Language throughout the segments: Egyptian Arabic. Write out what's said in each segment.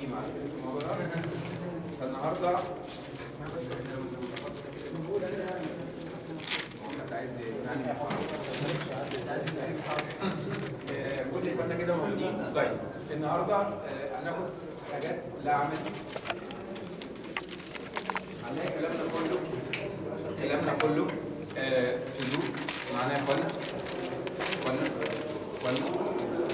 قديمة على فكرة في الموضوع ده فالنهارده حد عايز يعني آه، كل اخواننا كده موجودين طيب النهارده آه، هناخد حاجات لا عملي هنلاقي كلامنا كله كلامنا كله آه، سلوك معانا يا اخوانا اخوانا اخوانا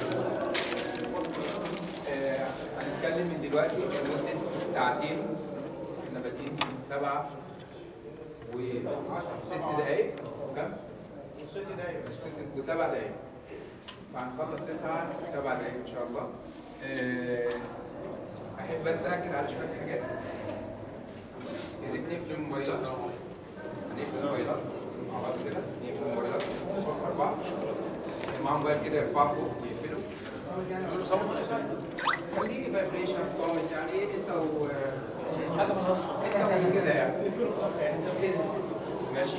آه، هنتكلم من دلوقتي لمدة ساعتين احنا بادئين سبعة و ست دقايق كم؟ ست دقايق ست وسبع دقايق فهنخلص تسعة سبع دقايق ان شاء الله آه، احب بس اكد على شوية حاجات يا ريت نقفل الموبايلات هنقفل الموبايلات مع بعض كده نقفل الموبايلات نفكر بعض اللي معاه موبايل كده يرفعه فوق يقفله يقولوا صمت خليه فايبريشن صامت يعني ايه انت و حاجه من كده يعني ماشي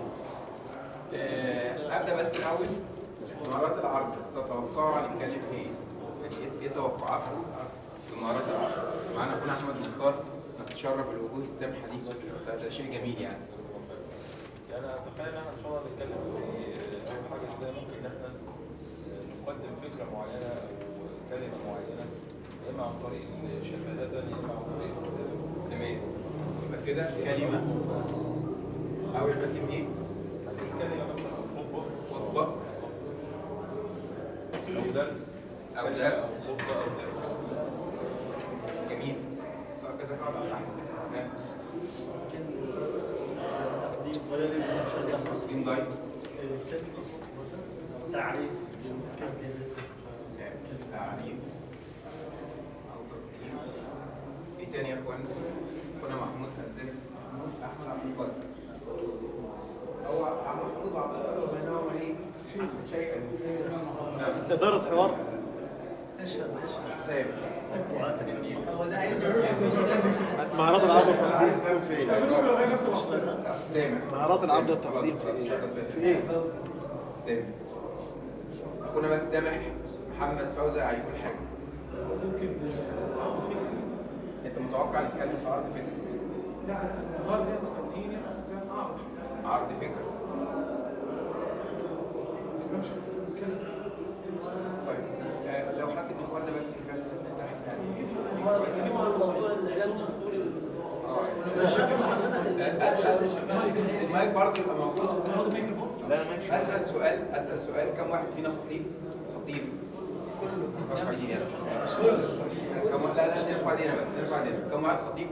آه، ابدا بس الاول مهارات العرض تتوقعوا هنتكلم في ايه؟ يعني ايه- ايه توقعاتكم في مهارات العرض؟ معانا اخونا احمد مختار نتشرف بالوجوه السامحه دي فده شيء جميل يعني يعني اتخيل ان احنا ان شاء الله نتكلم في اول حاجه ازاي ممكن ان احنا نقدم فكره معينه او كلمه معينه يا اما عن طريق الشهاده يا اما عن طريق تمام يبقى كده كلمه او يقدم ايه؟ كلمه مثلا خطبه خطبه او درس أو كلمة درس. او خطبه او درس جميل طب كده قاعد على احمد تمام تقديم غير المشهد تقديم ضيف تعريف تعريف او تقديم ايه تاني يا اخوان اخونا محمود هنزل احمد عبد القادر هو محمود عبد القادر بينهما ايه شيء نعم إدارة حوار طيب مهارات العرض والتقديم في ايه؟ سامع مهارات العرض والتقديم في ايه؟ في ايه؟ سامع اخونا بس سامح محمد فوزي هيقول حاجه انت متوقع نتكلم في عرض فكره عرض فكره طيب آه، لو حد من اخواننا بس يتكلم تحت يعني المايك برضه يبقى موجود اسال سؤال اسال سؤال كم واحد فينا خطيب خطيب ارفع ايدينا كم لا لا نرفع ايدينا بس نرفع ايدينا كم واحد خطيب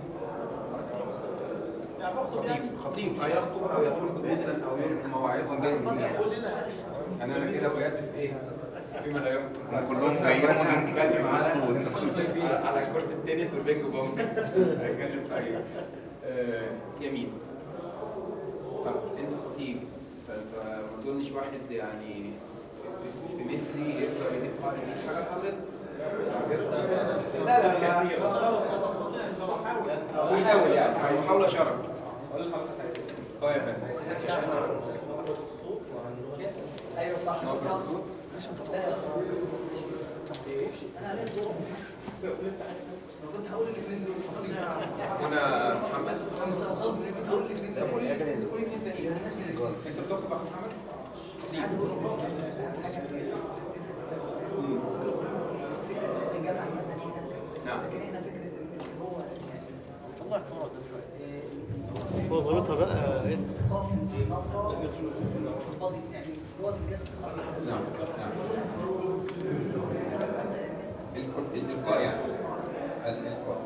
خطيب خطيب هيخطب او يقول دروسا او يلقي مواعظا يعني انا كده وقعت في ايه فيما لا يخطب كلهم جايين هنتكلم على مخطوط. على كرة التنس والبينج بونج هنتكلم في ايه آه، جميل طب انت خطيب ف- فما اظنش واحد يعني في مثلي يقدر يدفع يجيب حاجه لحضرتك لا لا لا بيحاول يعني محاولة شرف اه يا فندم ايوه صح نقف الصوت انا عليك دور كنت هقول الاثنين دول هنا محمد انا مستغرب كنت هقول الاثنين طب قول دول قول اثنين تانيين انت بتخطب اخو محمد؟ عايز اقول حاجه مم. فكره الجامعه المدنيه نعم. لكن احنا فكره ان هو الله يحفظك وظيفتها بقى ايه؟ فاضي يعني هو بجد نعم نعم الك- الإلقاء يعني الإلقاء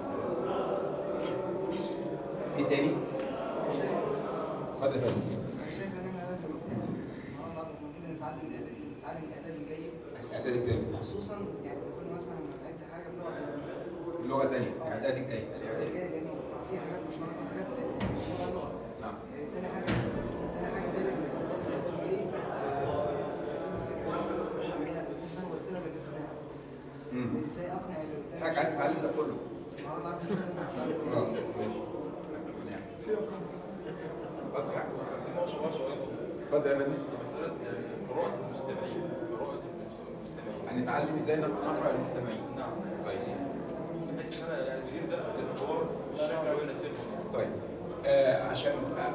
ايه تاني؟ اتفضل يا فندم انا شايف ان احنا لازم المفروض نتعلم نتعلم الاعداد الجيد الإعداد التاني خصوصا يعني تكون مثلا عد حاجه بلغه اللغة تانية الإعداد الجاي الاعداد الجيد لان في حاجات مشتركه حاجات مشتركه اللغه نعم تاني حاجة تاني حاجة غير ال- ايه اسمها وسيلة للاقناع مم. ازاي اقنع اللي قدامي حاجة عايز تتعلم ده كله النهارده عارف إن أنا اه بعمل ماشي نعم. بس حاجة. في نقطه برضه ايضا اتفضل يا فندم مساله قراءه المستمعين قراءه المستمعين هنتعلم ازاي نقرأ المستمعين نعم طيب بحيث ان انا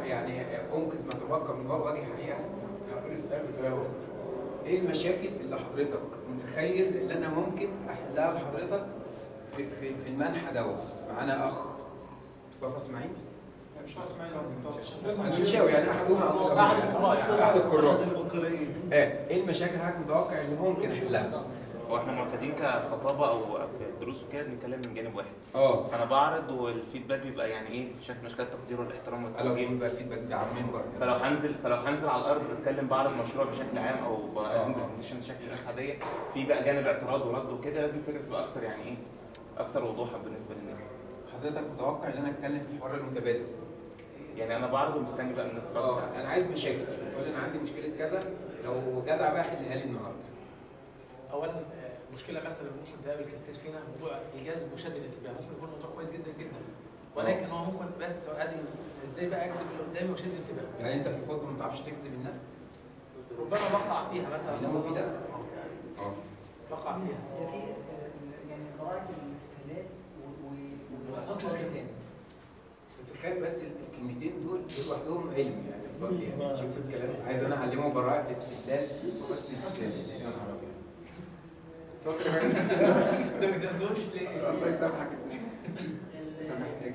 يعني انقذ ما تبقى من جوه وجه حقيقه هقول السؤال بطريقه اخرى ايه المشاكل اللي حضرتك متخيل اللي انا ممكن احلها لحضرتك في في, في المنحى دوت معانا اخ مصطفى اسماعيل مش اسماعيل المنشاوي يعني احدهم أحد القراء يعني. احد القراء المقرئين ايه ايه المشاكل حضرتك متوقع اللي ممكن احلها هو احنا معتادين كخطابه او في الدروس وكده بنتكلم من جانب واحد اه فانا بعرض والفيدباك بيبقى يعني ايه شكل من اشكال التقدير والاحترام لو والتوجيه يبقى الفيدباك ده عاملين بره فلو هنزل فلو هنزل على الارض اتكلم بعرض مشروع بشكل عام او بقدم آه. برزنتيشن بشكل ناس عاديه في بقى جانب اعتراض ورد وكده لازم الفكره تبقى اكثر يعني ايه اكثر وضوحا بالنسبه للناس حضرتك متوقع ان انا اتكلم في الحوار المتبادل يعني انا بعرض ومستني بقى الناس رد اه انا عايز مشاكل تقول لي انا عندي مشكله كذا لو جدع بقى حلها لي النهارده اولا آه، مشكله مثلا ممكن تقابل كتير فينا موضوع ايجاز مشدد الانتباه ممكن يكون موضوع كويس جدا جدا ولكن هو ممكن بس ادي ازاي بقى اجذب اللي قدامي واشد انتباهه يعني انت في الخطبه ما تعرفش تجذب الناس ربما بقع فيها مثلا بيناموا في ده اه بقع فيها هي في آه، يعني قراءة الاستهلاك و- و- وفصل الختان تخيل بس الكلمتين دول دول لوحدهم علم يعني برضه يعني شوف الكلام عايز انا اعلمه براءة الاستدلال بس الاستدلال يا نهار ابيض اتفضل يا فندم. ده ما بتنزلوش ليه؟ الله يسامحك سامحني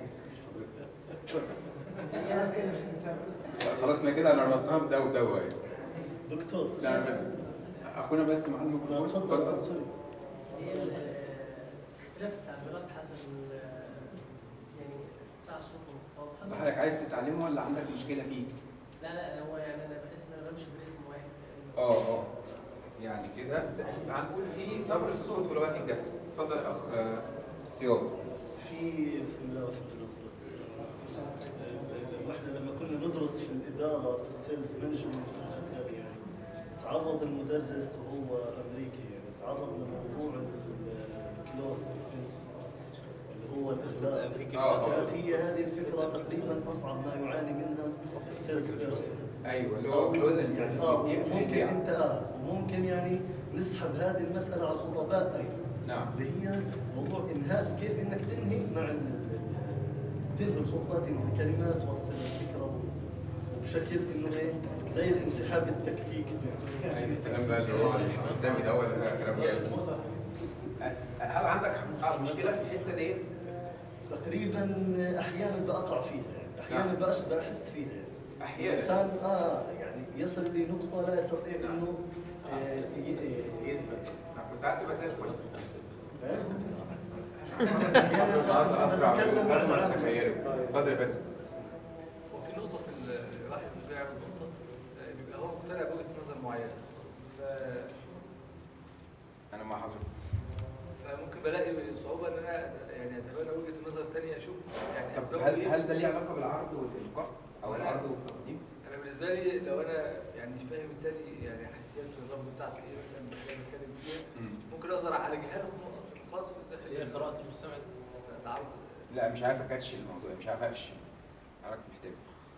في ناس كده مش هتنساها. خلاص ما كده انا ربطتها بدو دو يعني دكتور لا لا اخونا بس مع الميكروفون اتفضل اتفضل هي ال- اختلاف التعبيرات حسب ال- يعني بتاع الصوت والخطاب انت حسب- حضرتك عايز تتعلمه ولا عندك مشكله فيه؟ لا لا هو يعني انا بحس ان انا بمشي بريتم واحد اه اه يعني كده هنقول في نبرة الصوت ولغات الجسد اتفضل يا اخ آه، سياد في بسم الله والحمد لله والصلاة والسلام. واحنا لما كنا ندرس في الإدارة في السيلز مانجمنت في الختام يعني تعرض المدرس وهو أمريكي يعني تعرض لموضوع الكلوز اللي هو الإخلاء آه، آه. كانت هي هذه الفكرة تقريبا أصعب ما يعاني منها السيلز بيرسون ايوه اللي هو كلوزن يعني اه ممكن انت اه وممكن يعني نسحب هذه المسألة على الخطابات أيضا نعم اللي هي موضوع انهاء كيف انك تنهي مع ال- ال- تنهي الخطبات انهي الكلمات وصل الفكره وبشكل انه ايه زي الانسحاب التكتيكي عايز الكلام بقى اللي هو قدامي ده ولا كلام جاي هل عندك مشكله في الحته دي؟ تقريبا احيانا بقطع فيها يعني احيانا نعم. بقاش بحس فيها يعني. احيانا الانسان اه يعني يصل لنقطه لا يستطيع انه آه، ي- ي- يثبت وساعات تبقى زي الفل احيانا اسرع نتكلم عن من العالم. تخيله اتفضل يا فندم وفي نقطة في ال- الواحد بيعمل نقطة آه، بيبقى هو مقتنع بوجهة نظر معينة ف... انا مع حضرتك فممكن بلاقي صعوبة إن أنا يعني أتبنى وجهة نظر تانية أشوف يعني طب أسبابه هل إيه. هل ده ليه علاقه بالعرض والالقاء او أنا- العرض والتقديم؟ أنا بالنسبة لي لو أنا يعني مش فاهم التاني يعني حساسيات النظام بتاعتي إيه مثلا بتكلم بتكلم فيها مم. ممكن أقدر أعالجها له في نقط في الخاص في الداخل هي قراءة المستمع تعرف لا مش عارف اكاتش الموضوع مش عارف اقفش حضرتك محتاج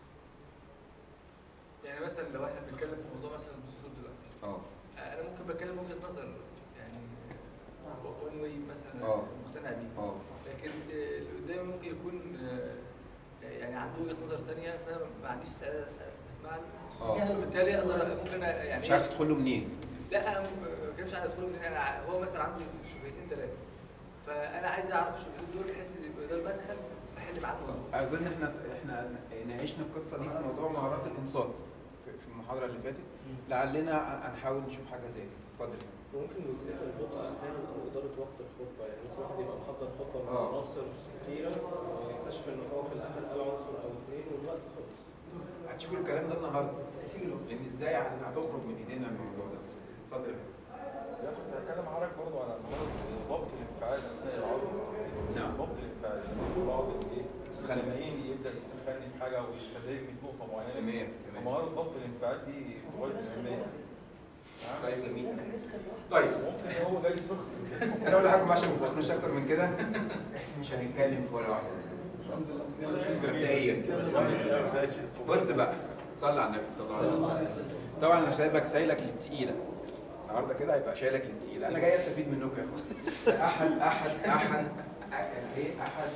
يعني مثلا لو احنا بنتكلم في موضوع مثلا الصوت دلوقتي اه انا ممكن بتكلم وجهه نظر يعني وان واي مثلا آه. مقتنع بيه اه لكن آه، اللي قدامي ممكن يكون آه، يعني عنده وجهه نظر ثانيه فانا ما عنديش استعداد اسمع آه. له بالتالي اقدر ممكن أ- يعني مش عارف تدخل له منين لا انا ما بتكلمش عن ادخله من انا ع- هو مثلا عنده شبهتين ثلاثه فانا عايز اعرف الشبهتين دول بحيث ان يبقى ده المدخل بحل معاه الموضوع اظن احنا احنا ناقشنا القصه دي في موضوع مهارات الانصات في في المحاضره اللي فاتت لعلنا هنحاول نشوف حاجه زي كده اتفضل ممكن جزئية البطء أحيانا أو إدارة وقت الخطبة يعني ممكن واحد يبقى محضر خطبة من آه. عناصر كتيرة ويكتشف إن هو في الآخر قال عنصر أو اثنين والوقت خلص. هتشوفوا الكلام ده النهارده لان ازاي هتخرج من ايدينا الموضوع ده اتفضل يا فندم. لا كنت هتكلم حضرتك برضه على مهارة ضبط الانفعال أثناء العرض نعم. ضبط الانفعال يعني بعض الإيه لما يجي يبدأ يسخني في حاجة أو يشدني في نقطة معينة تمام، تمام. مهارة ضبط الانفعال دي غاية الأهمية طيب جميل طيب ممكن هو جاي سخن انا اقول لحضرتك عشان ما تاخدوش اكتر من كده مش هنتكلم في ولا واحده مبدئيا بص بقى صلي على النبي صلى الله عليه وسلم طبعا انا سايبك سايلك للتقيله النهارده كده هيبقى شايلك للتقيله انا جاي استفيد منكم يا اخوان احد احد احد أ- ايه احد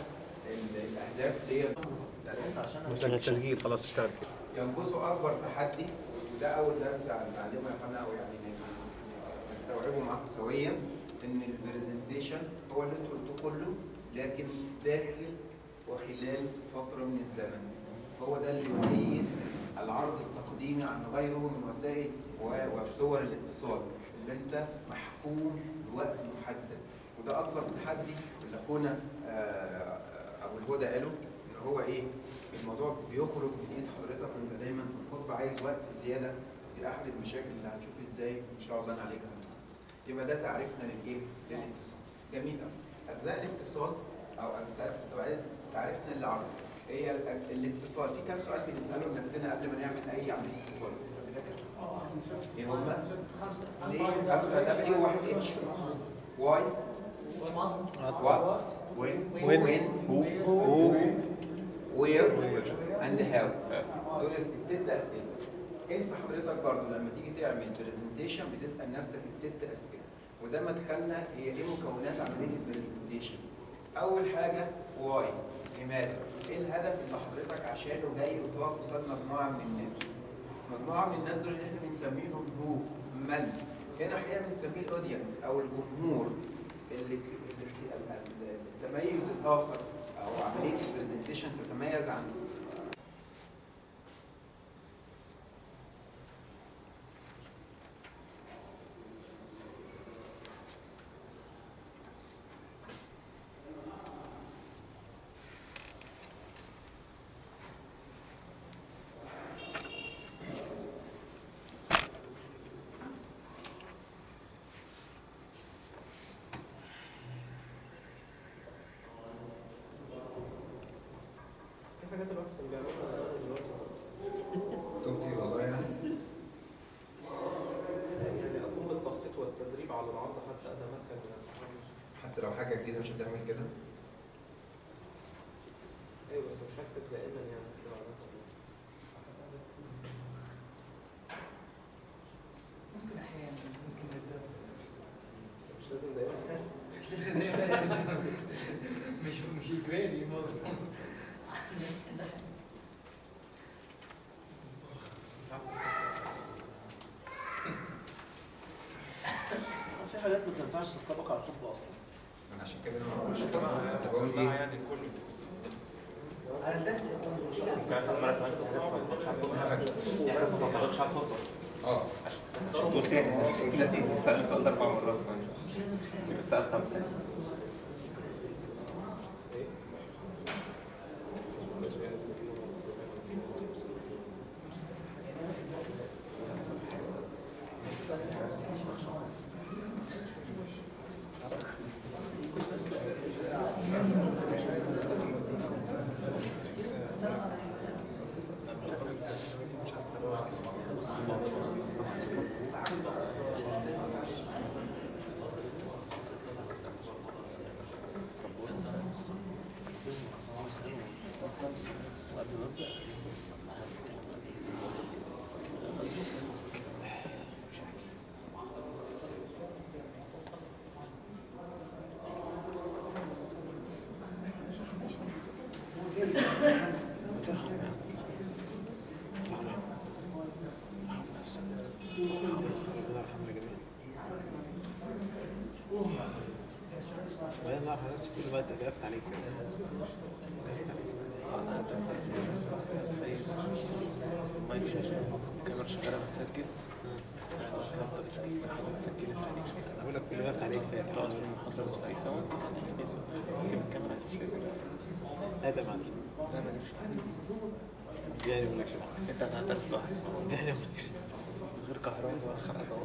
ال- الاهداف دي عشان التسجيل خلاص اشتغل كده ينقصوا اكبر تحدي وده اول درس هنتعلمه يا اخوانا او يعني نستوعبه معاكم سويا ان البرزنتيشن هو اللي انتوا قلتوه كله لكن داخل وخلال فتره من الزمن هو ده اللي يميز العرض التقديمي عن غيره من وسائل و- وصور الاتصال اللي انت محكوم بوقت محدد وده اكبر تحدي اللي اخونا آه، ابو الهدى قاله ان هو ايه الموضوع بيخرج من ايد حضرتك وانت دايما في الخطبه عايز وقت زياده دي احد المشاكل اللي هنشوف ازاي ان شاء الله نعالجها يبقى ده تعريفنا للايه للاتصال جميل قوي اجزاء الاتصال او أجزاء تعريفنا للعرض هي ال- الاتصال في كام سؤال بنساله لنفسنا قبل ما نعمل اي عمليه اتصال حد فاكر؟ ايه هما؟ ليه؟ ألفا دبليو واحد اتش واي وات وين وين وين هو وير اند هاو دول الست اسئله انت حضرتك برضو لما تيجي تعمل برزنتيشن بتسال نفسك الست اسئله وده مدخلنا هي ايه مكونات عمليه البرزنتيشن اول حاجه واي لماذا ايه الهدف اللي حضرتك عشانه جاي وتقف قصاد مجموعه من الناس مجموعه من الناس دول اللي احنا بنسميهم هو من هنا الحقيقه بنسميه الاودينس او الجمهور اللي اللي- ال- التميز الاخر او عمليه البرزنتيشن تتميز عن في حاجات الواحد كان بيعملها دلوقتي توتي والله يعني يعني اقوم بالتخطيط والتدريب على العرض حتى اتمكن من التحرك حتى لو حاجه جديده مش هتعمل كده ايوه بس مش هكتب دائما يعني كده على طول. ممكن احيانا ممكن نبدا مش لازم دائما مش مش اجباري برضه في حاجات ما تنفعش تطبق على الخطبه اصلا انا عشان كده ما عشان كده أنا بقول ايه يعني كله على الدرس ممكن مثلا مرة كمان في حاجات ما تطبقش على الخطبة يعني حاجات ما تطبقش على الخطبة اه دكتور تاني كده تاني سأل السؤال ده أربع مرات يبقى سأل خمسة وبعدين بقى حضرتك كل بقى وقفت عليك مايك شاشة الكاميرا شغالة بتسجل بقول لك كل وقفت عليك تقعد في المحاضرة في سوا ممكن الكاميرا تشتغل هذا معلش لا ما جبش يعني مالكش انت هتعترف بواحد يعني مالكش غير كهرباء خرطة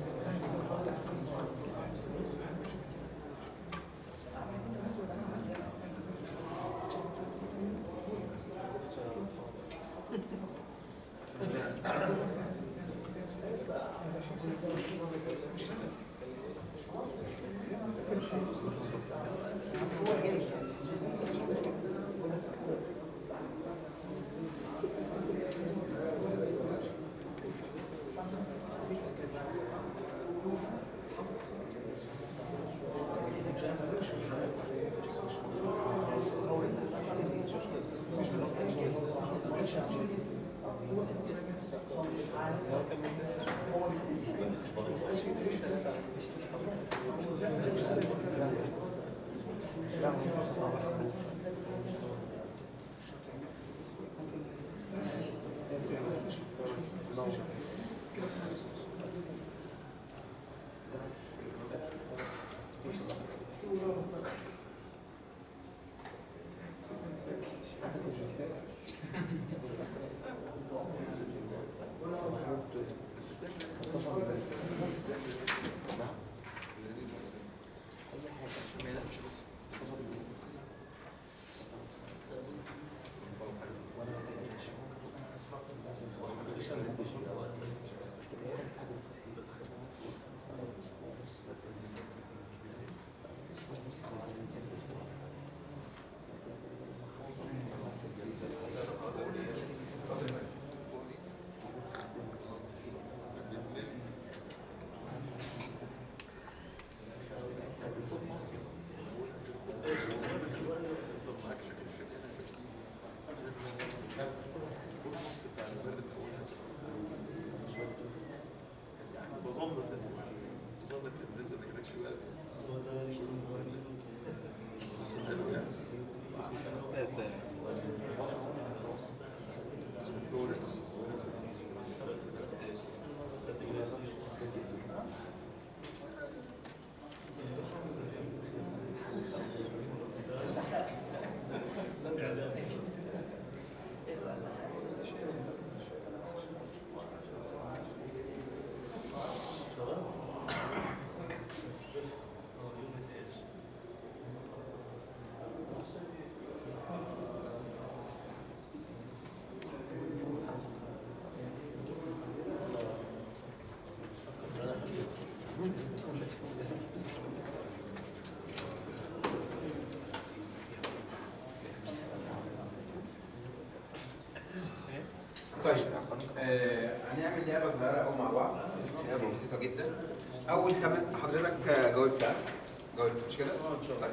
طيب آه، هنعمل لعبه صغيره قوي مع بعض لعبه بسيطه جدا اول خمس حضرتك آه، جاوبت جاوبت مش كده؟ طيب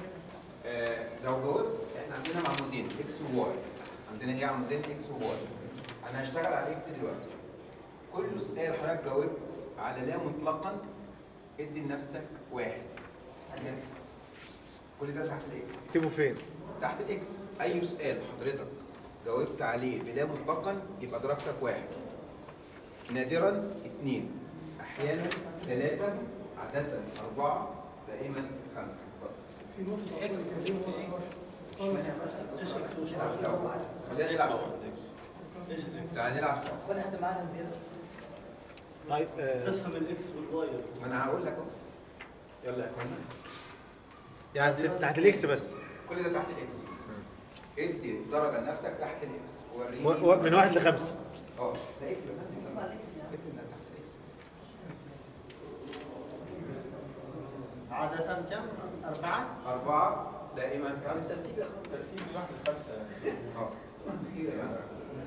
آه، لو جاوبت احنا عندنا عمودين اكس وواي عندنا ايه عمودين اكس وواي انا هشتغل على اكس دلوقتي كل سؤال حضرتك جاوبت على لا مطلقا ادي لنفسك واحد كل ده تحت الاكس اكتبه فين؟ تحت الاكس اي سؤال حضرتك جاوبت عليه بلا مسبقا يبقى درجتك واحد نادرا اثنين احيانا ثلاثة عادة اربعة دائما خمسة خلينا نلعب سوا تعال نلعب سوا ولا حد معانا زياده طيب آه، تفهم الاكس والواي ما انا هقول لك اهو يلا يا اخوانا يعني تحت الاكس بس كل ده تحت الاكس ادي درجة لنفسك تحت الاكس وريني و- و- من واحد لخمسة اه لا اكس يا فندم اكس اللي تحت الاكس عادة كم؟ أربعة؟ أربعة دائما خمسة ترتيب من واحد لخمسة اه أخيرا يعني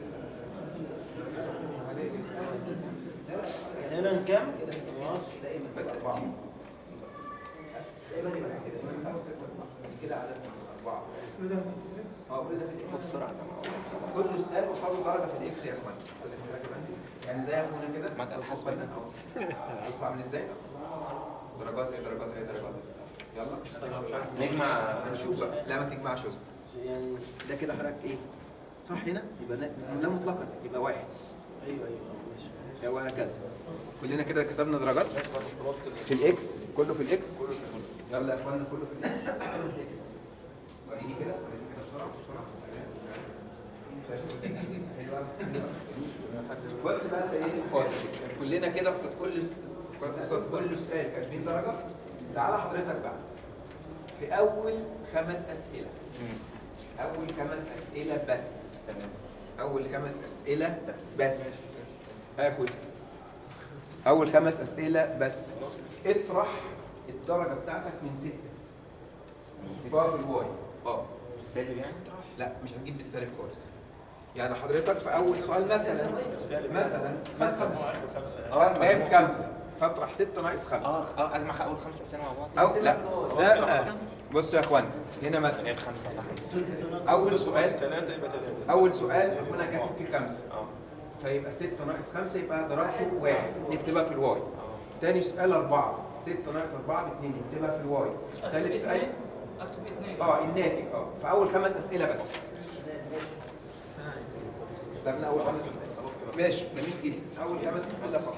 هنا كم؟ دائما أربعة دائما يبقى كده خمسة كده عدد أربعة اه كل ده في الإكس بسرعة كل سؤال قصاده درجة في الإكس يا إخوان لازم تركز عندي. يعني زي هنا كده ما تقلقش بص عامل ازاي درجات ايه درجات ايه درجات إيه؟ يلا نجمع هنشوف بقى لا ما تجمعش اصبر يعني ده كده حضرتك ايه صح هنا يبقى لا لا مطلقا يبقى واحد أيوه أيوه ماشي وهكذا كلنا كده كتبنا درجات في الاكس كله في الاكس يلا يا اخوانا كله في الاكس وريني كده وريني كده بسرعه بسرعه وقت بقى انت ايه فاضي. كلنا كده قصاد كل قصاد كل سؤال كاتبين درجه تعالى حضرتك بقى في اول خمس اسئله اول خمس اسئله بس تمام اول خمس اسئله بس هاخد اول خمس اسئله بس اطرح الدرجه بتاعتك من سته يبقى في الواي اه سالب يعني لا مش هنجيب بالسالب خالص يعني حضرتك في اول سؤال مثلا مثلا مثلا اه جايب خمسه فاطرح سته ناقص خمسه اه اه اجمع اول خمسة سنة مع بعض او لا لا بصوا يا اخوان هنا مثلا غير خمسة صح اول سؤال ثلاثة يبقى ثلاثة اول سؤال هنا جايب فيه خمسه اه فيبقى 6 ناقص 5 يبقى درجته واحد يكتبها في الواي تاني سؤال 4 6 ناقص 4 ب 2 يكتبها في الواي ثالث سؤال اكتب اثنين اه الناتج اه في اول خمس اسئله بس ده من اول خمس اسئله ماشي جميل جدا اول خمس اسئله فقط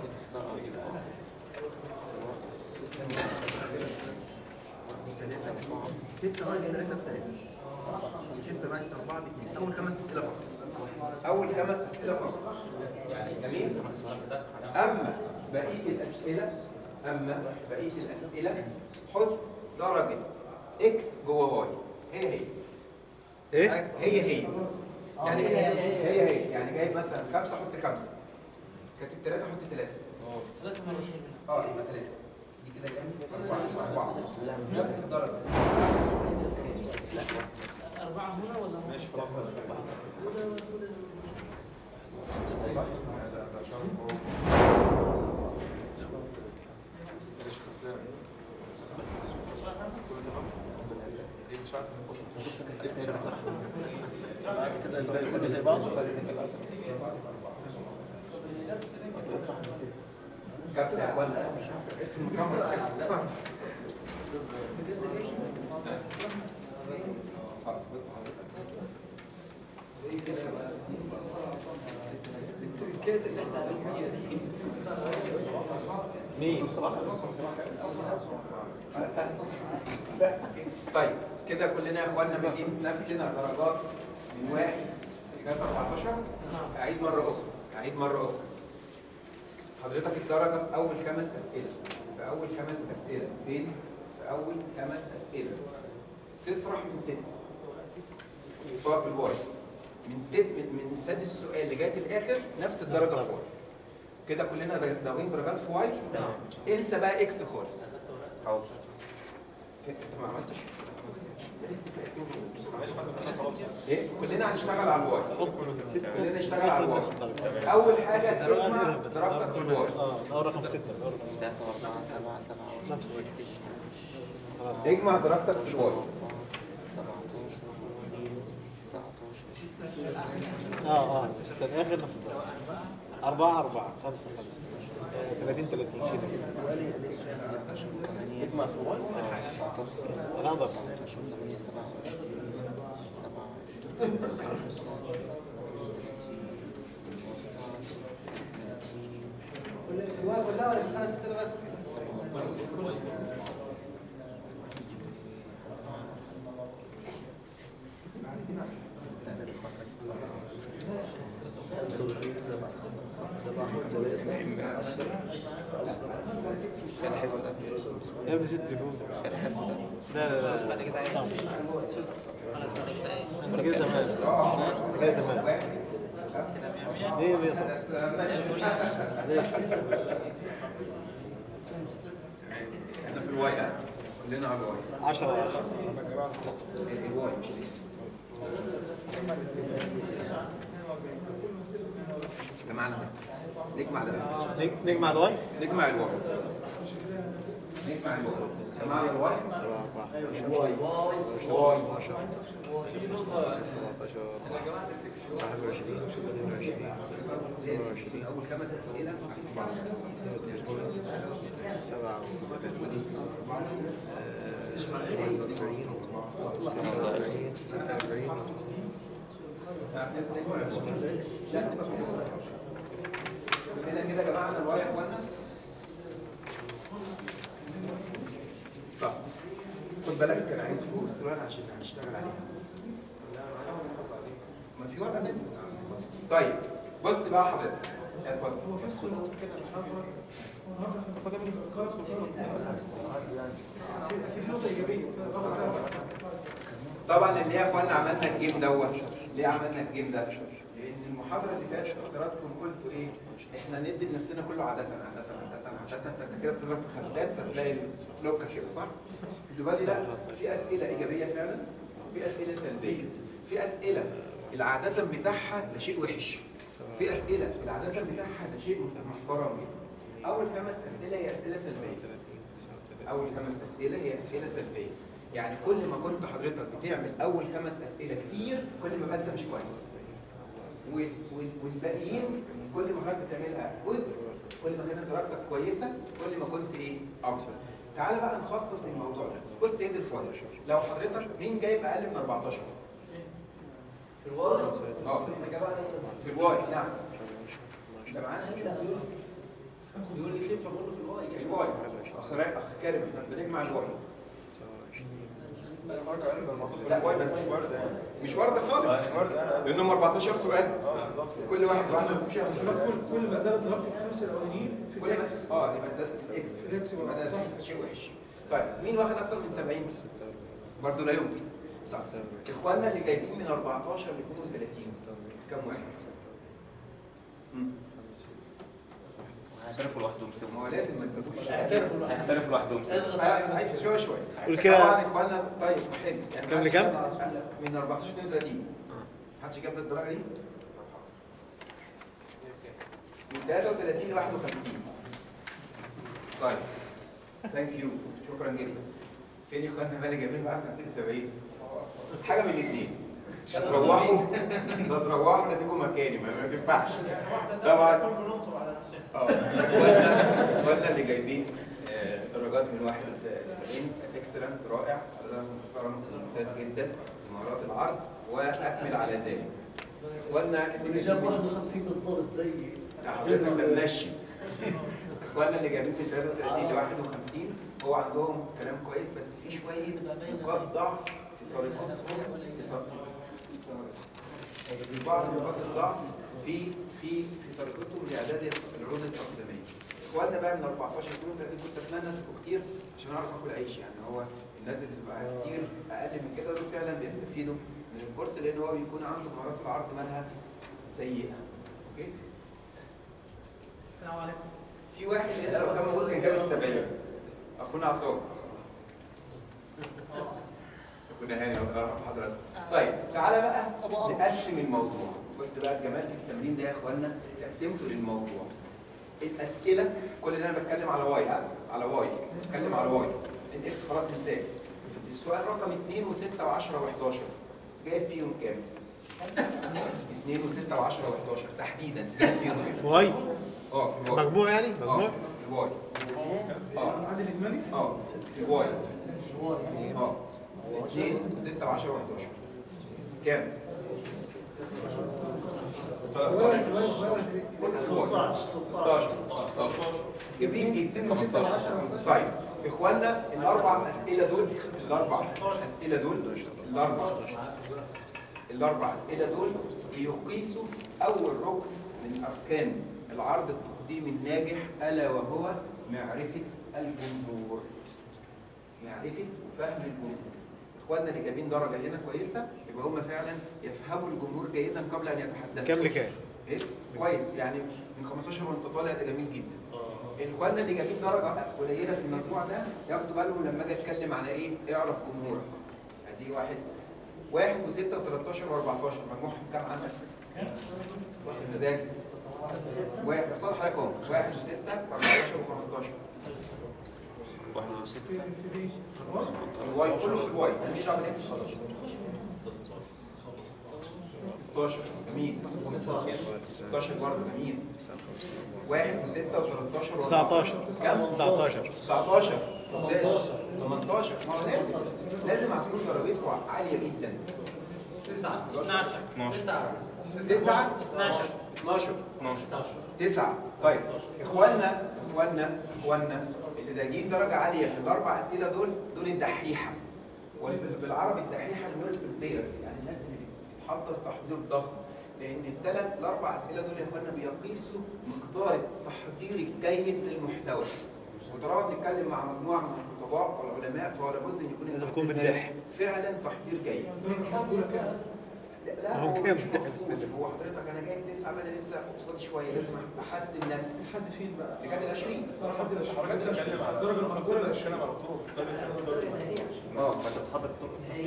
ستة ناقص ثلاثة بثلاثة ستة ناقص أربعة باثنين أول خمس أسئلة فقط أول خمس أسئلة فقط جميل أما بقية الأسئلة أما بقية الأسئلة حط درجة إكس جوه واي هي هي ايه هي هي يعني هي هي هي يعني جايب مثلا خمسة حط خمسة كاتب ثلاثة حط ثلاثة اه يبقى ثلاثة دي كده كام؟ أربعة أربعة نفس الدرجة أربعة هنا ولا ماشي خلاص كده الباقي كله زي بعضه كابتن يا اخوانا اسم الكاميرا آه، بص حضرتك. مين طيب كده كلنا يا اخوانا بنجيب نفسنا درجات من واحد لغايه 14 اعيد مره اخرى اعيد مره اخرى حضرتك الدرجه في اول خمس اسئله في اول خمس اسئله فين في اول خمس اسئله تطرح من ست فوق الواي من ست من, من سادس السؤال لغايه الاخر نفس الدرجه في واي كده كلنا داوين درجات في واي انسى بقى اكس خالص حاضر انت ما عملتش ايه كلنا هنشتغل على الواي كلنا نشتغل على الواي اول حاجه تجمع درجتك في الواي اه ده هو رقم ستة ده هو رقم ستة نفس الوقت خلاص اجمع درجتك في الواي اه اه ستة الآخر نفس الوقت أربعة أربعة خمسة خمسة آه، ثلاثين ثلاثين كده اجمع في الواي أنا أقدر الواي كلها ولا الخمس اسئله بس؟ يا ابني ست جنون لا لا لا لا انت كده تمام انت كده تمام ليه ليه ليه احنا في الواي ها كلنا على الواي عشرة عشرة الواي جمعنا ده نجمع ده نج- نجمع الواي نجمع الواي نجمع الواي جمعنا الواي واي واي أول خمس أسئلة سبعة هنا كده جمعنا الواي يا اخوانا طب خد بالك انا عايز فلوس دلوقتي عشان هنشتغل عليها ما في ورقه كده طيب بص بقى حضرتك اتفضل طبعا اللي يا اخوانا عملنا الجيم دوت ليه عملنا الجيم ده لان المحاضره اللي فاتت حضراتكم قلتوا ايه احنا ندي لنفسنا كله عاده عاده عاده عاده فانت كده بتضرب في خمسات فتلاقي اللوكه كده صح دلوقتي لا في اسئله ايجابيه فعلا وفي اسئله سلبيه في اسئله العاده بتاعها ده شيء وحش في اسئله العاده بتاعها ده شيء مسخره اول خمس اسئله هي اسئله سلبيه اول خمس اسئله هي اسئله سلبيه يعني كل ما كنت حضرتك بتعمل اول خمس اسئله كتير كل ما بقى انت مش كويس وال- وال- والباقيين كل ما حضرتك بتعملها جزء كل ما كانت درجتك كويسه كل ما كنت ايه افضل تعالى بقى نخصص الموضوع ده بص ايه ده الفاضل لو حضرتك مين جايب اقل من 14 في الواقع اه في الواي نعم ده معانا هنا بيقول لي كيف بقول له في الواي الواي اخ را- اخ كريم احنا بنجمع الواي لا واي بس مش ورده مش ورده خالص لانهم 14 سؤال كل واحد عنده فيها سؤال كل كل ما زاد ضربت الخمسه الاولانيين في كل بس اه يبقى ده اكس الإكس يبقى يبقى ده صح. شيء وحش طيب مين واخد اكتر من 70 برضه لا يمكن صح اخواننا اللي جايبين من 14 ل 32 كم واحد مم. هيعترفوا لوحدهم ما هو لازم ما تجيبوش هيعترفوا لوحدهم عايز شويه شويه قول كده. طبعا اخواننا طيب حلو يعني كام محدش لكام؟ جاب من 14 ل 32 محدش جاب الدرجه دي من 33 ل 51 طيب ثانك يو شكرا جدا فين اخواننا بقى اللي جايبين بقى 50 70 حاجه من الاثنين تروحوا تروحوا نديكم مكاني ما ما تنفعش طبعا اه ولا ولا اللي جايبين آه، درجات من واحد لسبعين اكسلنت رائع حضرتك محترم ممتاز جدا مهارات العرض واكمل على ذلك ولا اللي جاب 51 بالضبط زي لا حضرتك بنمشي اخواننا اللي جايبين من 33 ل 51 هو عندهم كلام كويس بس في شويه نقاط ضعف في طريقتهم في بعض نقاط الضعف في في في طريقتهم لاعداد العروض التقديميه اخواننا بقى من 14 يكونوا 30 كنت اتمنى تبقوا كتير عشان اعرف اكل عيش يعني هو الناس اللي بتبقى كتير اقل من كده دول فعلا بيستفيدوا من الكورس لان هو بيكون عنده مهارات العرض مالها سيئه اوكي السلام عليكم في واحد هنا لو كان موجود كان جاب السبعين اخونا عصام اخونا هاني لو تعرف حضرتك طيب تعالى بقى نقسم الموضوع بص بقى الجمال في التمرين ده يا اخوانا تقسيمته للموضوع الاسئله كل اللي انا بتكلم على واي ها على واي بتكلم على واي الاكس خلاص انتهى السؤال رقم 2 و6 و10 و11 جايب فيهم كام 2 و6 و10 و11 تحديدا جايب فيهم كام واي اه الواي. مجموع يعني مجموع اه الواي اه عادل اجمالي اه الواي اه 2 6 و10 و11 كام 16 جميل جدا 15 طيب اخوانا الاربع اسئله دول الاربع اسئله دول الاربع الاربع اسئله دول بيقيسوا اول ركن من اركان العرض التقديمي الناجح الا وهو معرفه الجمهور معرفه وفهم الجمهور اخواننا اللي جايبين درجه هنا كويسه يبقى هم فعلا يفهموا الجمهور جيدا قبل ان يتحدثوا كام لكام؟ ايه كويس يعني من 15 وانت طالع ده جميل جدا اخواننا اللي جايبين درجه قليله في المجموع ده ياخدوا بالهم لما اجي اتكلم على ايه اعرف جمهورك ادي واحد واحد وستة و13 و14 مجموعهم كام عندك؟ واحد مدارس واحد صالح حضرتك اهو واحد وستة و14 و15 واحد وستة الواي كله في الواي مفيش دعوه بالاكس خلاص 16 جميل 16 برضه جميل واحد وستة و13 19 كام؟ 19 19 ممتاز 18 ما هو لازم لازم هتكون درجته عالية جدا 9 12 9 12 12 9 طيب اخواننا اخواننا اخواننا اللي داجين درجة عالية في الاربع اسئلة دول دول الدحيحة وبالعربي الدحيحة الميرتل بلاير يعني الناس اللي بتحضر تحضير ضخم لان الثلاث الاربع اسئله دول يا اخوانا بيقيسوا مقدار التحضير الجيد للمحتوى وطالما بنتكلم مع مجموعه من الخطباء والعلماء فهو لابد ان يكون لازم يكون التحضير بتدح. فعلا تحضير جيد لا لا هو هو كام؟ مش مقصود هو حضرتك انا جايب تسعه ما انا لسه قصاد شويه لازم احسن نفسي حد فين بقى اللي كان ال 20 صراحه حد بتتكلم على الدرجه المقبوله ولا الشهاده على طول اه ما انت بتحضر الطرق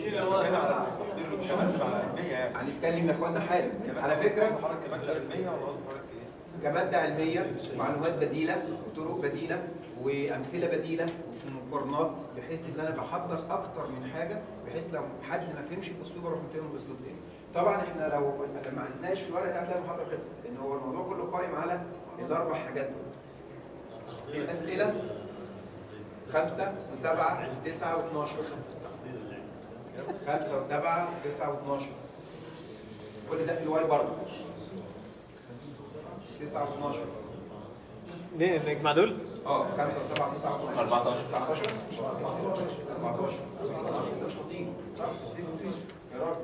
هنتكلم يا اخوانا حالا على فكره حضرتك كمان علمية ولا قصدك حضرتك ايه؟ كمادة علمية معلومات بديلة وطرق بديلة وأمثلة بديلة وفي مقارنات بحيث إن أنا بحضر أكتر من حاجة بحيث لو حد ما فهمش بأسلوب أروح مفهمه بأسلوب تاني. طبعا إحنا لو لما عندناش في الورقة هتلاقي المحاضرة خلصت لأن هو الموضوع كله قائم على الأربع حاجات دول. الأسئلة خمسة وسبعة وتسعة واثناشر خمسة وسبعة وتسعة واثناشر كل ده في الواي برضه تسعة واثناشر ليه نجمع دول؟ اه خمسة وسبعة وتسعة واثناشر 14. 19 14 يا راجل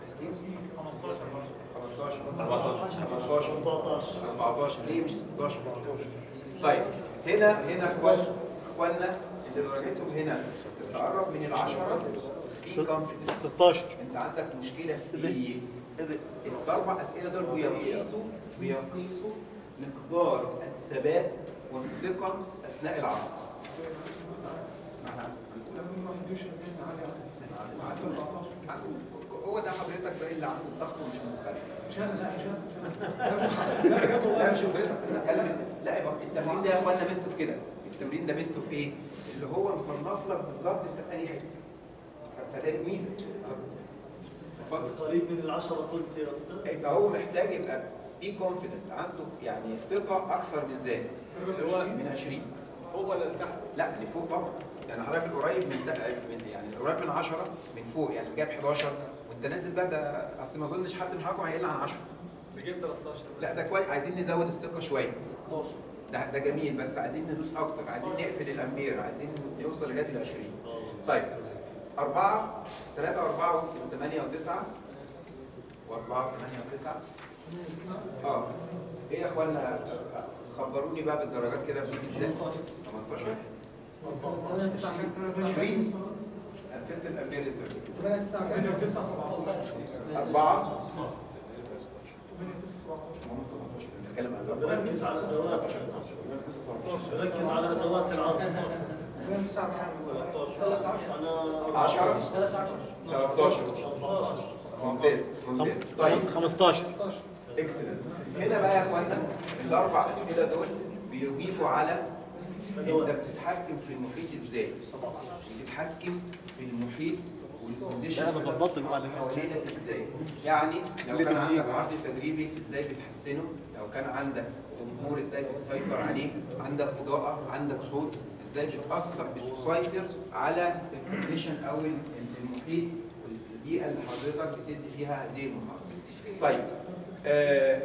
15 14 14 ليه مش 16 طيب هنا هنا اخوان اخواننا اللي درجتهم هنا تقرب من العشرة في كونفدنس 16 انت عندك مشكلة في الاربع اسئلة دول بيقيسوا بيقيسوا مقدار الثبات والثقة اثناء العرض هو ده حضرتك ده اللي عنده الضغط ومش مختلف مش انا لا مش لا مش حضرتك بتتكلم لا يبقى التمرين ده يا اخوانا ميزته في كده التمرين ده ميزته في ايه؟ اللي هو مصنف لك بالظبط انت في انهي حته فده ميزه اتفضل قريب من العشرة قلت يا أستاذ يبقى هو محتاج يبقى في كونفيدنت عنده يعني ثقه اكثر من ذلك اللي هو من 20 فوق ولا لتحت؟ لا اللي فوق طبعا يعني حضرتك القريب من, ده من يعني القريب من 10 من فوق يعني اللي جاب 11 وانت نازل بقى ده اصل ما اظنش حد من حضراتكم هيقل عن 10 اللي جبت 13 لا ده كويس عايزين نزود الثقه شويه ده ده جميل بس عايزين ندوس اكتر عايزين نقفل الامبير عايزين نوصل لغايه ال 20 طيب أربعة ثلاثة وأربعة وثمانية وتسعة وأربعة وثمانية وتسعة اه ايه يا اخوانا خبروني بقى بالدرجات كده بتيجي ازاي 18 20 قفلت الامبير التركي أربعة نتكلم عن الأربعة. ركز على أدوات ركز على أدوات العرض أنا 10 13 ممتاز ممتاز طيب 15 اكسلنت هنا بقى يا اخوانا الاربع اسئله دول بيضيفوا على انت بتتحكم في المحيط ازاي بتتحكم في المحيط والكونديشن لا، أنا ظبطت المعلومات. حوالينك ازاي يعني لو اللي كان تدريب. عندك عرض تدريبي ازاي بتحسنه لو كان عندك جمهور ازاي بتسيطر عليه عندك اضاءه عندك صوت ازاي بتاثر بتسيطر على الكونديشن او المحيط والبيئه اللي حضرتك بتدي فيها هذه المحاضره طيب آه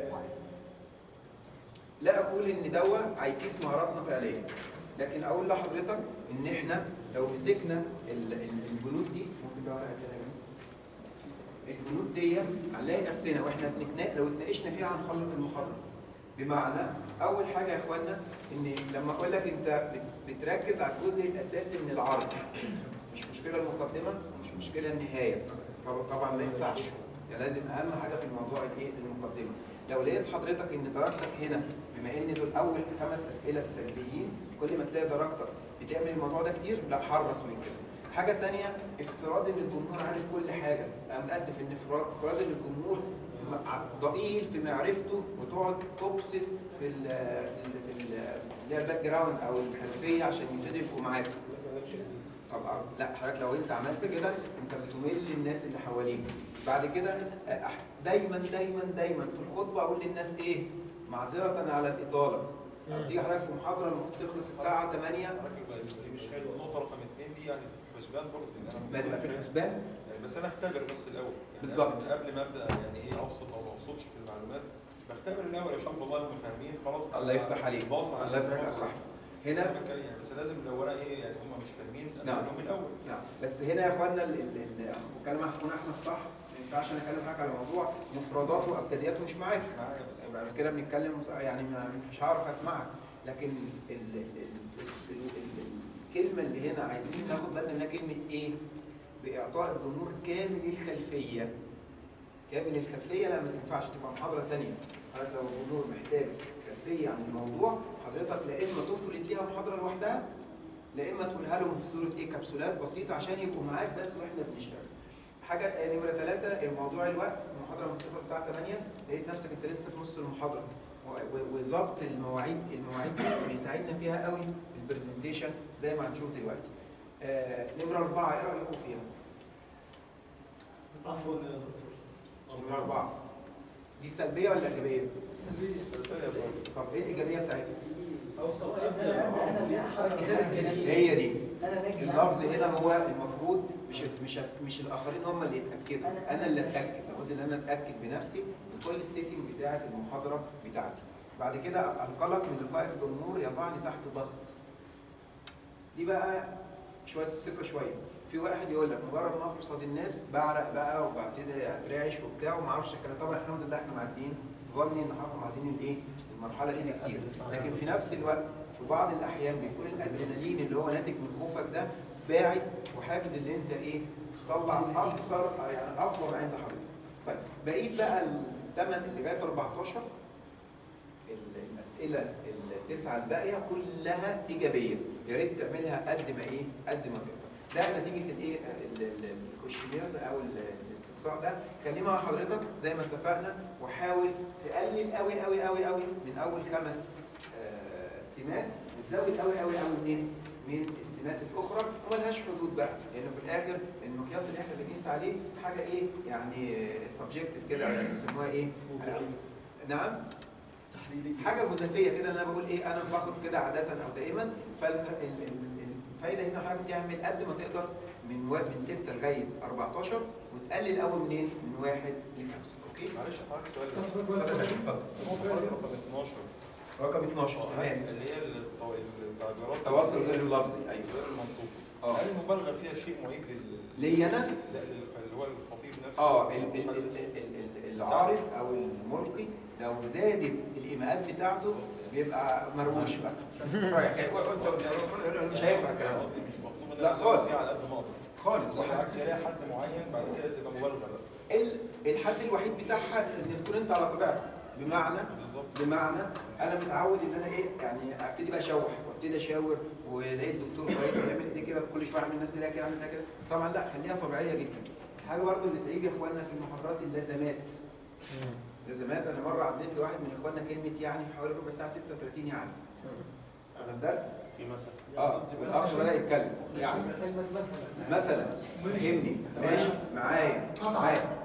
لا اقول ان دوا هيقيس مهاراتنا فعليا لكن اقول لحضرتك ان احنا لو مسكنا ال- ال- البنود دي ممكن بقى ورقة كده يا جماعة؟ البنود دي هنلاقي نفسنا واحنا بنتنا... لو اتناقشنا فيها هنخلص المحاضره بمعنى اول حاجه يا اخوانا ان لما اقول لك انت بت- بتركز على الجزء الاساسي من العرض مش مشكله المقدمه ومش مشكله النهايه طب- طبعا ما ينفعش يعني لازم اهم حاجه في الموضوع الايه المقدمه لو لقيت حضرتك ان درجتك هنا بما ان دول اول خمس اسئله سلبيين كل ما تلاقي درجتك بتعمل الموضوع ده كتير لا حرص من كده حاجه تانية افتراض ان الجمهور عارف كل حاجه انا متاسف ان افرا- افتراض ان الجمهور م- ضئيل في معرفته وتقعد تبسط في ال في ال- في ال- اللي هي الباك جراوند او الخلفيه عشان يبتدوا يبقوا معاك طبعا لا حضرتك لو انت عملت كده انت بتمل الناس اللي حواليك بعد كده آه، أح- دايما دايما دايما في الخطبه اقول للناس ايه معذره على الاطاله أو تيجي حضرتك في محاضره المفروض تخلص الساعه 8 دي مش حلوه النقطه رقم اثنين دي يعني في حسبان برضه ان انا ما تبقى في الحسبان يعني بس انا اختبر بس الاول يعني بالظبط. قبل- قبل ما ابدا يعني ايه اوصل او ما اوصلش في المعلومات بختبر الاول اشوف والله هم فاهمين خلاص الله يفتح عليك باص على الله يفتح عليك صح هنا يعني بس لازم لو انا ايه يعني هم مش فاهمين نعم. انا من الاول نعم بس هنا يا اخوانا ال- ال- ال- الكلام هتكون احمد صح ما ينفعش انا اكلم حضرتك على موضوع مفرداته وابجدياته مش معاك معايا بس يبقى كده بنتكلم مس- يعني ما مش هعرف اسمعك لكن ال ال ال ال ال الكلمه اللي هنا عايزين ناخد بالنا منها كلمه ايه؟ باعطاء الجمهور كامل الخلفيه كامل الخلفيه لا ما تنفعش تبقى محاضره ثانيه حضرتك لو الجمهور محتاج خلفيه عن الموضوع حضرتك لا اما تفرد ليها محاضره لوحدها لا اما تقولها لهم في صوره ايه كبسولات بسيطه عشان يبقوا معاك بس واحنا بنشتغل حاجه آه، نمره ثلاثه موضوع الوقت المحاضره مكتوبه الساعه 8 لقيت نفسك انت لسه في نص المحاضره و- و- وظبط المواعيد المواعيد دي بيساعدنا فيها قوي في البرزنتيشن زي ما هنشوف دلوقتي آه نمره اربعه ايه رايكم فيها؟ عفوا يا دكتور نمره اربعه دي سلبيه ولا ايجابيه؟ طب ايه الايجابيه بتاعتها؟ انا انا انا هي دي انا ناجي اللفظ هنا هو المفروض مش مش مش الاخرين هم اللي يتاكدوا أنا- انا اللي اتاكد لابد ان انا اتاكد بنفسي بكل السيتنج بتاعه المحاضره بتاعتي بعد كده انقلق من لقاء الجمهور يضعني تحت ضغط دي بقى شويه ثقه شويه في واحد يقول لك مجرد ما اقف قصاد الناس بعرق بقى وببتدي اترعش وبتاع وما اعرفش الكلام طبعا الحمد لله احنا معديين ظني ان احنا معديين الايه المرحله دي كتير لكن في نفس الوقت في بعض الاحيان بيكون الادرينالين اللي هو ناتج من خوفك ده باعد وحافز اللي انت ايه تطلع اكثر يعني افضل عند حضرتك طيب بقيت بقى الثمن اللي جاي في 14 الاسئله التسعه الباقيه كلها ايجابيه يا ريت تعملها قد ما ايه قد ما تقدر ده نتيجه الايه ال- ال- الكوشنيرز او ال- الاستقصاء ده خليه مع حضرتك زي ما اتفقنا وحاول تقلل قوي قوي قوي قوي من اول خمس آه، سمات وتزود قوي قوي قوي منين من السمات الاخرى وملهاش حدود بقى لانه في الاخر المقياس اللي احنا بنقيس عليه حاجه ايه يعني سبجكتيف كده يعني بيسموها ايه نعم حاجه جزافيه كده انا بقول ايه انا باخد كده عاده او دائما فالفايده هنا حضرتك تعمل قد ما تقدر من و... من 6 لغايه 14 وتقلل قوي منين من 1 ل 5 اوكي معلش حضرتك سؤال بس. اتفضل يا فندم، اتفضل. المحاضرة رقم 12 رقم 12 تمام اللي هي التو- التعبيرات التواصل غير اللفظي ايوه غير المنطوق آه. هل المبالغه فيها شيء معيب لل ليا انا لا لل- اللي هو الخطيب نفسه اه ال- ال- ال- ال- ال- العارض او الملقي لو زادت الايماءات بتاعته بيبقى مروش بقى رايح جاي وانت مش هينفع الكلام ده. مش مطلوب ان لا أنا خالص. أزود فيها على قد ما اقدر خالص بالعكس يلاقي حد معين بعد كده تبقى مبالغه بقى ال- الحد الوحيد بتاعها ان تكون انت على طبيعتك بمعنى بالظبط. بمعنى انا متعود ان انا ايه يعني ابتدي بقى اشوح وابتدي اشاور ولقيت دكتور كويس بيعمل دي كده كل شويه اعمل الناس تلاقي كده اعمل ده كده طبعا لا خليها طبيعيه جدا حاجه برضو اللي تعيب يا اخواننا في المحاضرات اللازمات اللازمات انا مره عديت لواحد من اخواننا كلمه يعني في حوالي ربع ساعه 36 يعني انا الدرس في مثلا اه والاخ بدا يتكلم يعني مثلا فهمني ماشي معايا معايا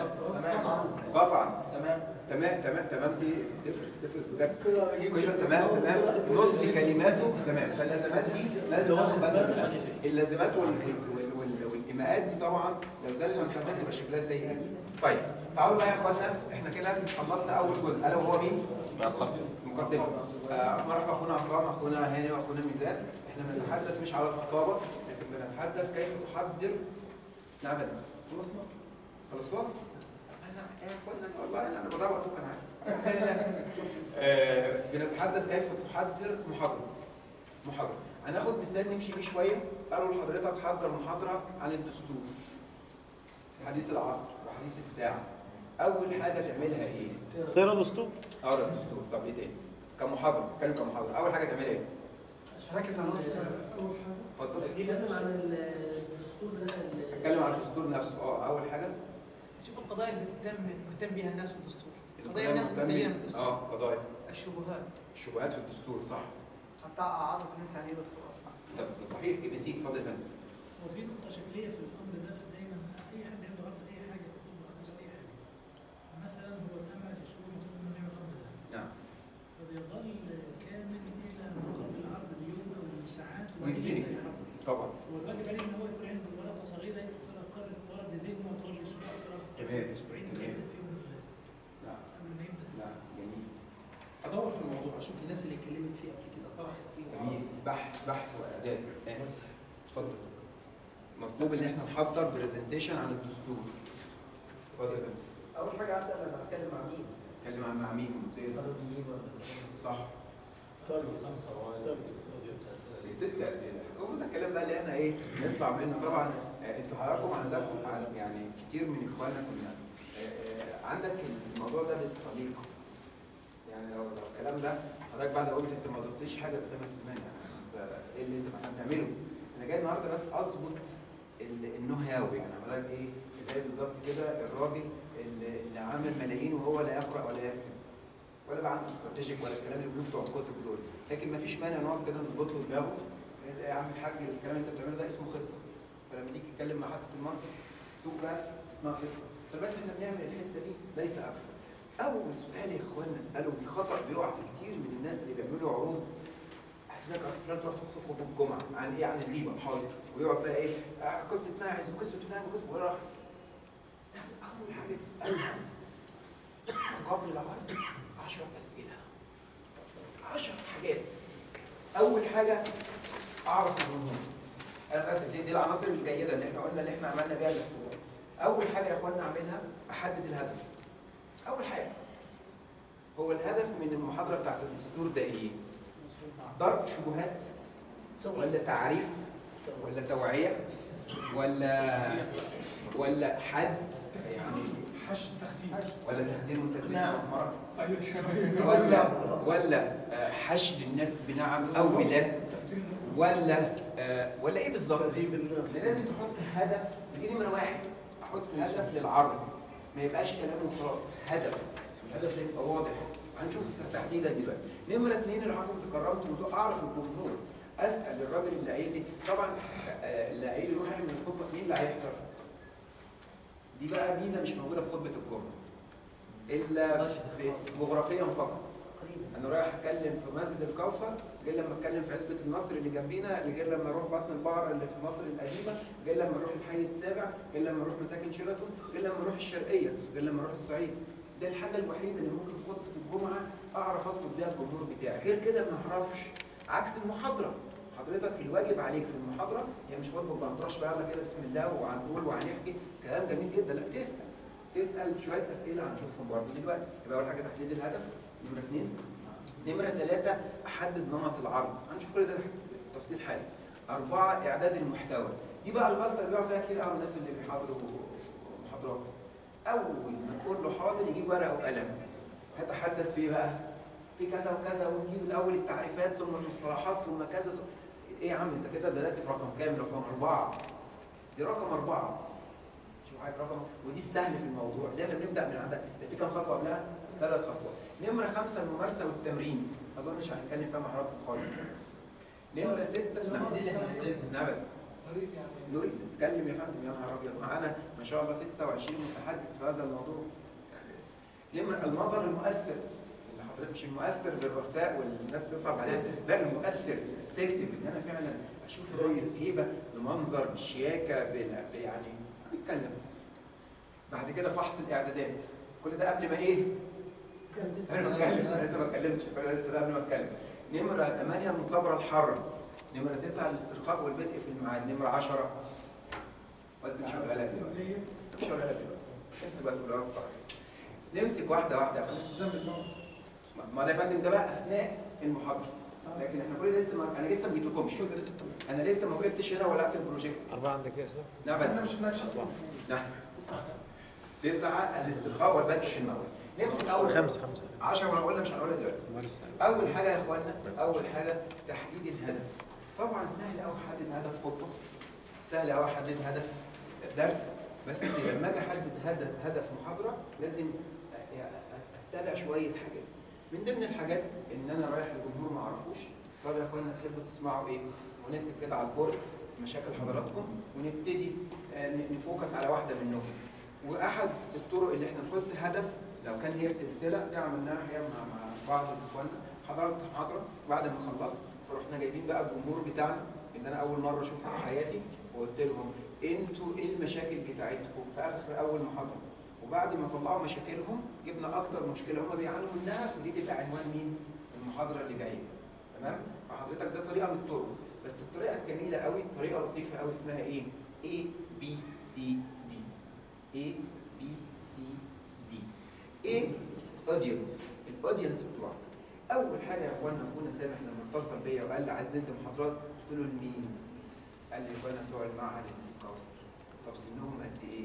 قطعا تمام تمام تمام تمام دي تفرس تفرس بجد كل شويه تمام تمام نص كلماته تمام فاللازمات دي لازم ناخد بالنا منها اللازمات وال- وال- وال- والايماءات دي طبعا لو زادت عن حدها تبقى شكلها سيء جدا. طيب تعالوا بقى يا اخوانا احنا كده خلصنا اول جزء الا وهو مين؟ مقدمة آه، مرحبا اخونا عصام اخونا هاني واخونا ميزان احنا بنتحدث مش على الخطابة لكن بنتحدث كيف تحضر نعم يا فندم. خلصنا خلصنا انا يا اخوانا والله انا بضيع وقتكم انا عارف آه، بنتحدث كيف تحضر محاضرة محاضرة هناخد مثال نمشي بيه شوية قالوا لحضرتك حضر محاضرة عن الدستور حديث العصر وحديث الساعة أول حاجة تعملها إيه؟ تقرا دستور اقرا الدستور طب ايه تاني كمحاضره اتكلم كمحاضره اول حاجه تعملها ايه ركز على اتفضل بيتكلم عن الدستور ده ال- اتكلم عن الدستور نفسه اه اول حاجه شوف القضايا اللي بتهتم مهتم بيها الناس في الدستور قضايا الناس مهتم- مهتمين بالدستور اه قضايا الشبهات الشبهات في الدستور صح حتى اعرف الناس عليه بس طب صحيح اي بي سي اتفضل يا فندم وفي نقطة شكلية في الأمر ده دايما أي حد عنده عرض أي حاجة يطلب عرض أي حاجة مثلا هو الأمل يشوف يطلب منه يعمل الأمر ده نعم فبيظل كامل إلى مقابل العرض اليوم أو الساعات وبعدين ويبتدي يبدأ يحضر طبعا والواجب عليه إن هو يكون عنده ورقة صغيرة يقدر يقرر تورد ذهنه وتورد أسبوع تمام. أسبوعين تمام. يبدأ فيهم نعم قبل ما يبدأ نعم جميل ادور في الموضوع اشوف الناس اللي اتكلمت فيه قبل كده طرحت فيه جميل بحث بحث واعداد آه. اتفضل مطلوب ان احنا نحضر برزنتيشن عن الدستور اتفضل يا فندم اول حاجه عايز اسال انا بتكلم مع مين؟ اتكلم عن مع مين ممتاز قانونيين ولا صح الست اسئله المفروض الكلام بقى اللي احنا ايه نطلع منه طبعا آه، انتوا حضراتكم عندكم عن- يعني كتير من اخواننا كنا آه، آه، عندك الموضوع ده بالطريقه يعني لو لو الكلام ده حضرتك بعد قلت انت ما ضفتش حاجه قدام الزمان يعني انت ايه اللي انت بتعمله انا جاي النهارده بس اظبط ال- النو هاو يعني حضرتك ايه زي بالظبط كده الراجل اللي اللي عامل ملايين وهو لا يقرا ولا يكتب ولا بقى عنده استراتيجيك ولا الكلام اللي بيقولوه بتوع الكتب دول لكن ما فيش مانع نقعد كده نظبط له دماغه إيه يا عم الحاج الكلام اللي انت بتعمله ده اسمه خطه فلما تيجي تتكلم مع حد في المنطق السوق بقى اسمها خطه فبس احنا بنعمل الحته دي ليس اكثر اول سؤال يا اخوانا نساله دي خطا بيقع في كتير من الناس اللي بيعملوا عروض هناك فلان تروح تخطب خطبه الجمعه عن ايه عن الغيبه حاضر ويقعد بقى ايه آه، قصه ماعز وقصه فلان وقصه وراح اول حاجه تسالها قبل العرض 10 اسئله 10 حاجات اول حاجه اعرف الجمهور انا بس دي, دي العناصر الجيده اللي احنا قلنا اللي احنا عملنا بيها الاسبوع اول حاجه يا اخوانا اعملها احدد الهدف اول حاجه هو الهدف من المحاضره بتاعت الدستور ده ايه ضرب شبهات ولا تعريف ولا توعيه ولا ولا حد يعني حشد ولا تهديد وتثبيت مسمار ولا ولا آه، حشد الناس بنعم او بلا ولا آه، ولا ايه بالظبط لازم تحط هدف دي نمره واحد احط هدف للعرض ما يبقاش كلام وخلاص هدف الهدف ده يبقى واضح هنشوف تحديدا دلوقتي نمره اثنين اللي حضرتك تكرمت الموضوع اعرف الجمهور اسال الراجل اللي قايل لي طبعا آه، اللي قايل لي روح اعمل الخطبه مين اللي هيحضر دي بقى ميزه مش موجوده في خطبه الجمعه الا في- جغرافيا فقط انا رايح اتكلم في مسجد الكوثر غير لما اتكلم في عزبه النصر اللي جنبينا غير لما اروح بطن البقره اللي في مصر القديمه غير لما اروح الحي السابع غير لما اروح مساكن شيراتون غير لما اروح الشرقيه غير لما اروح الصعيد ده الحاجه الوحيده اللي ممكن في خطبه الجمعه اعرف اظبط بيها الجمهور بتاعي غير كده ما اعرفش عكس المحاضره حضرتك الواجب عليك في المحاضره هي مش خطبه بنطرش بقى يلا كده بسم الله وهنقول وهنحكي كلام جميل جدا لا تسال تسال شويه اسئله هنشوفهم برضه دلوقتي يبقى اول حاجه تحديد الهدف نمره اثنين نمرة ثلاثة أحدد نمط العرض هنشوف كل ده تفصيل حالي أربعة إعداد المحتوى دي بقى الغلطة اللي بيقعوا فيها كتير قوي الناس اللي بيحاضروا محاضرات أول ما تقول له حاضر يجيب ورقة وقلم هتحدث فيه بقى في كذا وكذا ونجيب الأول التعريفات ثم المصطلحات ثم كذا ثم... إيه يا عم أنت كده بدأت في رقم كام؟ رقم أربعة دي رقم أربعة شوف عايز رقم ودي السهل في الموضوع زي ما بنبدأ من عندها ده في كام خطوة قبلها؟ ثلاث خطوات نمرة خمسة الممارسة والتمرين ما أظنش هنتكلم فيها مع حضرتك خالص نمرة ستة نعم نعم بس نريد نتكلم يا فندم يا نهار أبيض معانا ما شاء الله 26 متحدث في هذا الموضوع نمرة المظهر المؤثر اللي حضرتك مش المؤثر بالرثاء والناس تصعب عليها لا المؤثر تكتب ان انا فعلا اشوف الراجل هيبه بمنظر بالشياكه بال- يعني نتكلم بعد كده فحص الاعدادات كل ده قبل ما ايه انا بتكلم انا لسه ما اتكلمتش فانا لسه ده قبل ما اتكلم نمره 8 المثابره الحره نمره 9 الاسترخاء والبدء في الميعاد نمره 10 وانت مش هقولها لك دلوقتي مش هقولها لك دلوقتي انت بقى تقولها لك نمسك واحده واحده ما- ما ده يا فندم ده بقى اثناء المحاضره لكن احنا كل ده لسه ما... انا لسه ما جيتلكمش انا لسه ما وقفتش هنا ولا في البروجكت أربعة عندك يا سيدي نعم احنا مش نعم تسعة الاسترخاء والبدء في الموت نمسك اول خمسة خمسة 10 وانا قلنا مش هنقولها دلوقتي ممارسة اول حاجه يا اخوانا اول حاجه تحديد الهدف طبعا سهل قوي احدد هدف خطه سهل قوي احدد هدف درس بس لما اجي احدد هدف هدف محاضره لازم اتبع شويه حاجات من ضمن الحاجات ان انا رايح لجمهور ما اعرفوش طب يا اخوانا تحبوا تسمعوا ايه ونكتب كده على البورد مشاكل حضراتكم ونبتدي آه، ن- نفوكس على واحده منهم واحد الطرق اللي احنا نحط هدف لو كان هي سلسله دي عملناها احيانا مع مع بعض اخواننا حضرت محاضره بعد ما خلصت فرحنا جايبين بقى الجمهور بتاعنا اللي انا اول مره اشوفه في حياتي وقلت لهم انتوا ايه المشاكل بتاعتكم في اخر اول محاضره وبعد ما طلعوا مشاكلهم جبنا اكتر مشكله هم بيعانوا منها ودي تبقى عنوان مين المحاضره اللي جايه تمام فحضرتك ده طريقه من الطرق بس الطريقه الجميله قوي طريقه لطيفه قوي اسمها ايه A B C D A B C D A audience الاودينس بتوعك اول حاجه يا اخوانا اخونا سامح لما اتصل بيا وقال لي عايز انزل محاضرات قلت له لمين قال لي يا اخوانا بتوع المعهد الكوثر طب سنهم قد ايه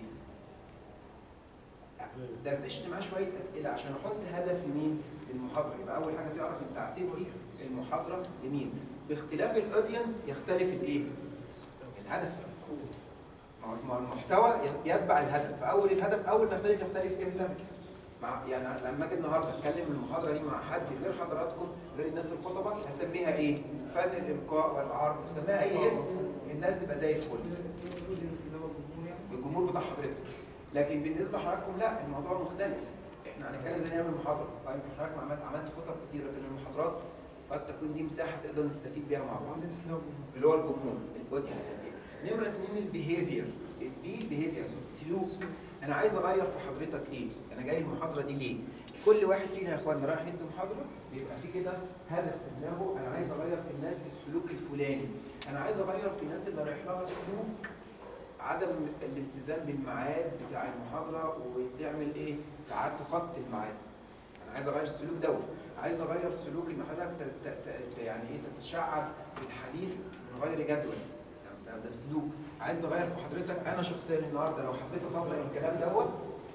دردشت معاه شويه اسئله عشان احط هدف لمين للمحاضره يبقى اول حاجه تعرف انت هتدي المحاضره لمين باختلاف الاودينس يختلف الايه الهدف ما هو- ما هو المحتوى يتبع الهدف فاول الهدف اول ما يختلف يختلف امتى مع يعني لما اجي النهارده اتكلم المحاضره دي مع حد غير حضراتكم غير الناس الخطبه هسميها ايه فن الالقاء والعرض هسميها اي اسم الناس تبقى زي الفل الجمهور بتاع حضرتك لكن بالنسبه لحضراتكم لا الموضوع مختلف احنا هنتكلم ازاي نعمل محاضره طيب حضرتك عملت عملت خطط كتير لكن المحاضرات قد تكون دي مساحه تقدر نستفيد بيها مع بعض اللي هو الجمهور الاودينس نمره اثنين البيهيفير البي البيهيفير سلوك انا عايز اغير في حضرتك ايه انا جاي المحاضره دي ليه كل واحد فينا يا اخوانا رايح يدي محاضره بيبقى في كده هدف في دماغه انا عايز اغير في الناس السلوك الفلاني انا عايز اغير في الناس اللي رايح لها سلوك عدم الالتزام بالميعاد بتاع المحاضره وتعمل ايه ساعات تخط الميعاد انا عايز اغير السلوك دوت عايز اغير سلوك ان حضرتك ت- ت- ت- يعني ايه تتشعب بالحديث من غير جدول ده, ده سلوك عايز اغير في حضرتك انا شخصيا النهارده لو حبيت اطبق الكلام دوت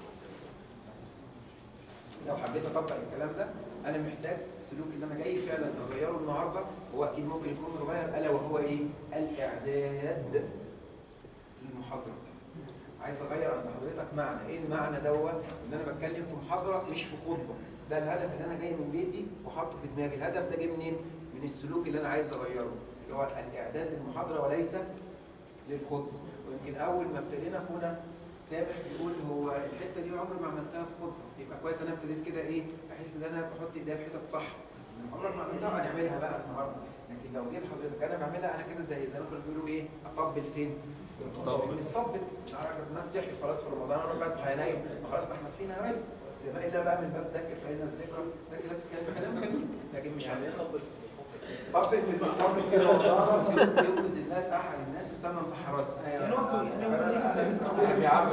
لو حبيت اطبق الكلام ده انا محتاج السلوك اللي انا جاي فعلا اغيره النهارده هو اكيد ممكن يكون متغير الا وهو ايه الاعداد للمحاضره عايز اغير عند حضرتك معنى ايه المعنى دوت ان انا بتكلم في محاضره مش في خطبه ده الهدف اللي انا جاي من بيتي وحاطه في دماغي الهدف ده جه منين من السلوك اللي انا عايز اغيره اللي هو الاعداد للمحاضره وليس للخطبه ويمكن اول ما ابتدينا كنا سامح بيقول هو الحته دي عمري ما عملتها في خطبه يبقى كويس انا ابتديت كده ايه احس ان انا بحط ايديا في حتت صح عمرك ما عملتها هنعملها بقى النهارده لكن لو جيت حضرتك انا بعملها انا كده زي زي ما كانوا بيقولوا ايه اطبل فين؟ طبل. طبل الناس صحي خلاص في رمضان انا بس هنايم خلاص ما احنا صحينا يا ريت ما الا بقى من باب ذاكر فإن الذكرى ذاكر كلام كلام جميل لكن مش يعني طبل طبل في الطبل كده والله يوجد الناس احد الناس يسمى مسحرات يعني يا عم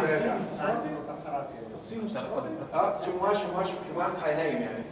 اه شمواش شمواش شمواش هينايم يعني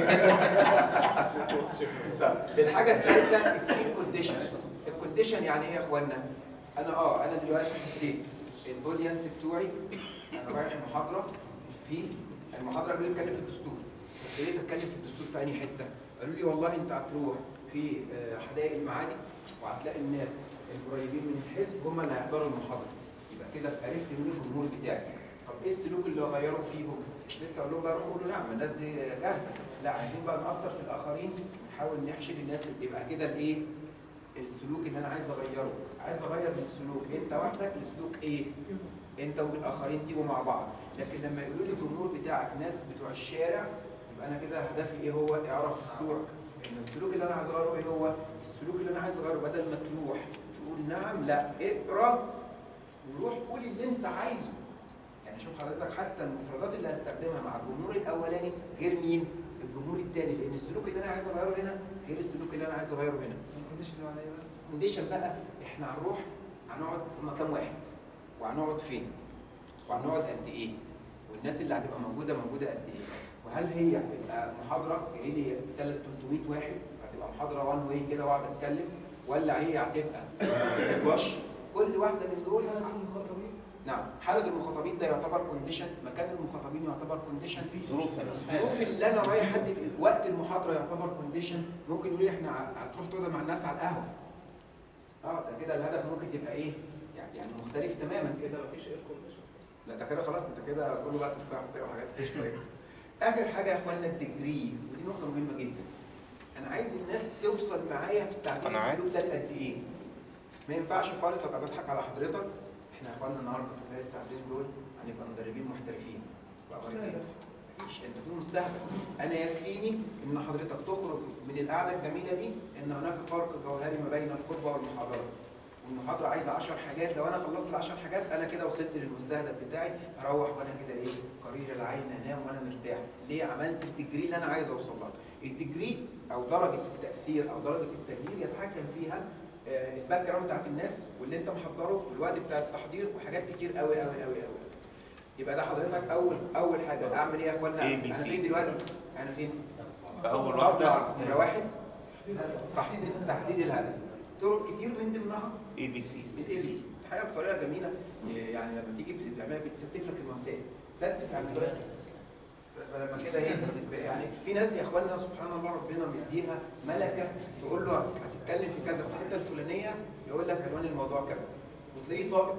الحاجة الثالثة السليب كونديشن الكونديشن يعني ايه يا اخوانا انا اه انا دلوقتي حسيت الاودينس بتوعي انا رايح محاضرة في المحاضرة اللي بتتكلم في الدستور ابتديت اتكلم في الدستور في انهي حتة قالوا لي والله انت هتروح في آه، حدائق المعادي وهتلاقي الناس القريبين من الحزب هم اللي هيحضروا المحاضرة يبقى كده عرفت مين الجمهور بتاعي طب ايه السلوك اللي اغيره فيهم لسه اقول لهم بقى روحوا قولوا نعم الناس دي جاهزه لا عايزين بقى نأثر في الاخرين نحاول نحشد الناس اللي يبقى كده الايه السلوك اللي انا عايز اغيره عايز اغير من السلوك انت وحدك لسلوك ايه انت والاخرين تيجوا مع بعض لكن لما يقولوا لي الجمهور بتاعك ناس بتوع الشارع يبقى انا كده هدفي ايه هو اعرف السلوك ان السلوك اللي انا عايز اغيره ايه هو السلوك اللي انا عايز اغيره بدل ما تروح تقول نعم لا اقرا وروح قول اللي انت عايزه يعني شوف حضرتك حتى المفردات اللي هستخدمها مع الجمهور الاولاني غير مين الجمهور الثاني لان السلوك اللي انا عايز اغيره هنا غير السلوك اللي انا عايز اغيره هنا الكونديشن بقى احنا هنروح هنقعد في مكان واحد وهنقعد فين وهنقعد قد ايه والناس اللي هتبقى موجوده موجوده قد ايه وهل هي هتبقى محاضره جاي لي 300 واحد هتبقى محاضره وان واي كده واقعد اتكلم ولا هي هتبقى نقاش كل واحده من دول نعم حالة المخاطبين ده يعتبر كونديشن مكان المخاطبين يعتبر كونديشن ظروف الظروف اللي انا رايح ادي في وقت المحاضره يعتبر كونديشن ممكن يقول لي احنا ع- هتروح تقعد مع الناس على القهوه اه ده كده الهدف ممكن تبقى ايه يعني يعني مختلف تماما كده مفيش اير كونديشن لا ده كده خلاص انت كده كله بقى تفاح وبتاع وحاجات مفيش طيب اخر حاجه يا اخوانا الديجري ودي نقطه مهمه جدا انا عايز الناس توصل معايا في التعبير قناعات. السلوك ده قد ايه ما ينفعش خالص ابقى بضحك على حضرتك احنا يا اخوانا النهارده في خلال الساعتين دول هنبقى مدربين محترفين وأوقات مفيش انت دول مستهدف انا يكفيني ان حضرتك تخرج من القعده الجميله دي ان هناك فرق جوهري ما بين الخطبه والمحاضره والمحاضره عايزه 10 حاجات لو انا خلصت ال 10 حاجات انا كده وصلت للمستهدف بتاعي اروح وانا كده ايه قرير العين انام وانا مرتاح ليه عملت الديجري اللي انا عايز اوصل لها الديجري او درجه التاثير او درجه التغيير يتحكم فيها آه، الباك جراوند بتاعت الناس واللي انت محضره والوقت بتاع التحضير وحاجات كتير قوي قوي قوي قوي يبقى ده حضرتك اول اول حاجه اعمل ايه يا اخوانا A, B, انا C. فين دلوقتي انا فين فأول واحدة نمره واحد تحديد تحديد الهدف طرق كتير من ضمنها اي بي سي الاي بي حاجه بطريقه جميله يعني لما تيجي تعملها بتثبت لك المنطقه ثبت على الطريقه فلما كده ايه يعني في ناس يا اخواننا سبحان الله ربنا مديها ملكه تقول له هتتكلم في كذا في الحته الفلانيه يقول لك عنوان الموضوع كذا وتلاقيه صائب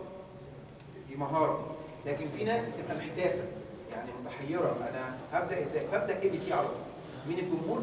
دي مهاره لكن في ناس بتبقى محتاسه يعني متحيره انا هبدا ازاي فابدا اي بي سي على طول مين الجمهور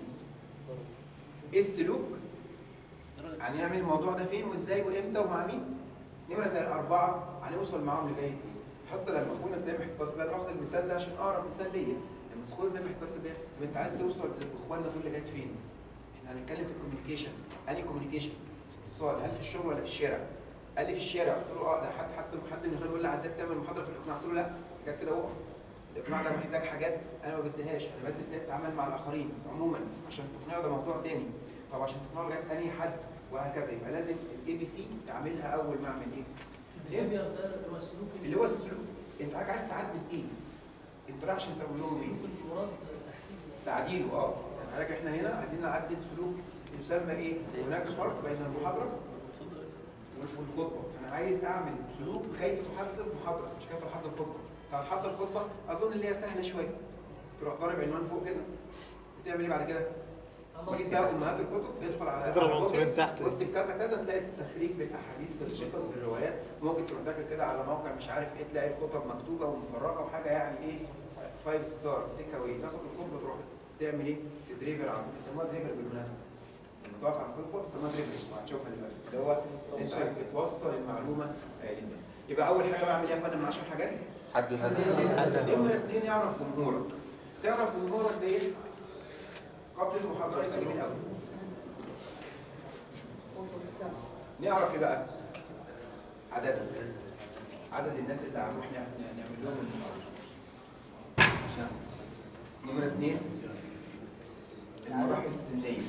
ايه السلوك هنعمل الموضوع ده فين وازاي وامتى ومع مين نمرة زي الأربعة هنوصل معاهم لغاية ايه حتى لما أخونا سامح اتصل بيا أنا واخد المثال ده عشان أقرب مثال ليا لما أخونا سامح اتصل بيا طب أنت عايز توصل لإخواننا دول لغاية فين؟ احنا هنتكلم في الكوميونيكيشن انهي كوميونيكيشن السؤال هل في الشغل ولا في الشارع قال لي في الشارع قلت له اه ده حد حد حد من خلال يقول لي عايزك تعمل محاضره في الاقناع قلت له لا كانت كده وقف الاقناع ده محتاج حاجات انا ما بديهاش انا بدي ازاي اتعامل مع الاخرين عموما عشان تقنعه ده موضوع تاني طب عشان تقنعه لغايه انهي حد وهكذا يبقى لازم الاي بي سي اعملها اول ما اعمل ايه البيهيفير ده اللي هو السلوك اللي هو السلوك انت حضرتك عايز تعدل ايه انتراكشن تقول لهم ايه المراد تحسين تعديله اه يعني حضرتك احنا هنا عايزين نعدل سلوك يسمى ايه هناك فرق بين المحاضره والخطبه انا عايز اعمل سلوك كيف تحضر محاضره مش كيف تحضر خطبه فهتحضر خطبه اظن اللي هي سهله شويه تروح ضارب عنوان فوق كده وتعمل ايه بعد كده وجيت بقى امهات الكتب ادخل على تضرب على عنصرين جوجل تحت. واكتب كذا كذا تلاقي التخريج بالاحاديث بالقصص بالروايات ممكن تروح داخل كده على موقع مش عارف ايه تلاقي الخطب مكتوبه ومفرغه وحاجه يعني ايه فايف ستار تيك اواي تاخد الخطبه تروح تعمل ايه تدريبر على بيسموها دريبر بالمناسبه لما تقف على الخطبه بيسموها دريبر وهتشوفها دلوقتي اللي هو انت بتوصل المعلومه آه، للناس يبقى اول حاجه بعمل ايه يا فندم من 10 حاجات حد نمرة اثنين يعرف جمهورك تعرف جمهورك ده ايه؟ قبل المحاضرة يبقى جميل قوي نعرف ايه بقى؟ عددهم عدد الناس اللي هنروح نعمل نعمل لهم المحاضرة عشان نمرة اثنين المراحل السنية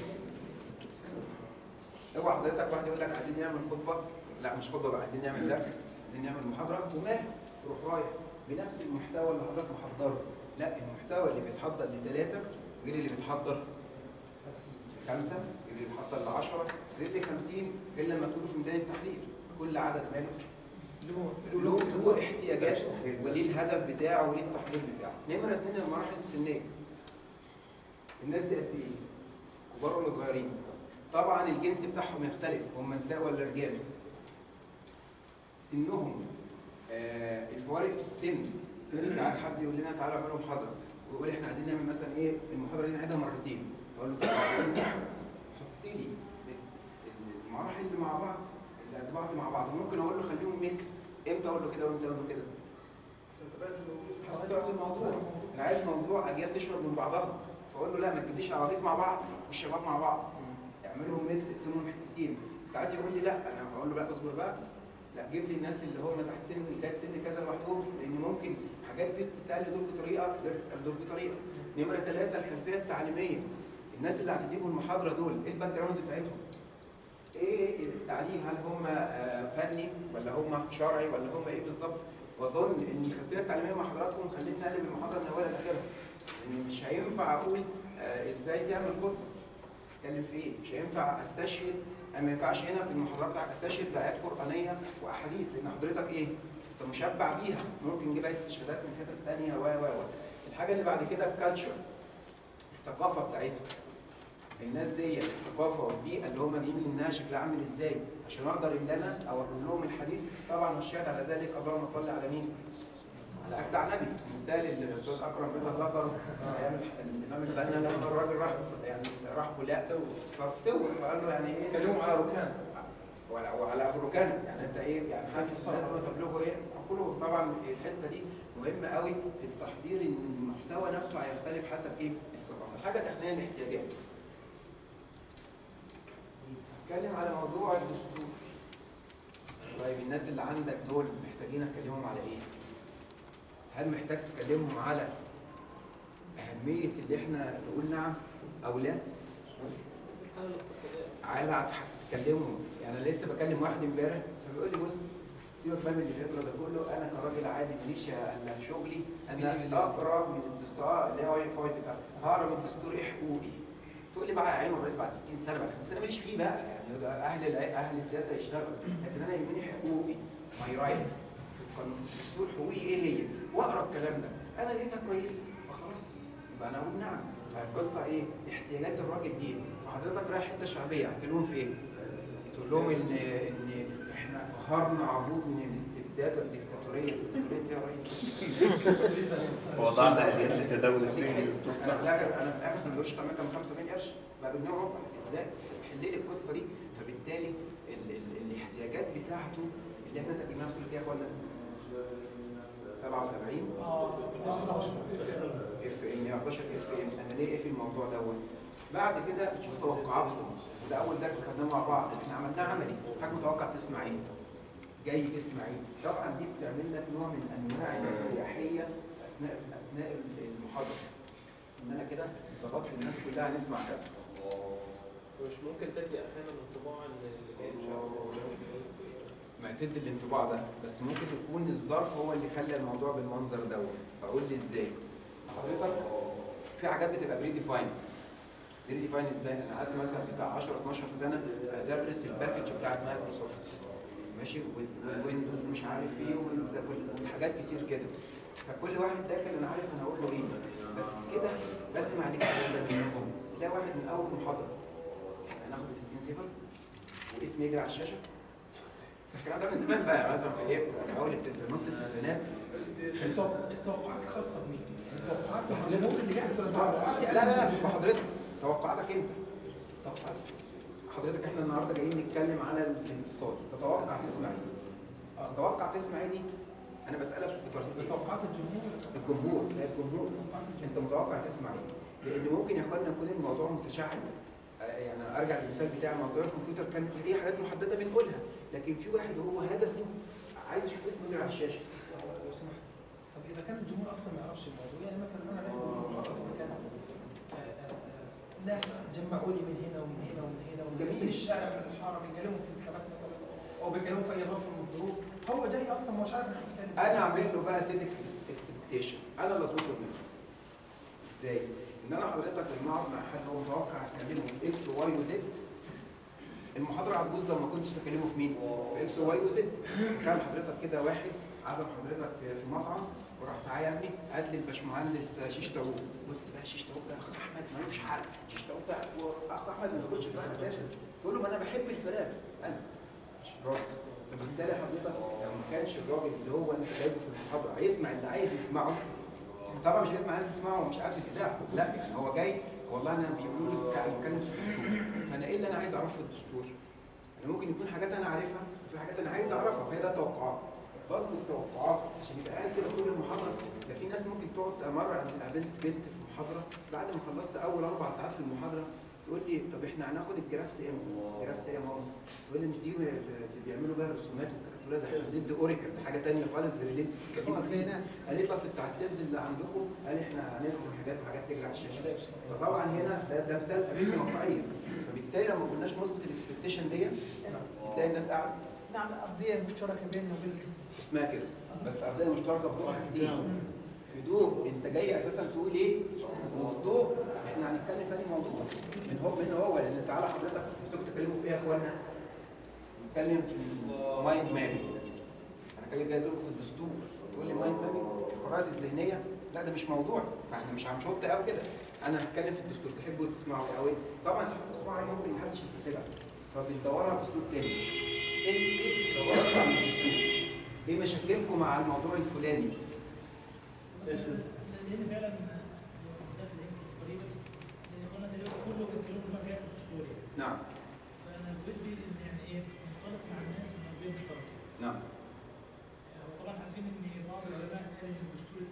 اوعى حضرتك واحد يقول لك عايزين نعمل خطبة لا مش خطبة بقى عايزين نعمل درس عايزين نعمل محاضرة ومال تروح رايح بنفس المحتوى اللي حضرتك محضره لا المحتوى اللي بيتحضر لثلاثة غير اللي بيتحضر خمسة غير اللي بيتحضر لعشرة غير اللي خمسين غير لما تقولوا في ميدان التحرير كل عدد ماله له له له احتياجات وليه الهدف بتاعه وليه التحضير بتاعه نمرة اثنين المراحل السنية الناس دي قد ايه؟ كبار ولا صغيرين؟ طبعا الجنس بتاعهم يختلف هم نساء ولا رجال سنهم آه الفوارق في السن ساعات حد يقول لنا تعالوا اعملوا محاضره ويقول احنا عايزين نعمل مثلا ايه المحاضره دي نعيدها مرتين اقول له طب حط لي المراحل اللي مع بعض اللي قد بعض مع بعض ممكن اقول له خليهم ميكس امتى اقول له كده وامتى اقول له كده حسب الموضوع انا عايز موضوع اجيال تشرب من بعضها فاقول له لا ما تجيبليش العواجيز مع بعض والشباب مع بعض اعملهم ميكس اقسمهم حتتين ساعات يقول لي لا انا بقول له لا اصبر بقى لا جيب لي الناس اللي هم تحت سن بدايه سن كذا لوحدهم لان ممكن حاجات دي تتقال دول بطريقه غير تتقال دول بطريقه نمره ثلاثه الخلفيه التعليميه الناس اللي هتديهم المحاضره دول ايه الباك جراوند بتاعتهم؟ ايه التعليم هل هم آه، فني ولا هم شرعي ولا هم ايه بالظبط؟ واظن ان الخلفيه التعليميه مع حضراتكم خلتني اقلب المحاضره من اولها لاخرها لان مش هينفع اقول آه، ازاي تعمل خطه اتكلم في ايه؟ مش هينفع استشهد أنا ما ينفعش هنا في المحاضرات بتاعتك استشهد بآيات قرآنية وأحاديث لأن حضرتك إيه؟ أنت مشبع بيها ممكن نجيب أي استشهادات من حتت تانية و و و الحاجة اللي بعد كده الكالتشر الثقافة بتاعتهم الناس دي الثقافة والبيئة اللي هم جايين منها شكلها عامل ازاي عشان اقدر ان انا اوري لهم الحديث طبعا والشاهد على ذلك اللهم صل على مين؟ على اجدع نبي مثال اللي الاستاذ اكرم رضا ذكر ايام الامام البنا لما الراجل راح يعني راح بلاء فافتوى فقال له يعني ايه؟ كلموا على ركان وعلى وعلى ابو ركان يعني انت ايه يعني حد الصلاه تبلغه ايه؟ كله طبعا الحته دي مهمه قوي في التحضير ان المحتوى نفسه هيختلف حسب ايه؟ الثقافه. الحاجه الاخرانيه الاحتياجات. اتكلم على موضوع الدستور. طيب الناس اللي عندك دول محتاجين اتكلمهم على ايه؟ هل محتاج تكلمهم على أهمية اللي احنا نقول نعم أو لا؟ على هتكلمهم يعني أنا لسه بكلم واحد امبارح فبيقول لي بص سيبك بقى من اللي بيقرا ده كله انا كراجل عادي ماليش الا في شغلي انا اقرا من الدستور اللي هو الفوائد بتاعته هقرا من الدستور ايه حقوقي تقول لي بقى عينه الرئيس بعد 60 سنه بعد 50 سنه ماليش فيه بقى يعني ده اهل الع- اهل السياسه يشتغلوا لكن انا يهمني حقوقي ماي رايتس القانون الدستور حقوقي ايه هي واقرا الكلام ده انا لقيتها كويس فخلاص يبقى انا اقول نعم القصه ايه احتياجات الراجل دي وحضرتك رايح حته شعبيه هتكلمهم في ايه تقول لهم ان ان احنا قهرنا عبود من الاستبداد والديكتاتوريه الديكتاتوريه يا ريس وضعنا آليات لتداول الدين انا في الاخر انا في الاخر سندوتش طعميه كان 75 قرش بقى بجنيه وربع ازاي حل لي القصه دي فبالتالي ال ال الاحتياجات بتاعته اللي احنا ترجمناها في كده يا اخوانا 77 اف ام 11 اف ام انا ليه ايه في الموضوع دوت بعد كده بتشوف توقعاتهم وده اول درس خدناه مع بعض احنا عملناه عملي حضرتك متوقع تسمع ايه جاي تسمع ايه طبعا دي بتعمل لك نوع من انواع الاريحيه اثناء اثناء المحاضره ان انا كده ظبطت الناس كلها هنسمع كذا مش ممكن تدي احيانا الانطباع ان اللي جاي مش عارف ما تدي الانطباع ده بس ممكن يكون الظرف هو اللي خلى الموضوع بالمنظر دوت فقول لي ازاي حضرتك في حاجات بتبقى بري ديفاين بري ديفاين ازاي انا قعدت مثلا بتاع 10 12 سنه ادرس الباكج بتاعت مايكروسوفت ماشي والويندوز مش عارف ايه وال- وال- والحاجات كتير كده فكل واحد داخل انا عارف انا هقول له ايه بس كده بسمع الكلام ده منهم تلاقي واحد من اول محاضره احنا هناخد السكرين سيفر واسم يجري على الشاشه الكلام ده من زمان بقى مثلا في ايه في اول في نص التسعينات التوقعات خاصه بمين؟ التوقعات ممكن اللي يحصل لا لا لا بحضرتك توقعاتك انت توقعاتك حضرتك احنا النهارده جايين نتكلم على الاقتصاد تتوقع تسمع ايه تتوقع تسمع ايه دي انا بسالك بتوقعات توقعات الجمهور الجمهور لا الجمهور انت متوقع تسمع ايه لان ممكن يا اخوانا يكون الموضوع متشعب آه، يعني ارجع للمثال بتاع موضوع الكمبيوتر كان في حاجات محدده بنقولها لكن في واحد هو هدفه عايز يشوف اسمه يجري على الشاشه لو سمحت طب اذا كان الجمهور اصلا ما يعرفش الموضوع يعني مثلا انا باخد محاضره في مكان آه، آه، آه، ناس جمعوا لي من هنا ومن هنا ومن هنا ومن هنا جميل. من الشارع من الحاره بيكلموا في الانتخابات مثلا او بيكلموا في اي ظرف من الظروف هو جاي اصلا مش عارف احنا بنتكلم انا اعمل له بقى سيت اكسبكتيشن انا اللي اظبطه منه ازاي ان انا حضرتك لما اقعد مع حد هو متوقع اتكلمه في اكس وواي وزد المحاضره هتبوظ لو ما كنتش تكلمه في مين في اكس وواي وزد كان حضرتك كده واحد عزم حضرتك في في مطعم وراح تعالى يا ابني هات لي الباشمهندس شيش طاووق بص بقى شيش طاووق ده اخ احمد ملوش حل شيش طاووق ده اخ احمد ما بياكلش فراخ اساسا تقول له ما انا بحب الفراخ انا مش راجل فبالتالي حضرتك لو ما كانش الراجل اللي هو انت جايبه في المحاضره هيسمع اللي عايز يسمعه طبعا مش هيسمع عايز يسمعه ومش عارف الاذاعه لا يعني هو جاي والله انا بيقولوا لي بتاع بيتكلم في الدستور فانا ايه اللي انا عايز اعرفه في الدستور؟ انا ممكن يكون حاجات انا عارفها وفي حاجات انا عايز اعرفها فهي ده توقعات بظبط توقعات عشان يبقى قاعد كده طول المحاضره ده في ناس ممكن تقعد تمر انا قابلت بنت في المحاضره بعد ما خلصت اول اربع ساعات في المحاضره تقول لي طب احنا هناخد الجرافس امتى؟ الجرافس ايه يا ماما؟ تقول لي مش دي اللي بيعملوا بيها الرسومات والكلام ده ده احنا زد اوريكل ده حاجه ثانيه خالص غير اللي انت بتتكلموا فيها قالت لك بتاع السيلز اللي عندكم قال احنا هنرسم حاجات وحاجات تجري على الشاشه فطبعا هنا ده ده مثال قابلني واقعيه فبالتالي لو ما كناش نظبط الاكسبكتيشن دي تلاقي الناس قاعده نعمل ارضيه مشتركه بيننا وبين اسمها كده بس ارضيه مشتركه بضوء حاجتين في ضوء انت جاي اساسا تقول ايه وفي ضوء احنا هنتكلم في أي موضوع من هو من هو لان تعالى حضرتك مسكوا تتكلموا في ايه يا اخوانا نتكلم في المايند مابينج انا كده جاي لكم في الدستور تقول لي مايند مابينج القراءات الذهنيه لا ده مش موضوع فاحنا مش هنشط قوي كده انا هتكلم في الدستور تحبوا تسمعوا ايه قوي طبعا تحبوا تسمعوا ايه ممكن محدش يستسيبها فبندورها باسلوب تاني ايه ايه دورتوا على الدستور ايه مشاكلكم مع الموضوع الفلاني لان فعلا داخل يمكن قريبا لان قلنا دلوقتي كله بيتكلموا في مجال الدستوري نعم فانا بدي ان يعني ايه منطلق مع الناس من قضيه مشتركه نعم وطبعا عارفين ان بعض العلماء قال ان الدستور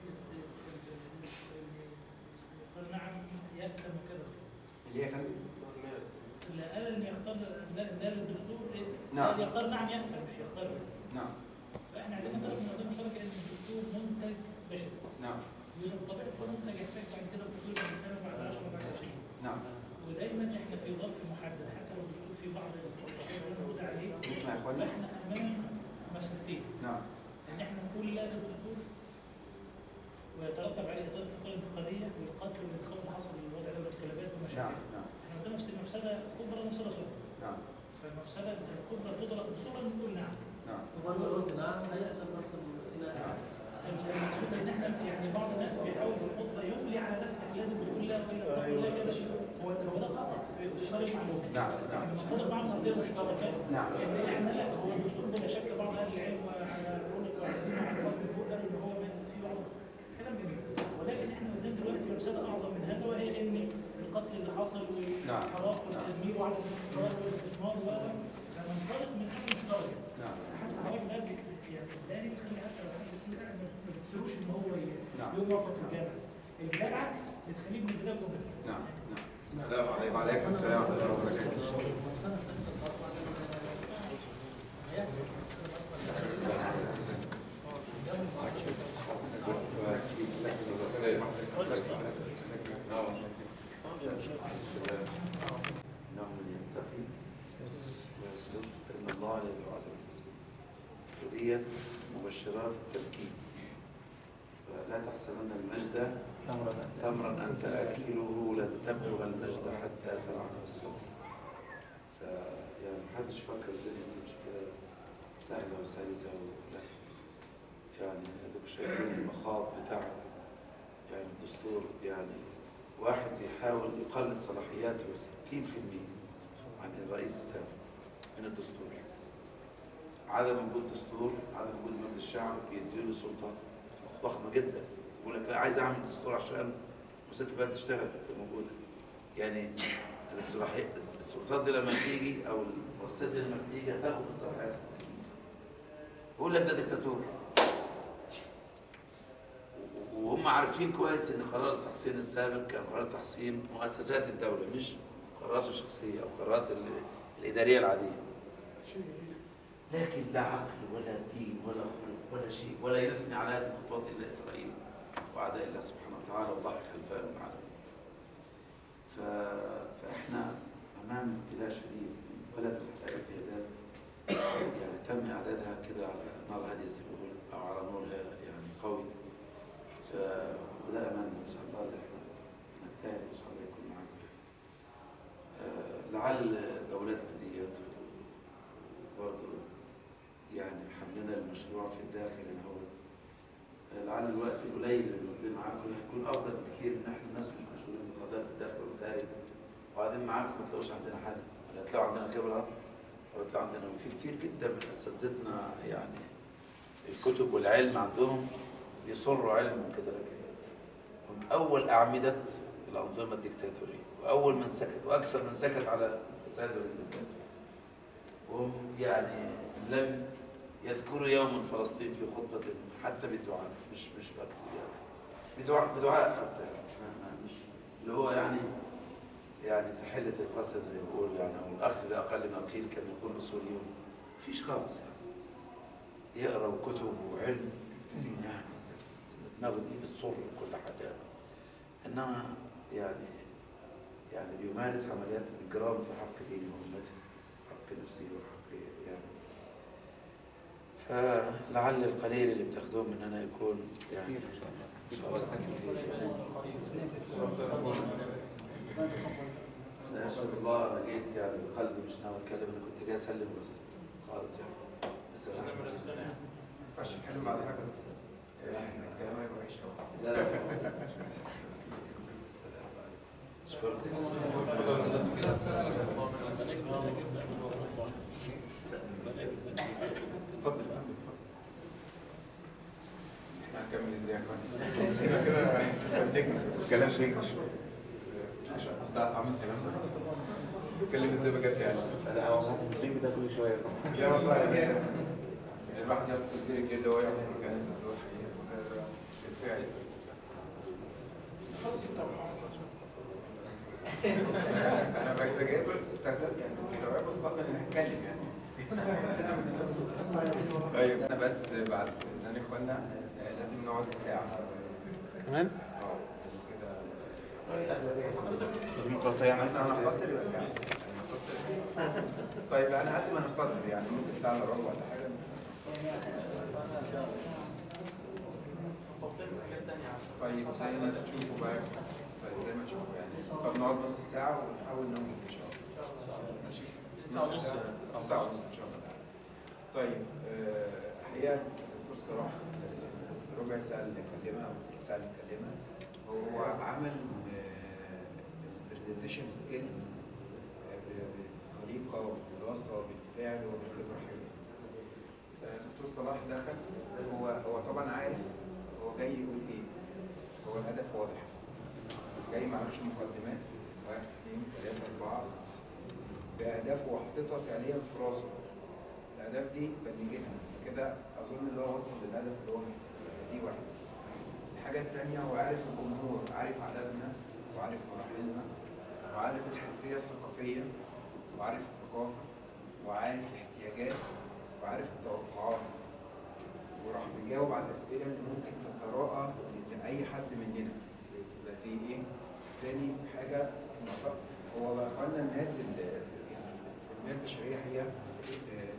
قال نعم يأثم وكذا اللي هي فندم اللي قال ان يختار ده الدستور ايه؟ نعم. قال يختار نعم يأثم مش يختار نعم فاحنا عايزين ننطلق من قضيه مشتركه ان الدستور منتج بشري نعم يوجد طبيعته منتج يحتاج بعد كده تطوير بعد سنه وبعد 10 وبعد 20 نعم ودايما احنا في ظرف محدد حتى لو الدستور في بعض التطبيقات موجوده عليه اسمع يا اخوانا فاحنا امام مسألتين نعم ان احنا نقول لا للدستور ويترتب عليه اطار الانتقال الانتقاليه والقتل والانتخاب اللي حصل للوضع ده والانقلابات نعم والمشاكل نعم احنا قدام نفس مفسده كبرى ومفسده صغرى نعم فالمفسده الكبرى تضرب بالصغرى نقول نعم نعم وقال قلت نعم هيأسف نفس المسؤولية المقصود ان احنا يعني بعض الناس بيحاول في الخطبه يملي على ناس انك لازم تقول لا ولا تقول لا كذا هو هو ده خطا في انتشار المعلومه نعم نعم المفروض بعض القضيه مشتركه نعم. ان احنا لا هو الدستور بلا شك بعض اهل العلم وعلى عنق وعلى دين وعلى فصل فوق قالوا ان هو من في بعض كلام جميل ولكن احنا قدام دلوقتي مفسده اعظم من هذا وهي ان القتل اللي حصل نعم. والحراق والتدمير وعدم الاستقرار والاستثمار وهذا فننطلق من حاجه مشتركه نعم. حتى حضرتك ده بي- يعني ازاي بتخلي حتى لو حد اسمه قاعد ما ما بتسيروش ان هو ي- نعم. يوم وقت في الجامعه اللي بالعكس بتخليه من البدايه جمله نعم نعم السلام عليكم وعليكم السلام ورحمة الله وبركاته إنه من يتقي ويصبر فإن الله لا يضيع أجر المحسنين وديت مبشرات التزكية فلا تحسبن المجد تمرا أنت آكله لن تبلغ المجد حتى تلعن الصبر فيعني محدش فكر الدنيا تمشي كده سهلة وسلسة ولا يعني هذا شايفين المخاض بتاع يعني الدستور يعني واحد يحاول يقلل صلاحياته 60% عن الرئيس السابق من الدستور عدم وجود دستور عدم وجود مجلس الشعب بيديله سلطة ضخمة جدا يقول لك لا عايز اعمل دستور عشان وست بلد تشتغل في موجودة يعني الصلاحية السلطات دي لما تيجي او الوسائط دي لما تيجي هتاخد الصلاحيات يقول لك ده دكتاتور وهم عارفين كويس ان قرار التحسين السابق كان قرار تحسين مؤسسات الدولة مش قرارات الشخصية او قرارات ال- الإدارية العادية لكن لا عقل ولا دين ولا خلق ولا شيء ولا يثني على هذه الخطوات إلا إسرائيل وأعداء الله سبحانه وتعالى وضحك خلفاء العالم ف- فإحنا أمام ابتلاء شديد بلد محتاجة قيادات يعني تم إعدادها كده على نار هادية زي ما بيقولوا أو على نور يعني قوي ف- وده أماننا إن شاء الله اللي إحنا نجتهد إن شاء الله يكون معانا آه، لعل دولتنا ديت برضه يعني حملنا المشروع في الداخل ان هو لعل الوقت القليل اللي بنقضيه معاكم هيكون افضل بكثير ان احنا الناس مش مشغولين بقضايا الداخل والخارج وقاعدين معاكم ما تلاقوش عندنا حد ولا تلاقوا عندنا خبره ولا تلاقوا عندنا في كتير جدا من اساتذتنا يعني الكتب والعلم عندهم بيصروا علم كده لكن هم اول اعمده الانظمه الدكتاتوريه واول من سكت واكثر من سكت على فساد الدكتاتوريه وهم يعني لم يذكروا يوما فلسطين في خطبة حتى بالدعاء مش مش بس يعني بدعاء بدعاء حتى ما- ما- مش اللي هو يعني يعني تحلة القصد زي ما بقول يعني او الاخذ باقل ما قيل كما يقول الاصوليون مفيش خالص يعني يقرا كتب وعلم يعني دماغه دي بتصر كل حاجه انما يعني يعني بيمارس عمليات اجرام في حق دينه وامته حق نفسه وحق يعني فلعل القليل اللي بتاخدوه مننا يكون يعني ان شاء الله لا اشهد الله انا جيت يعني بقلبي مش ناوي اتكلم انا كنت جاي اسلم بس خالص يعني بس أنا- ما ينفعش نتكلم بعد حاجة يعني الكلام هيبقى وحش أوي. لا لا اتفضل احنا هنكمل ازاي يا اخوان كده كده بديك كلام شيخ عشان ده عامل كلام بتكلم ازاي بجد يعني انا هو الجيم ده كل شويه صح لا والله يعني الواحد ياخد الدرجة اللي هو ياخد مكان الدكتور بالفعل انا بقيت جايب استخدام يعني استوعب الصدمه ان نتكلم يعني طيب انا بس بعد اذن اخوانا آه، لازم نقعد ساعه كمان اه كده الديمقراطيه يعني احنا هنختصر يبقى ساعه هنختصر. طيب انا قد ما نختصر يعني ممكن ساعه الا ربع ولا حاجه طيب زي ما تشوفوا بقى طيب زي ما تشوفوا يعني طب نقعد نص ساعة ونحاول ننجز إن شاء الله ماشي ساعة ونص. ساعة ونص إن شاء الله طيب آه، الحقيقة الدكتور صلاح آه، ربع ساعة اللي كلمها أو ساعة اللي كلمها هو عمل برزنتيشن سكيلز بطريقة وبدراسة وبالفعل وبخبرة حلوة دكتور صلاح دخل هو هو طبعا عارف هو جاي يقول ايه هو الهدف واضح جاي معلوش مقدمات واحد اثنين ثلاثة أربعة بأهدافه وحاططها فعليا في راسه الأهداف دي بنجتها كده أظن اللي هو وصل للهدف اللي هو محتاجه. دي واحدة الحاجة الثانية هو عارف الجمهور عارف عددنا وعارف مراحلنا وعارف وعارف الخلفيه الثقافيه وعارف الثقافه وعارف الاحتياجات وعارف التوقعات وراح بيجاوب على الاسئله اللي ممكن تتراءى لاي حد مننا يبقى زي ايه؟ تاني حاجه نقطة. هو بقى قلنا الناس ال- يعني التنميه البشريه هي آه،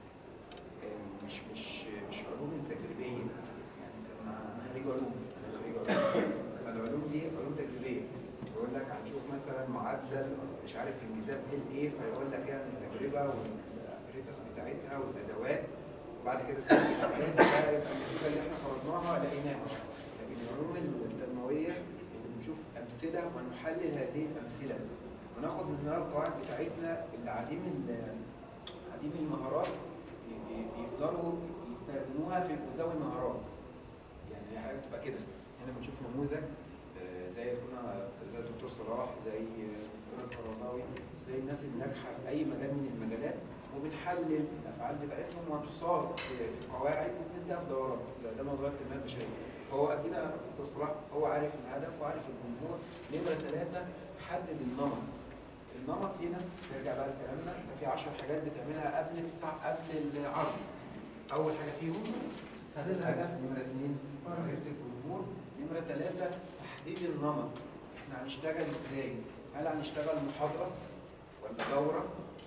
آه، مش مش مش علوم تجريبيه يعني مع خريج علوم أنا خريج علوم فالعلوم دي علوم تجريبيه يقول لك هنشوف مثلا معدل مش عارف انجذاب ال ايه فيقول لك اعمل تجربه والابريتس بتاعتها والادوات وبعد كده تسجل الاعداد ده يبقى النتيجه اللي احنا فرضناها لقيناها لكن العلوم التنمويه اللي بنشوف امثله ونحلل هذه الامثله وناخد منها القواعد بتاعتنا اللي عديم ال- عديم المهارات ي- ي- يقدروا يستخدموها في ذوي المهارات يعني هي حاجه بتبقى كده هنا بنشوف نموذج آه، زي كنا زي الدكتور صلاح زي الدكتور الفرناوي زي الناس اللي ناجحه في اي مجال من المجالات وبنحلل الافعال بتاعتهم وتصاغ في في قواعد وبنبدا في دورات ده- ده موضوع التنميه البشريه فهو اكيد الدكتور صلاح هو عارف الهدف وعارف الجمهور نمره ثلاثه حدد النمط النمط هنا نرجع بقى لكلامنا ده في 10 حاجات بتعملها قبل بتاع قبل العرض اول حاجه فيهم تحديد الهدف نمره اثنين معرفه الجمهور نمره ثلاثه تحديد النمط احنا هنشتغل ازاي هل هنشتغل محاضره ولا دوره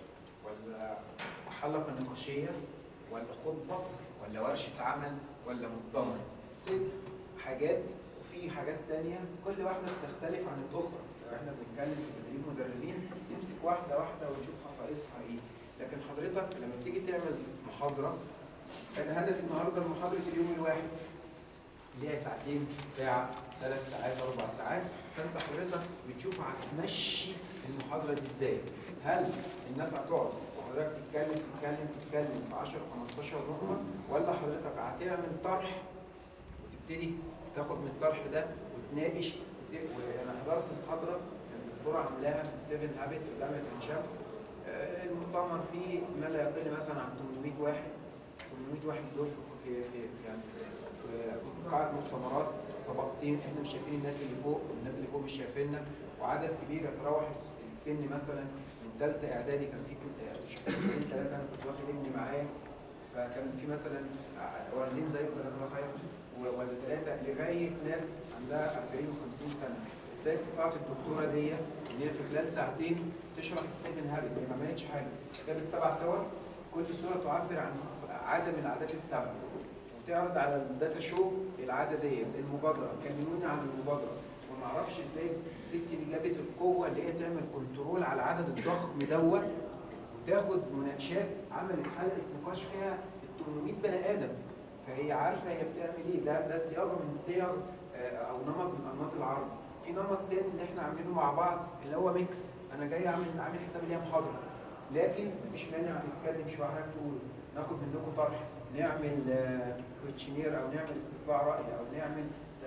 ولا حلقه نقاشيه ولا خطبه ولا ورشه عمل ولا مؤتمر ست حاجات وفي حاجات تانية كل واحدة بتختلف عن الأخرى لو احنا بنتكلم في تدريب مدربين نمسك واحدة واحدة ونشوف خصائصها ايه لكن حضرتك لما بتيجي تعمل محاضرة انا هدفي النهارده محاضرة اليوم الواحد اللي هي ساعتين ساعة ثلاث ساعات أربع ساعات فأنت حضرتك بتشوف هتمشي المحاضرة دي إزاي هل الناس هتقعد وحضرتك تتكلم تتكلم تتكلم في 10 15 نقطة ولا حضرتك هتعمل طرح وتبتدي تاخد من الطرح ده وتناقش وت- وانا حضرت محاضره كان الدكتوره عاملاها في 7 هابت في جامعه عين شمس آه، المؤتمر فيه ما لا يقل مثلا عن 800 واحد 800 واحد دول في في في- يعني في قاعه مؤتمرات طبقتين احنا مش شايفين الناس اللي فوق والناس اللي فوق مش شايفيننا وعدد كبير يتراوح السن مثلا من ثالثه اعدادي كان في اثنين ثلاثه انا كنت واخد ابني معايا فكان في مثلا والدين زي ثلاثة خير ولا ثلاثة لغاية ناس عندها 40 و50 سنة ازاي استطاعت الدكتورة دي ان هي في خلال ساعتين تشرح السيفن هابت هي ما عملتش حاجة جابت سبع صور كل صورة تعبر عن عادة من العادات السبع وتعرض على الداتا شو العادة دي المبادرة كلموني عن المبادرة وما اعرفش ازاي الست دي جابت القوة اللي هي تعمل كنترول على العدد الضخم دوت وتاخد مناقشات عملت حلقه نقاش فيها 800 بني ادم فهي عارفه هي بتعمل ايه ده ده صياغه من صيغ آه، او نمط من انماط العرض في نمط تاني اللي احنا عاملينه مع بعض اللي هو ميكس انا جاي اعمل عامل حساب ليها محاضره لكن مش مانع نتكلم شويه حضرتك تقول ناخد منكم طرح نعمل كوتشنير او نعمل استطلاع راي او نعمل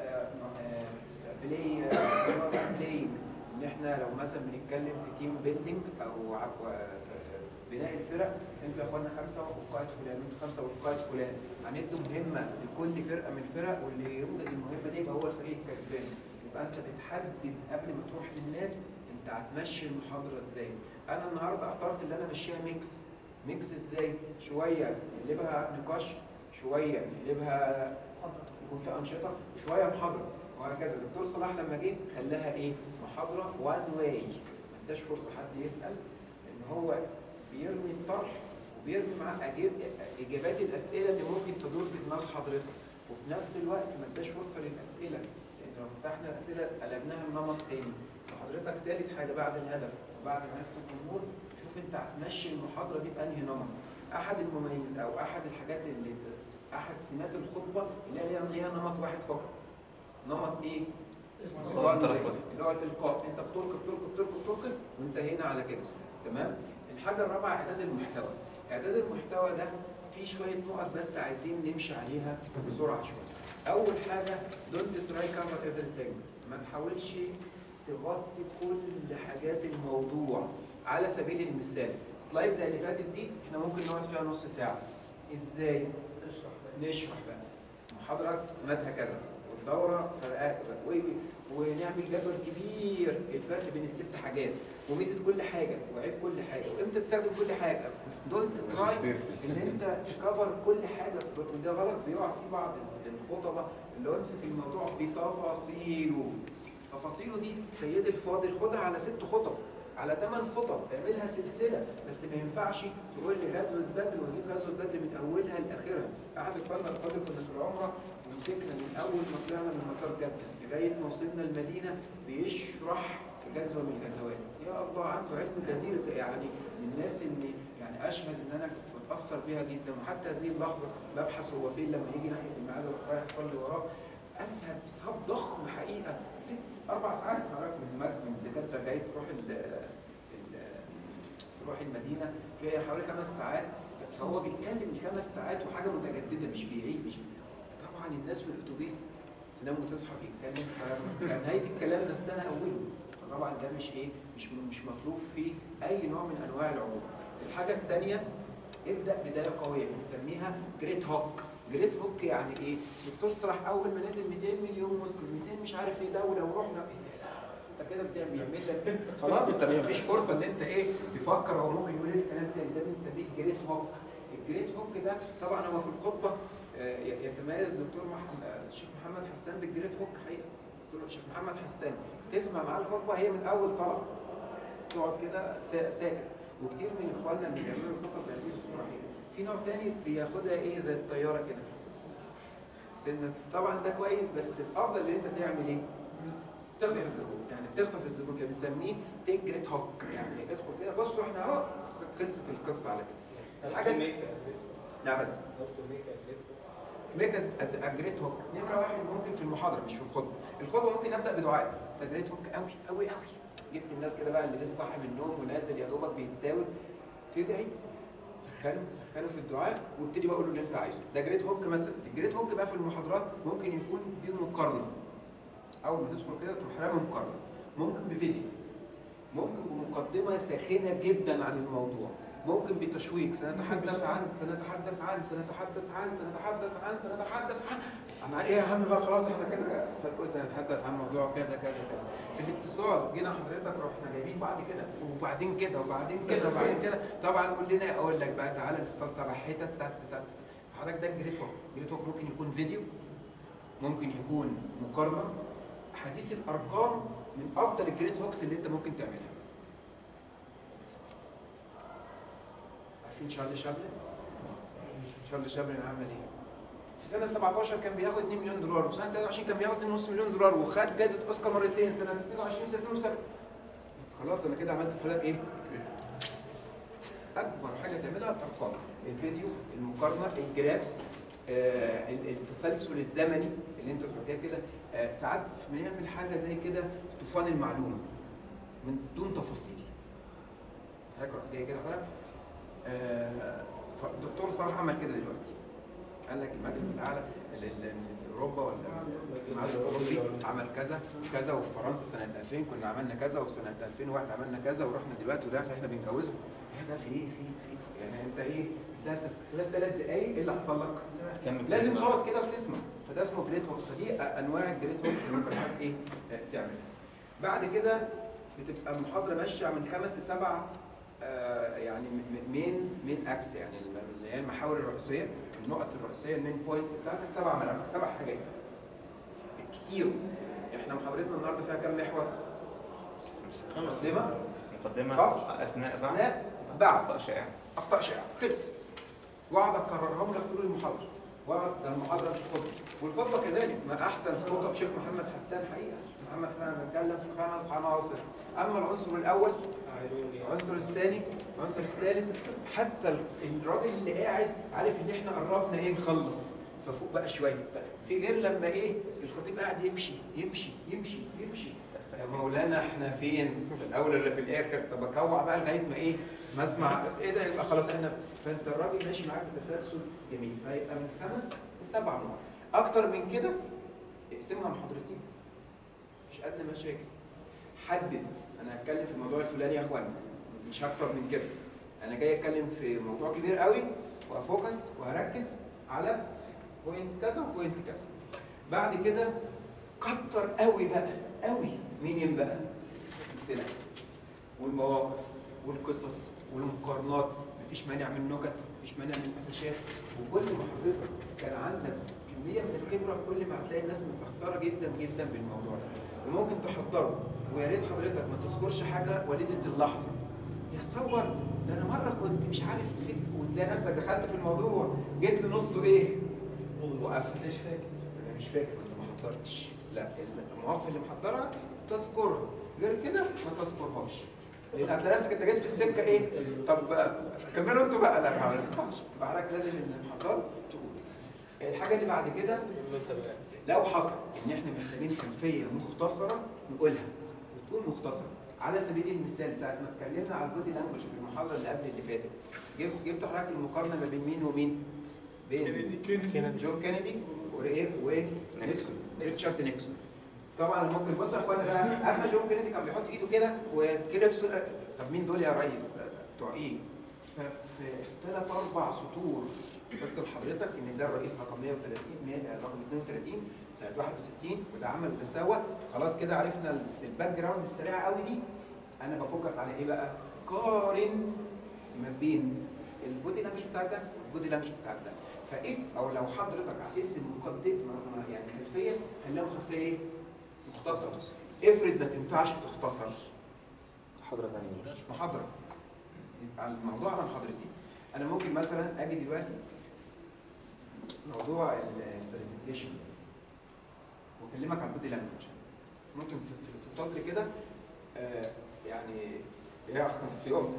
بلاي بلاي ان احنا لو مثلا بنتكلم في تيم بيلدينج او عفوا بناء الفرق انتوا يا اخوانا خمسه وقائد فلان انتوا خمسه وقائد فلان هندوا مهمه لكل فرقه من الفرق واللي ينجز المهمه دي يبقى هو الفريق الكسبان يبقى انت بتحدد قبل ما تروح للناس انت هتمشي المحاضره ازاي انا النهارده اخترت اللي انا امشيها ميكس ميكس ازاي شويه نقلبها نقاش شويه نقلبها يكون في انشطه شويه محاضره وهكذا الدكتور صلاح لما جه خلاها ايه محاضره وان واي ما اداش فرصه حد يسال ان هو بيرمي الطرح وبيرمي معاه أجيب- اجابات الاسئله اللي ممكن تدور في دماغ حضرتك وفي نفس الوقت ما اداش فرصه للاسئله لان لو فتحنا الاسئله قلبناها لنمط تاني فحضرتك ثالث حاجه بعد الهدف وبعد معرفه الجمهور شوف انت هتمشي المحاضره دي بانهي نمط احد المميز او احد الحاجات اللي احد سمات الخطبه اللي هي ليها نمط واحد فقط نمط ايه؟ اللي هو اللي هو الالقاء انت بتلقي بتلقي بتلقي بتلقي وانتهينا على كده تمام الحاجه الرابعه اعداد المحتوى اعداد المحتوى ده فيه شويه نقط بس عايزين نمشي عليها بسرعه شويه اول حاجه دونت تراي كفر everything ما تحاولش تغطي كل حاجات الموضوع على سبيل المثال سلايد زي اللي فاتت دي احنا ممكن نقعد فيها نص ساعه ازاي نشرح بقى محاضرة سماتها كذا والدورة فرقات و- ونعمل جدول كبير كلير الفرق بين الست حاجات وميزه كل حاجه وعيب كل حاجه وامتى تستخدم كل حاجه دونت تراي ان انت تكفر كل حاجه وده غلط بيقع فيه بعض الخطبه اللي هو يمسك الموضوع بتفاصيله تفاصيله دي سيدي الفاضل خدها على ست خطب على ثمان خطب اعملها سلسله بس ما ينفعش تقول لي غزوه بدر ونجيب غزوه بدر من اولها لاخرها احد اخواننا الفاضل كنا في العمره ومسكنا من اول ما طلعنا من مطار جده لغايه ما وصلنا المدينه بيشرح في غزوه من الغزوات يا الله عنده علم كثير يعني من الناس اللي يعني اشهد ان انا كنت بتاثر بيها جدا وحتى هذه اللحظه ببحث هو فين لما يجي ناحيه الميعاد رايح اصلي وراه اسهل سحاب ضخم حقيقه ست اربع ساعات حضرتك من مك- من دكاتره جاي تروح ال ال تروح المدينه فيها حوالي خمس ساعات فهو بيتكلم خمس ساعات وحاجه متجدده مش بيعيد مش طبعا الناس في الاتوبيس تنام وتصحى بيتكلم فكان نهايه الكلام نفسها اوله فطبعا ده مش ايه مش مش مطلوب فيه اي نوع من انواع العروض الحاجه الثانيه ابدا بدايه قويه بنسميها جريت هوك جريت هوك يعني ايه الدكتور صلاح اول ما نزل 200 مليون مسلم 200 مش عارف ايه دوله ورحنا انت كده بتعمل بيعمل لك خلاص انت ما فيش فرصه ان انت ايه تفكر هو ممكن يقول ايه الكلام تاني ده بنسميه جريت هوك الجريت هوك ده طبعا هو في الخطبه آه، ي- يتميز دكتور محمد الشيخ محمد حسان بالجريت هوك حقيقه دكتور الشيخ محمد حسان تسمع معاه الخطبه هي من اول طلب تقعد كده سا- ساكت وكتير من اخواننا اللي بيعملوا الخطب بهذه الصوره هي في نوع تاني بياخدها ايه زي الطياره كده سنة طبعا ده كويس بس الافضل ان انت تعمل ايه تخطف الزبون يعني تخطف الزبون كده بنسميه تيك جريت هوك يعني ادخل كده بصوا احنا اهو خلصت القصه على كده الحاجه نعم ميك اجريت هوك نمره واحد ممكن في المحاضره مش في الخطبه الخطبه ممكن ابدا بدعاء اجريت هوك قوي قوي قوي جبت الناس كده بقى اللي لسه صاحي من النوم ونازل يا دوبك بيتداول تدعي سخنه سخنه في الدعاء وابتدي بقى اقول له اللي انت عايزه ده جريت هوك مثلا الجريت هوك بقى في المحاضرات ممكن يكون بمقارنه اول ما تدخل كده تروح رامي مقارنه ممكن بفيديو ممكن بمقدمه ساخنه جدا عن الموضوع ممكن بتشويق سنتحدث عن سنتحدث عن سنتحدث عن سنتحدث عن سنتحدث عن عن ايه يا عم بقى خلاص احنا كده فنقول سنتحدث عن موضوع كذا كذا كذا في الاتصال جينا حضرتك رحنا جايبين بعد كده وبعدين كده وبعدين كده وبعدين كده طبعا قول لنا اقول لك بقى تعالى الاتصال سبع حتت تت تت حضرتك ده الجريت هوك الجريت هوك ممكن يكون فيديو ممكن يكون مقارنه حديث الارقام من افضل الجريت هوكس اللي انت ممكن تعملها عارفين شارلي شابلن شارلي شابلن عمل ايه في سنة 17 كان بياخد 2 مليون دولار وسنة 23 كان بياخد 2.5 مليون دولار وخد جائزة اوسكار مرتين سنة 22 سنة 22 خلاص انا كده عملت فلان ايه اكبر حاجة تعملها الارقام الفيديو المقارنة الجرافس آه التسلسل الزمني اللي انت بتحكيها كده آه ساعات بنعمل حاجة زي كده طوفان المعلومة من دون تفاصيل هيقرأ جاي كده فعلا آه، فالدكتور صلاح عمل كده دلوقتي قال لك المجلس الاعلى ال- ال- اوروبا ولا المجلس الاوروبي عمل كذا كذا وفي فرنسا سنه 2000 كنا عملنا كذا وسنه 2001 عملنا كذا ورحنا دلوقتي ودلوقتي احنا بنجوزهم ايه ده في ايه في في يعني انت ايه ده خلال ثلاث دقايق ايه اللي حصل لك؟ كمل لازم كده. تقعد كده وتسمع فده اسمه جريت هوك فدي انواع الجريت هوك اللي ممكن حد ايه آه، تعمل بعد كده بتبقى المحاضره ماشيه من خمس لسبع آه، يعني م- مين مين اكس يعني الم- اللي هي المحاور الرئيسيه النقط الرئيسيه المين بوينت بتاعتك سبع ملامح سبع حاجات كتير احنا محاضرتنا النهارده فيها كام محور؟ مقدمه مقدمة طب. أثناء صح؟ لا بعد أخطاء شائعة اخطاء شائعه خلص واقعد اكررهم لك طول المحاضره واقعد ده المحاضره مش خطبه والخطبه كذلك ما احسن خطب شيخ محمد حسان حقيقه شيخ محمد حسان بنتكلم في خمس عناصر اما العنصر الاول العنصر الثاني العنصر الثالث حتى ال- الراجل اللي قاعد عارف ان احنا قربنا ايه نخلص ففوق بقى شويه في غير لما ايه الخطيب قاعد يمشي يمشي يمشي يمشي يا مولانا احنا فين في الاول ولا في الاخر طب اكوع بقى لغايه ما ايه ما اسمع ايه ده يبقى خلاص احنا فانت الراجل ماشي معاك بتسلسل جميل فيبقى من خمس لسبع نقط اكتر من كده اقسمها محاضرتين مش ادنى مشاكل حدد انا هتكلم في الموضوع الفلاني يا اخوانا مش هكتر من كده انا جاي اتكلم في موضوع كبير قوي وهفوكس وهركز على بوينت كذا وبوينت كذا بعد كده كتر قوي بقى قوي مين بقى الامثله والمواقف والقصص والمقارنات مفيش مانع من نكت مفيش مانع من قفشات وكل ما حضرتك كان عندك كميه من الخبره كل ما هتلاقي الناس متاثره جدا جدا بالموضوع ده وممكن تحضره ويا ريت حضرتك ما تذكرش حاجه وليده اللحظه يا تصور ده انا مره كنت مش عارف فين وتلاقي نفسك دخلت في الموضوع جيت لنصه ايه وقفت مش فاكر انا مش فاكر انت ما حضرتش لا المواقف اللي محضرها تذكرها غير كده ما تذكرهاش لان هتلاقي نفسك انت جيت في السكه ايه طب بقى كملوا انتوا بقى لا ما ينفعش يبقى حضرتك لازم ان المحاضرات تقول الحاجه اللي بعد كده لو حصل ان احنا محتاجين خلفيه مختصره نقولها وتكون مختصره على سبيل المثال ساعه ما اتكلمنا على البودي لانجوج في المحاضره اللي قبل اللي فاتت جبت جبت حضرتك المقارنه ما بين مين ومين بين كينيدي جون كينيدي وايه ونيكسون ريتشارد نيكسون طبعا ممكن بص يا اخوانا ده اما جون كينيدي كان بيحط ايده كده ونيكسون طب مين دول يا ريس بتوع ايه ففي ثلاث اربع سطور قلت لحضرتك ان ده الرئيس رقم 130 100 رقم 32 سنه 61 وده عمل وتساوى خلاص كده عرفنا الباك جراوند السريعه قوي دي انا بفوكس على ايه بقى قارن ما بين البودي لانجوج بتاعك ده والبودي لانجوج بتاعك ده فايه او لو حضرتك عايز مقدمه يعني خلفيه خليها خلفيه ايه مختصره افرض ما تنفعش تختصر محاضرة ثانية محاضره يبقى الموضوع على محاضرتي انا ممكن مثلا اجي دلوقتي موضوع البرزنتيشن واكلمك عن البودي لانجوج ممكن في في السطر كده آه، يعني يا في يوم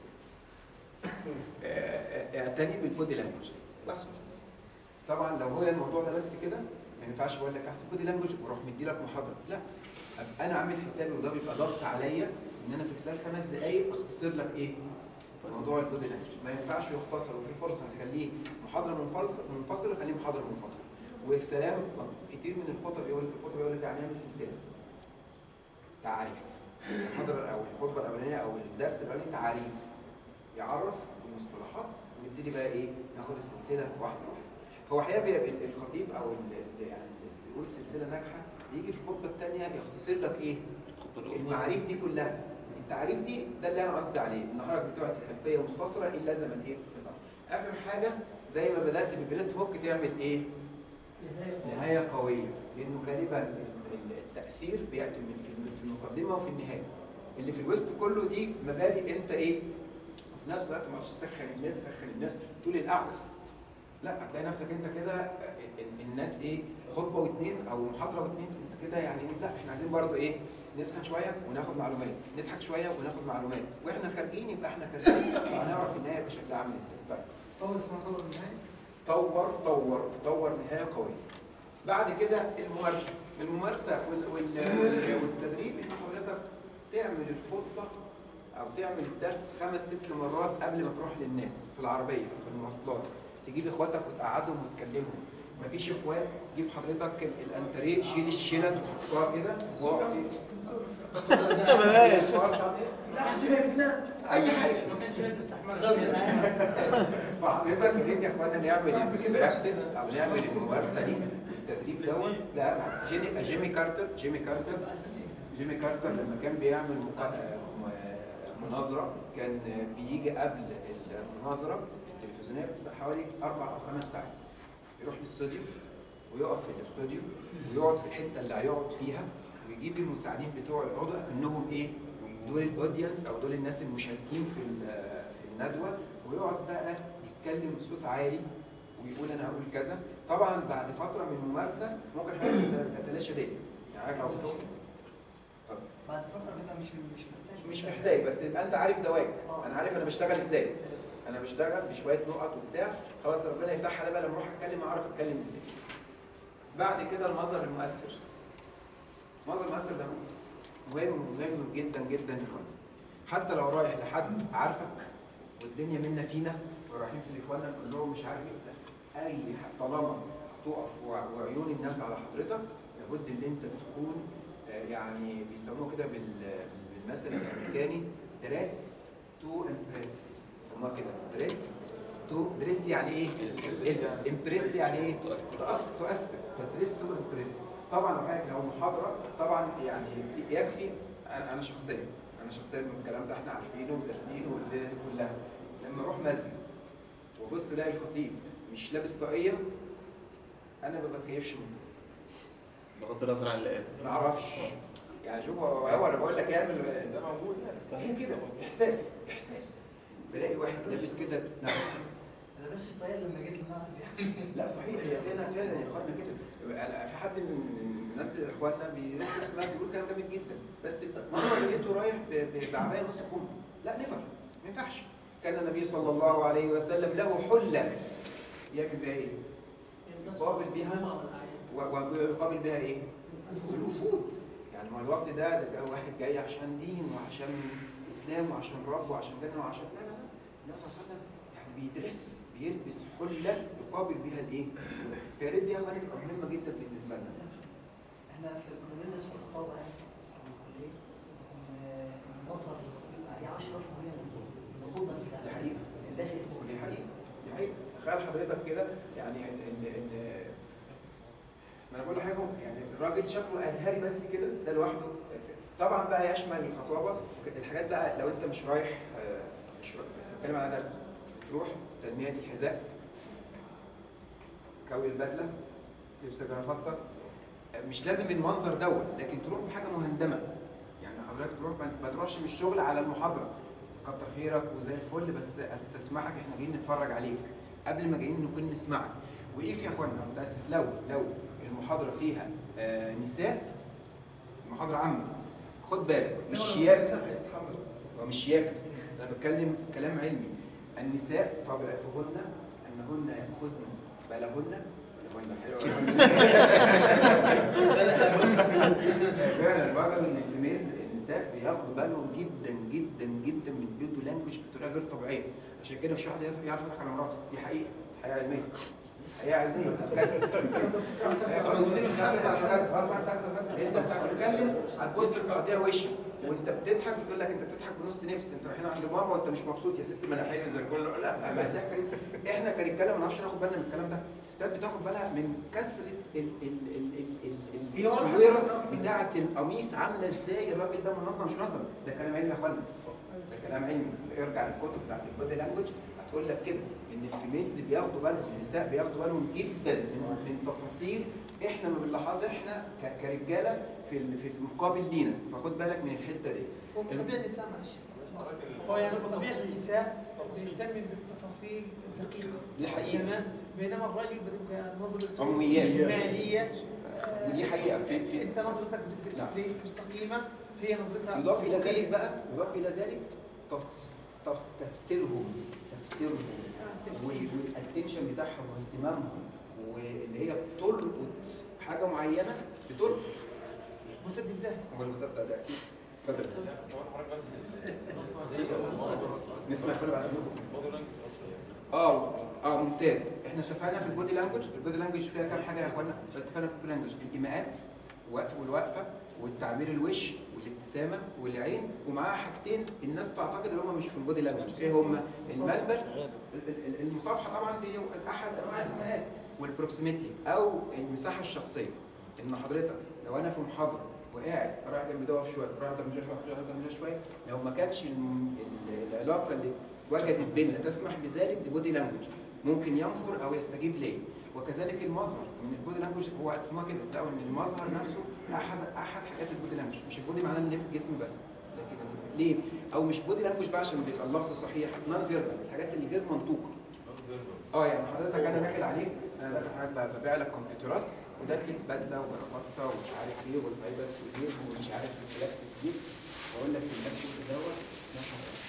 اعتني بالبودي لانجوج بس طبعا لو هو الموضوع ده بس كده ما ينفعش اقول لك احسن بودي لانجوج واروح مدي لك محاضره لا أبقى انا عامل حسابي وده بيبقى ضغط عليا ان انا في خلال خمس دقائق اختصر لك ايه موضوع البودي لانجوج ما ينفعش يختصر وفي فرصه نخليه محاضره منفصله منفصله نخليه محاضره منفصله والسلام كتير من الخطب يقول الخطب يقول لك يعني نعمل سلسله تعريف المحاضره او الخطبه الاولانيه او الدرس الاولاني تعريف يعرف المصطلحات ونبتدي بقى ايه ناخد السلسله واحده واحده هو حقيقه بي- ال- الخطيب او ال- يعني اللي بيقول سلسله ناجحه يجي في الخطبه الثانيه يختصر لك ايه المعاريف دي كلها التعريف دي ده اللي انا قصدي عليه ان حضرتك بتقعد خلفيه مختصره الا زمن ايه في الأمر. اخر حاجه زي ما بدات بالبريد هوك تعمل ايه نهايه قويه لانه غالبا ال- ال- التاثير بياتي من في- في المقدمه وفي النهايه اللي في الوسط كله دي مبادئ انت ايه في نفس الوقت ما تقعدش تسخن الناس تسخن الناس طول القعده لا هتلاقي نفسك انت كده ال- ال- الناس ايه خطبه واثنين او محاضره واثنين انت كده يعني لا احنا عايزين برضه ايه نسخن شويه وناخد معلومات نضحك شويه وناخد معلومات واحنا خارجين يبقى احنا خارجين وهنعرف النهايه بشكل عامل ازاي طيب طول اسمها طول النهاية طور طور طور نهايه قويه بعد كده الممارسه الممارسه وال- وال- وال- والتدريب ان حضرتك تعمل الخطبه او تعمل الدرس خمس ست مرات قبل ما تروح للناس في العربيه في المواصلات تجيب اخواتك وتقعدهم وتكلمهم مفيش اخوات جيب حضرتك ال- الانتريه شيل الشيله وتحطها كده واقف لا سيبها بتنام اي حاجه ما كانش لازم استحمال فحضرتك نريد يا اخوانا نعمل البراكتس او نعمل الممارسه دي التدريب دوت لا جيمي جيمي كارتر جيمي كارتر جيمي كارتر لما كان بيعمل مقا- م- مناظره كان بيجي قبل المناظره التلفزيونيه بس حوالي اربع او خمس ساعات يروح الاستوديو ويقف في الاستوديو ويقعد في الحته اللي هيقعد فيها ويجيب المساعدين بتوعه يقعدوا انهم ايه دول الاودينس او دول الناس المشاركين في ال- في الندوه ويقعد بقى يتكلم بصوت عالي ويقول انا هقول كذا طبعا بعد فتره من الممارسه ممكن حاجه تتلاشى دي يعني عارف لو بتقول طب بعد فترة بيبقى مش مش محتاج مش محتاج بس تبقى انت عارف دواك انا عارف انا بشتغل ازاي انا بشتغل بشويه نقط وبتاع خلاص ربنا يفتحها عليا بقى لما اروح اتكلم اعرف اتكلم ازاي بعد كده المظهر المؤثر المظهر المؤثر ده مهم مهم جدا جدا يا اخوانا حتى لو رايح لحد عارفك والدنيا منا فينا ورايحين في الاخوانا نقول لهم مش عارف ايه اي ح- طالما تقف وع- وعيون الناس على حضرتك لابد ان انت تكون آه، يعني بيسموه كده بال- بالمثل الامريكاني دريس تو امبريس بيسموها كده دريس تو دريس يعني ايه؟ امبريس يعني ايه؟ تؤثر تؤثر فدريس تو امبريس طبعا لو حضرتك لو محاضره طبعا يعني يكفي انا انا شخصيا انا شخصيا من الكلام ده احنا عارفينه ودارسينه والليله دي كلها لما اروح مسجد وابص الاقي الخطيب مش لابس طاقيه انا ما بتكيفش منه بغض النظر عن اللي قال ما اعرفش يعني شوف هو هو انا بقول لك اعمل ده موجود هي كده احساس احساس بلاقي واحد لابس كده نعم انا بس طيب لما جيت المعهد يعني لا صحيح هي فعلا فعلا يا اخوانا كده أنا- في حد من الناس اخواننا بيروح ما بيقول كلام جامد جدا بس مره لقيته رايح ب- ب- بعبايه نص كم لا نفر ما ينفعش كان النبي صلى الله عليه وسلم له حله يعمل بها ايه؟ يقابل بها و- ويقابل بها ايه؟ الوفود يعني ما الوفد ده ده جاي واحد جاي عشان دين وعشان اسلام وعشان رب وعشان جنه وعشان لا لا لا النبي صلى الله عليه وسلم يعني بيدرس بيلبس حله يقابل بها الايه؟ فيا ريت دي يا اخواني تبقى مهمه جدا بالنسبه لنا احنا في كنا بندرس في الخطابه يعني في الكليه ان البصر بيبقى عليه 10 مهم الغضه دي حقيقه الداخل فوق دي حقيقه دي حقيقه تخيل حضرتك كده يعني ان ان ان ما انا بقول لحضرتك يعني الراجل شكله ازهري بس كده ده لوحده طبعا بقى يشمل الخطابه الحاجات بقى لو انت مش رايح آه، مش رايح بتكلم على درس تروح تنميه الحذاء كوي البدله لبس جرافطه مش لازم المنظر دوت لكن تروح بحاجه مهندمه يعني حضرتك تروح ما- ما تروحش من الشغل على المحاضره كتر خيرك وزي الفل بس استسمحك احنا جايين نتفرج عليك قبل ما جايين نكون نسمعك وايه يا اخوانا متاسف لو لو المحاضره فيها آه نساء محاضره عامه خد بالك مش شياكه ومش شياكه انا بتكلم كلام علمي النساء طبيعتهن انهن ياخذن بالهن فعلا الراجل ان الفيميل النساء بياخدوا بالهم جدا جدا جدا من البيدو لانجوج بطريقه غير طبيعيه عشان كده مش واحد يعرف يعرف يضحك على مراته دي حقيقه حقيقه علميه حقيقه علميه انت بتتكلم هتبص للقضيه وشك وانت بتضحك بتقول لك انت بتضحك بنص نفس انت رايحين عند ماما وانت مش مبسوط يا ست ما انا حلو زي الكل لا ما الضحكه دي احنا كرجاله ما نعرفش ناخد بالنا من الكلام ده الستات بتاخد بالها من كثره ال ال ال ال ال هي ورا التصويره بتاعه القميص عامله ازاي الراجل ده منظم مش منظم ده كلام علمي يا اخوانا ده كلام علمي ارجع للكتب بتاعت البودي لانجوج هتقول لك كده ان الفيميلز بياخدوا بالهم النساء بياخدوا بالهم جدا من من تفاصيل احنا ما بنلاحظها احنا ك- كرجاله في ال- في المقابل لينا فخد بالك من الحته دي طبيعي النساء معلش هو يعني طبيعة النساء بيهتم بالتفاصيل الدقيقة دي حقيقة. تمام بينما الراجل بتبقى نظرته عموميات. مالية آه، ودي حقيقة. في- في- انت نظرتك بتدرس نعم. ليه مستقيمة هي نظرتها يضاف الى مستقيمة. ذلك بقى يضاف الى ذلك تف- تف- تفسيرهم تفسيرهم والاتنشن بتاعهم واهتمامهم واللي هي بتلقط حاجه معينه بتلقط متدد ده هو المتبع ده اكيد اتفضل هو حضرتك بس نسمع كل بعد منكم. البودي لانجوج اه اه ممتاز احنا شفنا في البودي لانجوج البودي لانجوج فيها كام حاجه يا اخوانا اتفقنا في البودي لانجوج الايماءات الوقت والوقفه والتعبير الوش والابتسامه والعين ومعاها حاجتين الناس تعتقد ان هم مش في البودي لانجوج ايه هم الملبس ال- ال- المصافحه طبعا دي احد انواع الايماءات والبروكسيميتي او المساحه الشخصيه ان حضرتك لو انا في محاضره وقاعد رايح جنب ده واقف شويه رايح جنب ده شويه رايح جنب ده شويه لو ما كانش الم- ال- العلاقه اللي وجدت بيننا تسمح بذلك دي بودي لانجوج ممكن ينفر او يستجيب ليه وكذلك المظهر من البودي لانجوج هو اسمها كده تلاقوا ان المظهر نفسه احد احد حاجات البودي لانجوج مش البودي معناه ان الجسم بس لكن ليه او مش بودي لانجوج بقى عشان بيبقى اللفظ صحيح نون فيربال الحاجات اللي غير منطوقه اه يعني حضرتك انا داخل عليك انا داخل حضرتك ببيع لك كمبيوترات وداخل بدله وجرافطه ومش عارف ايه والفايبر كبير ومش عارف البلاستيك كبير واقول لك البلاستيك دوت مثلا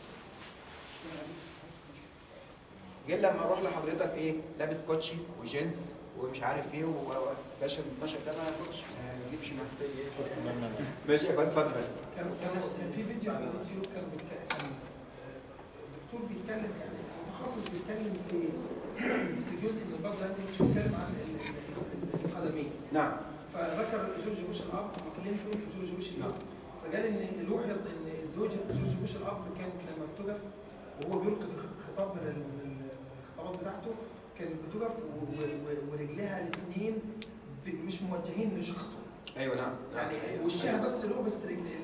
غير لما اروح لحضرتك ايه لابس كوتشي وجينز ومش عارف ايه وباشا ال 12 ده ما ياخدش ما يجيبش معاه ماشي يا فندم اتفضل باشا كان كان في فيديو على اليوتيوب كان بيتكلم كان الدكتور بيتكلم يعني متخصص بيتكلم في في جزء من البادي لانجوج بيتكلم عن ال- ال- القدمين نعم فذكر جورج بوش الاب وكلينتون جورج بوش الاب فقال ان لوحظ ان زوجة جورج بوش الاب كانت لما بتقف وهو بيلقي الخطاب من ال- من الخطابات بتاعته كانت بتقف و- و- ورجليها الاثنين ب- مش موجهين لشخصه ايوه نعم يعني وشها بس له بس رجل- ال- الحواجب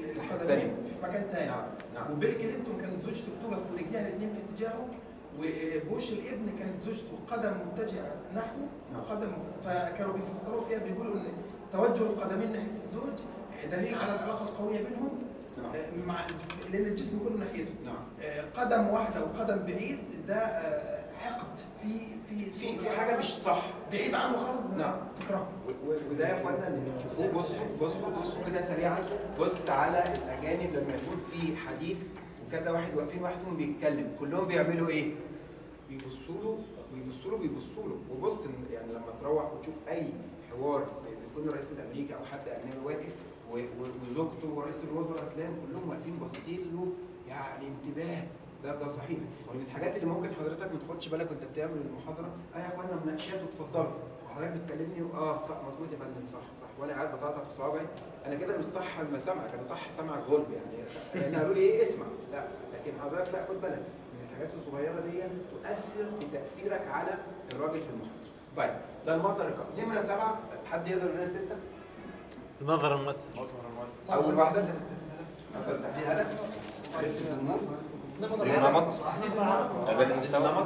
الثانية. في مكان تاني نعم، نعم. وبيل كلينتون كانت زوجته بتقف ورجليها الاثنين في اتجاهه وبوش الابن كانت زوجته قدم متجهه نحوه وقدم فكانوا بيفسروا فيها بيقولوا ان توجه القدمين ناحيه الزوج دليل على العلاقه القويه بينهم آه، مع لان الجسم كله ناحيته نعم. آه، قدم واحده وقدم بعيد ده آه، حقد في في في في حاجه مش صح بعيد عنه خالص نعم. تكرهه و- و- وده يا اخوانا اللي بتشوفوه بصوا بصوا بصوا كده سريعا بص على الاجانب لما يكون في حديث وكذا واحد واقفين واحد فيهم بيتكلم كلهم بيعملوا ايه؟ بيبصوا له بيبصوا له بيبصوا له وبص إن- يعني لما تروح وتشوف اي حوار يكون الرئيس الامريكي او حد اجنبي واقف و- و- وزوجته ورئيس الوزراء تلاقيهم كلهم واقفين باصين له يعني انتباه ده ده صحيح ومن الحاجات اللي ممكن حضرتك ما تاخدش بالك وانت بتعمل المحاضره اه يا اخوانا مناقشات واتفضلوا وحضرتك بتكلمني اه صح مظبوط يا فندم صح صح وانا قاعد بطاطا في صوابعي انا كده مش صح لما سامعك انا صح سامع غلب يعني لان قالوا لي ايه اسمع لا لكن حضرتك لا خد بالك من الحاجات الصغيره دي تؤثر بتاثيرك على الراجل في المحاضره طيب ده المصدر القوي نمره سبعه حد يقدر يقول لنا سته نظر الممثل اول واحده مثلا تحديد هدف عرفت الجمهور النمط إعداد المستوى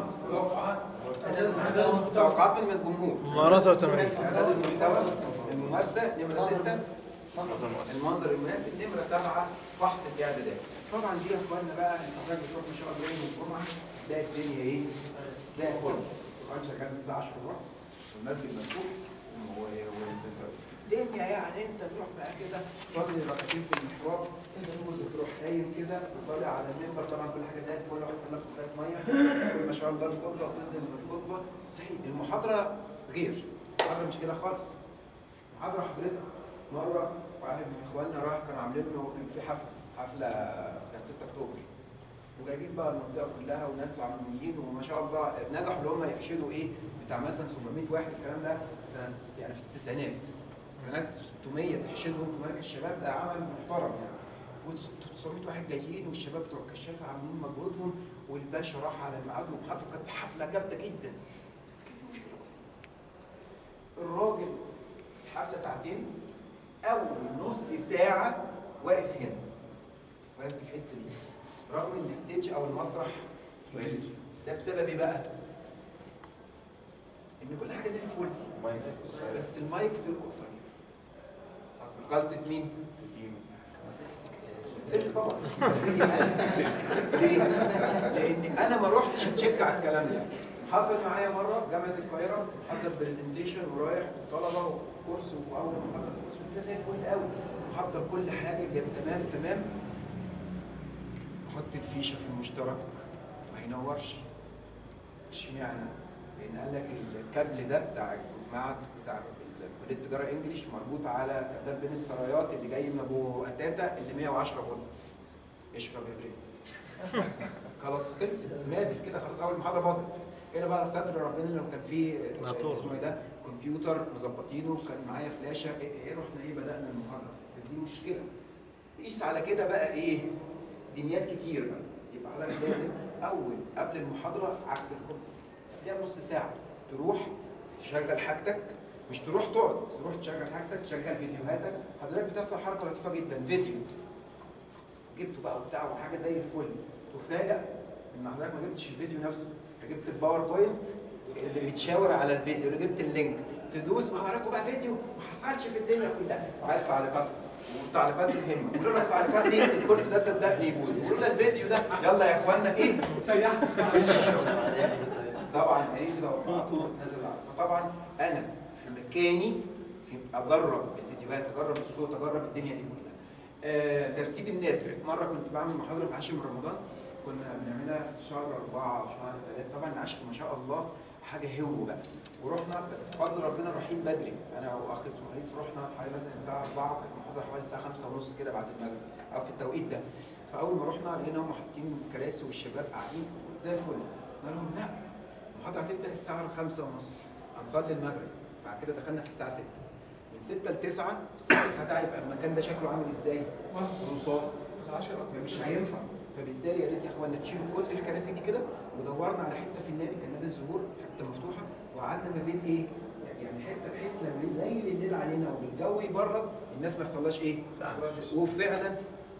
توقعات من الجمهور ممارسة وتمرين إعداد المحتوى الممثل نمرة ستة المنظر المناسب نمرة سبعة فحص الإعدادات طبعا دي يا اخوانا بقى انت حضرتك بتروح ان شاء الله يوم الجمعة تلاقي الدنيا ايه؟ تلاقي فل القرآن شغال من الساعة 10 ونص والمسجد مفتوح و- و- الدنيا يعني انت تروح بقى كده تصلي ركعتين في المحراب وتروح قايم كده وطالع على المنبر طبعا كل حاجه زي الفل واحد طلع كوبايه ميه تقول ما شاء الله الخطبه وتنزل من الخطبه صحيح المحاضره غير المحاضره مش كده خالص محاضره حضرتك مره واحد من اخواننا راح كانوا عاملين له كان في حفله حفله كانت 6 اكتوبر وجايبين بقى المنطقه كلها وناس عموميين وما شاء الله نجحوا ان هم يحشدوا ايه بتاع مثلا 700 واحد الكلام ده سنة- يعني في التسعينات سنة 600 تحشدهم في مركز الشباب ده عمل محترم يعني و900 واحد جايين والشباب بتوع الكشافه عاملين مجهودهم والباشا راح على الميعاد ومحطه كانت حفله جامده جدا الراجل حفله ساعتين اول نص ساعه واقف هنا واقف في الحته دي رغم ان الستيج او المسرح كبير ده بسبب ايه بقى؟ ان كل حاجه زي الفل بس المايك سلكه قصير اصل غلطه مين؟ الست طبعا ليه؟ لان انا ما روحتش اتشيك على الكلام ده حصل معايا مره جامعه القاهره حضر برزنتيشن ورايح طلبه وكورس واول ما حضر الكورس ده زي الفل قوي حضر كل حاجه جاب تمام تمام حط الفيشه في المشترك ما ينورش اشمعنى؟ لان قال لك الكابل ده بتاع المعهد بتاع كليه التجاره انجليش مربوط على كتاب بين السرايات اللي جاي من ابو قتاته اللي 110 فولت اشرب يا برنس خلاص خلص مادي كده خلاص اول محاضره باظت هنا بقى ستر ربنا لو كان في ناطور. اسمه ايه ده كمبيوتر مظبطينه كان معايا فلاشه ايه إيه، رحنا ايه بدانا المحاضره بس دي مشكله قيس على كده بقى ايه دنيات كتير بقى يبقى حضرتك لازم اول قبل المحاضره عكس الخطبه قبلها بنص ساعه تروح تشغل حاجتك مش تروح تقعد تروح تشغل حاجتك تشغل فيديوهاتك حضرتك بتحصل حركه لطيفه جدا فيديو جبته بقى وبتاع وحاجه زي الفل تفاجئ ان حضرتك ما جبتش الفيديو نفسه انت جبت الباوربوينت اللي بتشاور على الفيديو اللي جبت اللينك تدوس وحضرتك بقى فيديو ما حصلش في الدنيا كلها عايز تعليقات والتعليقات مهمه ولولا التعليقات دي الكورس ده صدقني يبوظ ولولا الفيديو ده يلا يا اخوانا ايه طبعا هيجي توقعات نازل على- فطبعا انا في مكاني في اجرب الفيديوهات اجرب الصوت اجرب الدنيا دي كلها آه ترتيب الناس مره كنت بعمل محاضره في عاشر من رمضان كنا بنعملها في شهر أربعة أو شهر ثلاثة طبعا العشر ما شاء الله حاجة هو بقى ورحنا بس بفضل ربنا رايحين بدري أنا وأخ اسمه عيد رحنا حوالي مثلا الساعة 4 كانت المحاضرة حوالي الساعة 5 ونص كده بعد المغرب أو في التوقيت ده فأول ما رحنا لقينا هم حاطين كراسي والشباب قاعدين زي الفل قال لهم لا المحاضرة هتبدأ الساعة 5 ونص هنصلي المغرب بعد كده دخلنا في الساعة 6 من 6 ل 9 الساعة 9 ده هيبقى المكان ده شكله عامل ازاي؟ رصاص فمش هينفع فبالتالي يا ريت يا اخوانا تشيلوا كل الكراسي دي كده ودورنا على حته في النادي كان نادي الزهور حته مفتوحه وقعدنا ما بين ايه؟ يعني حته بحيث لما يليل الليل علينا والجو يبرد الناس ما يحصلهاش ايه؟ وفعلا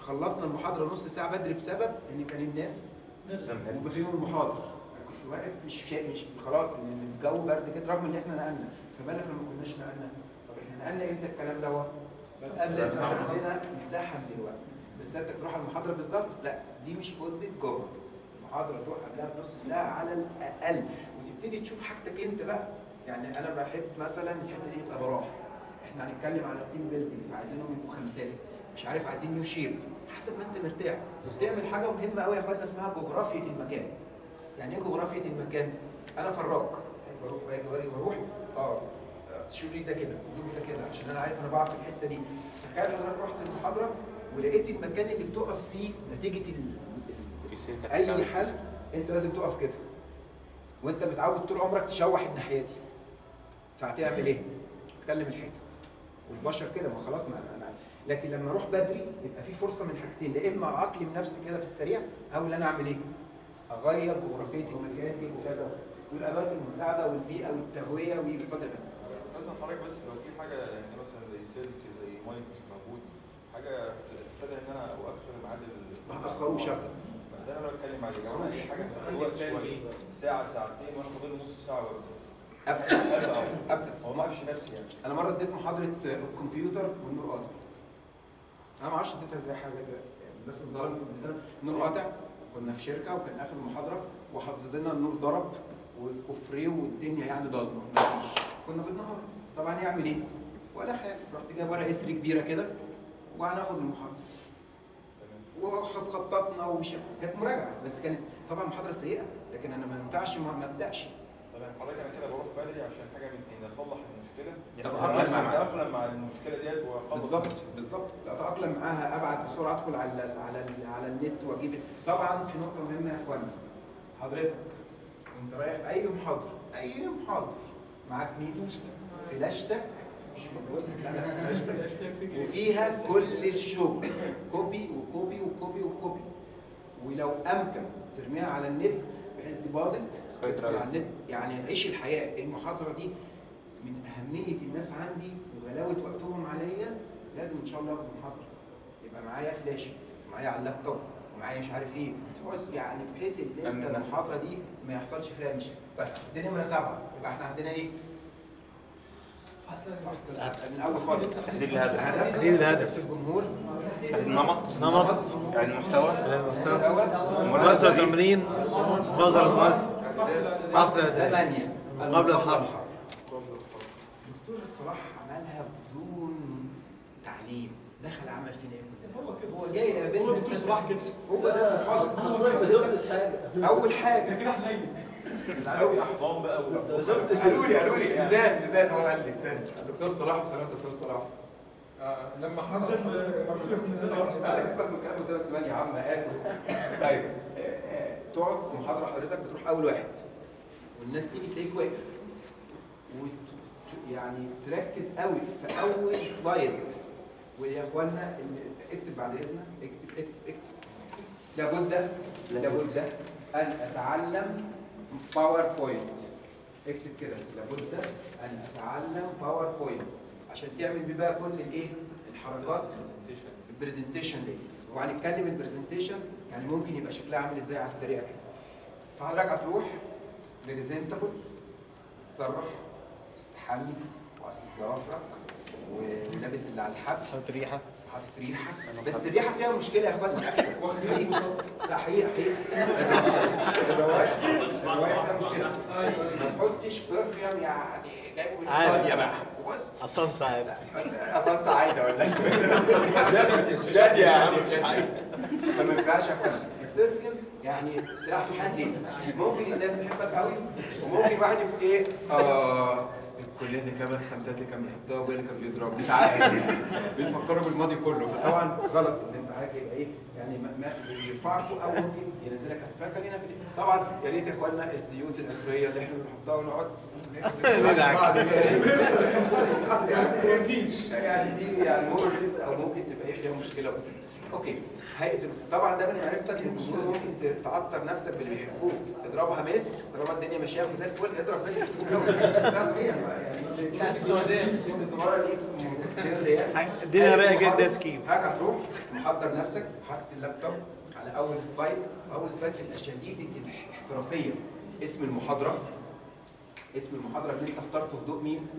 خلصنا المحاضره نص ساعه بدري بسبب ان كان الناس وفيهم المحاضر أنا كنت واقف مش شا... مش خلاص ان الجو برد كده رغم ان احنا نقلنا فبالك لما كناش نقلنا طب احنا نقلنا امتى الكلام دوت؟ قبل ما عندنا مساحه من الوقت بس انت تروح على المحاضره بالظبط لا دي مش خطبه جوه المحاضره تروح قبلها بنص ساعه على الاقل وتبتدي تشوف حاجتك انت بقى يعني انا بحب مثلا الحته دي تبقى براح احنا هنتكلم على التيم بيلدينج عايزينهم يبقوا خمسات مش عارف عايزين نيو شيب حسب ما انت مرتاح تعمل حاجه مهمه قوي يا اخوانا اسمها جغرافيه المكان يعني ايه جغرافيه المكان انا فراك بروح واجي واجي واروح اه شوف لي ده كده وجيب لي ده كده عشان انا عارف انا بقع في الحته دي تخيل حضرتك رحت المحاضره ولقيت المكان اللي بتقف فيه نتيجه ال... ال- اي حل انت لازم تقف كده وانت متعود طول عمرك تشوح الناحيه دي فهتعمل ايه؟ تكلم الحيطه والبشر كده ما خلاص ما انا أنا- لكن لما اروح بدري يبقى في فرصه من حاجتين يا اما اعقلم نفسي كده في السريع او ان انا اعمل ايه؟ اغير جغرافيه المكان دي وكذا والاماكن المساعده والبيئه والتهويه والقدر مثلا حضرتك بس لو في حاجه يعني مثلا زي سلك زي مايك موجود حاجه تبتدي ان انا اؤخر ميعاد ال- ما تأخروش أبدا. ده انا بتكلم عليه لو انا اي حاجه في الوقت شويه ساعه ساعتين وانا فاضل لي نص ساعه وابدا ابدا ابدا هو ما اعرفش نفسي يعني انا مره اديت محاضره الكمبيوتر والنور قاطع انا ما اعرفش اديتها ازاي حاجه كده يعني الناس اتظلمت اديتها النور قاطع كنا في شركه وكان اخر المحاضره وحافظنا النور ضرب والكفريه والدنيا يعني ضلمه مفيش كنا بالنهار طبعا يعمل ايه ولا حاجه رحت جايب ورقه اسري كبيره كده وهناخد المحاضره وخططنا ومش كانت مراجعه بس كانت طبعا محاضره سيئه لكن انا ما ينفعش ما ما ابداش طب يعني حضرتك انا كده بروح بدري عشان حاجه من اتنين اصلح المشكله أتأقلم معاها. اتاقلم مع المشكله ديت واخلص بالظبط بالظبط اتاقلم معاها ابعت بسرعه ادخل على ال على ال على النت واجيب طبعا في نقطه مهمه يا اخوانا حضرتك وانت رايح اي محاضره اي محاضره معاك ميدو فلاشتك مش موجود لا لا فلاشتك وفيها كل الشغل كوبي وكوبي وكوبي وكوبي ولو امكن ترميها على النت بحيث دي باظت تدخل على النت يعني عيش الحياه المحاضره دي من أهمية الناس عندي وغلاوة وقتهم عليا لازم إن شاء الله أخد محاضرة يبقى معايا فلاش ومعايا على اللابتوب ومعايا مش عارف إيه بحيث يعني بحيث إن أنت المحاضرة دي ما يحصلش فيها مشكلة طيب دي نمرة سبعة يبقى إحنا عندنا إيه؟ من أول خالص تحديد الهدف. تحديد الهدف. الجمهور النمط نمط المحتوى المحتوى مؤثر تمرين مصدر المؤثر أصل الأداء ثمانية قبل الحرب دكتور الصلاح عملها بدون تعليم دخل عمل فينا ايه هو كده هو جاي يقابلنا هو دكتور صلاح كده. هو ده المحاضر ما زرتش حاجه اول حاجه كده حنين قوي احضان بقى قالوا لي قالوا لي ميزان ميزان هو قال لي ميزان دكتور صلاح وسلام دكتور صلاح آه، لما حصل انا كنت من كلام سنه 8 يا عم قال طيب آه، آه، تقعد محاضره حضرتك بتروح اول واحد والناس تيجي تلاقيك واقف وت... يعني تركز قوي في اول سلايد ويا اخوانا ال- اكتب بعد اذنك اكتب اكتب اكتب لابد لابد ان اتعلم باوربوينت اكتب كده لابد ان اتعلم باوربوينت عشان تعمل بيه بقى كل الايه الحركات البرزنتيشن دي وهنتكلم البرزنتيشن يعني ممكن يبقى شكلها عامل ازاي على الطريقه كده فحضرتك هتروح بريزنتابل تصرح تستحمي واسس ضوافرك ولابس اللي على الحبل حط ريحة حاطط ريحه بس الريحه فيها مشكله يا اخوانا واخد حقيقة لا حقيقه حقيقه الروايح الروايح فيها مشكله ما تحطش برفيوم يعني جاي من عادي. إيطاليا بقى بص أصلا سعيد أصلا عايدة ولا لا يا عم مش عايدة فما ينفعش يا اخوانا البرفيوم يعني سلاح في حدين ممكن الناس تحبك قوي وممكن واحد يقول ايه اه الكليه اللي كانت خمسات اللي كان بيحطها وابويا اللي كان بيضرب مش عارف بيفكروا بالماضي كله فطبعا غلط ان انت حاجه يبقى ايه يعني ما ما يرفعكوا او ممكن ينزلك هتفكر هنا في طبعا يا ريت يا اخوانا الزيوت العطريه اللي احنا بنحطها ونقعد بعض يعني دي يعني ممكن او ممكن تبقى ايه فيها مشكله بس اوكي هيئه طبعا ده من معرفتك ان الجمهور ممكن تعطر نفسك باللي بيحبوك تضربها مس طالما الدنيا ماشيه زي الفل اضرب مس ده صحيح يعني السعوديه الصغيره دي 200 ريال ادينا بقى أي جدا محاضرة، سكيم. حاجه تروح محضر نفسك حاطط اللابتوب على اول سلايد اول سلايد تبقى شديده الاحترافيه اسم المحاضره اسم المحاضره اللي انت اخترته في ضوء مين؟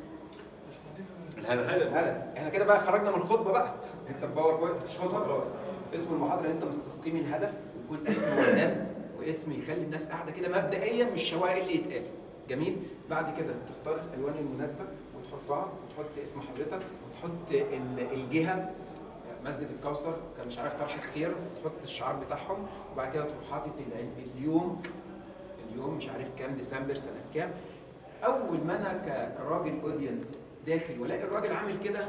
الهدف هذا احنا كده بقى خرجنا من الخطبه بقى انت باوربوينت مش خطبه خلاص اسم المحاضره اللي انت مستقيم الهدف ويكون اسم عنوان واسم يخلي الناس قاعده كده مبدئيا مش شواهد اللي يتقال جميل بعد كده تختار الالوان المناسبه وتحطها وتحط اسم حضرتك وتحط ال- الجهه مسجد الكوثر كان مش عارف طرحه خير تحط الشعار بتاعهم وبعد كده تروح حاطط ال- اليوم اليوم مش عارف كام ديسمبر سنه كام اول ما انا ك- كراجل اودينس داخل والاقي الراجل عامل كده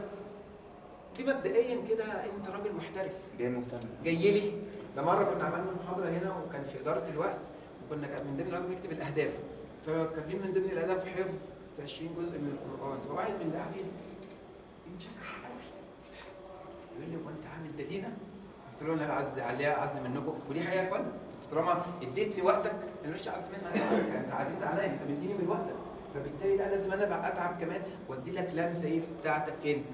دي مبدئيا كده انت راجل محترف جاي مهتم جاي لي ده مره كنا عملنا محاضره هنا وكان في اداره الوقت وكنا كان من ضمن الأهداف نكتب الاهداف فكاتبين من ضمن الاهداف حفظ 20 جزء من القران فواحد من اللي قاعدين انشكح قوي يقول لي هو انت عامل ده دينا؟ قلت له انا عز عليها عز منكم ودي حقيقه يا فندم طالما اديتني وقتك انا مش عارف منها انت عزيز عليا انت مديني من وقتك فبالتالي لا لازم انا بقى اتعب كمان وادي لك لمسه ايه بتاعتك انت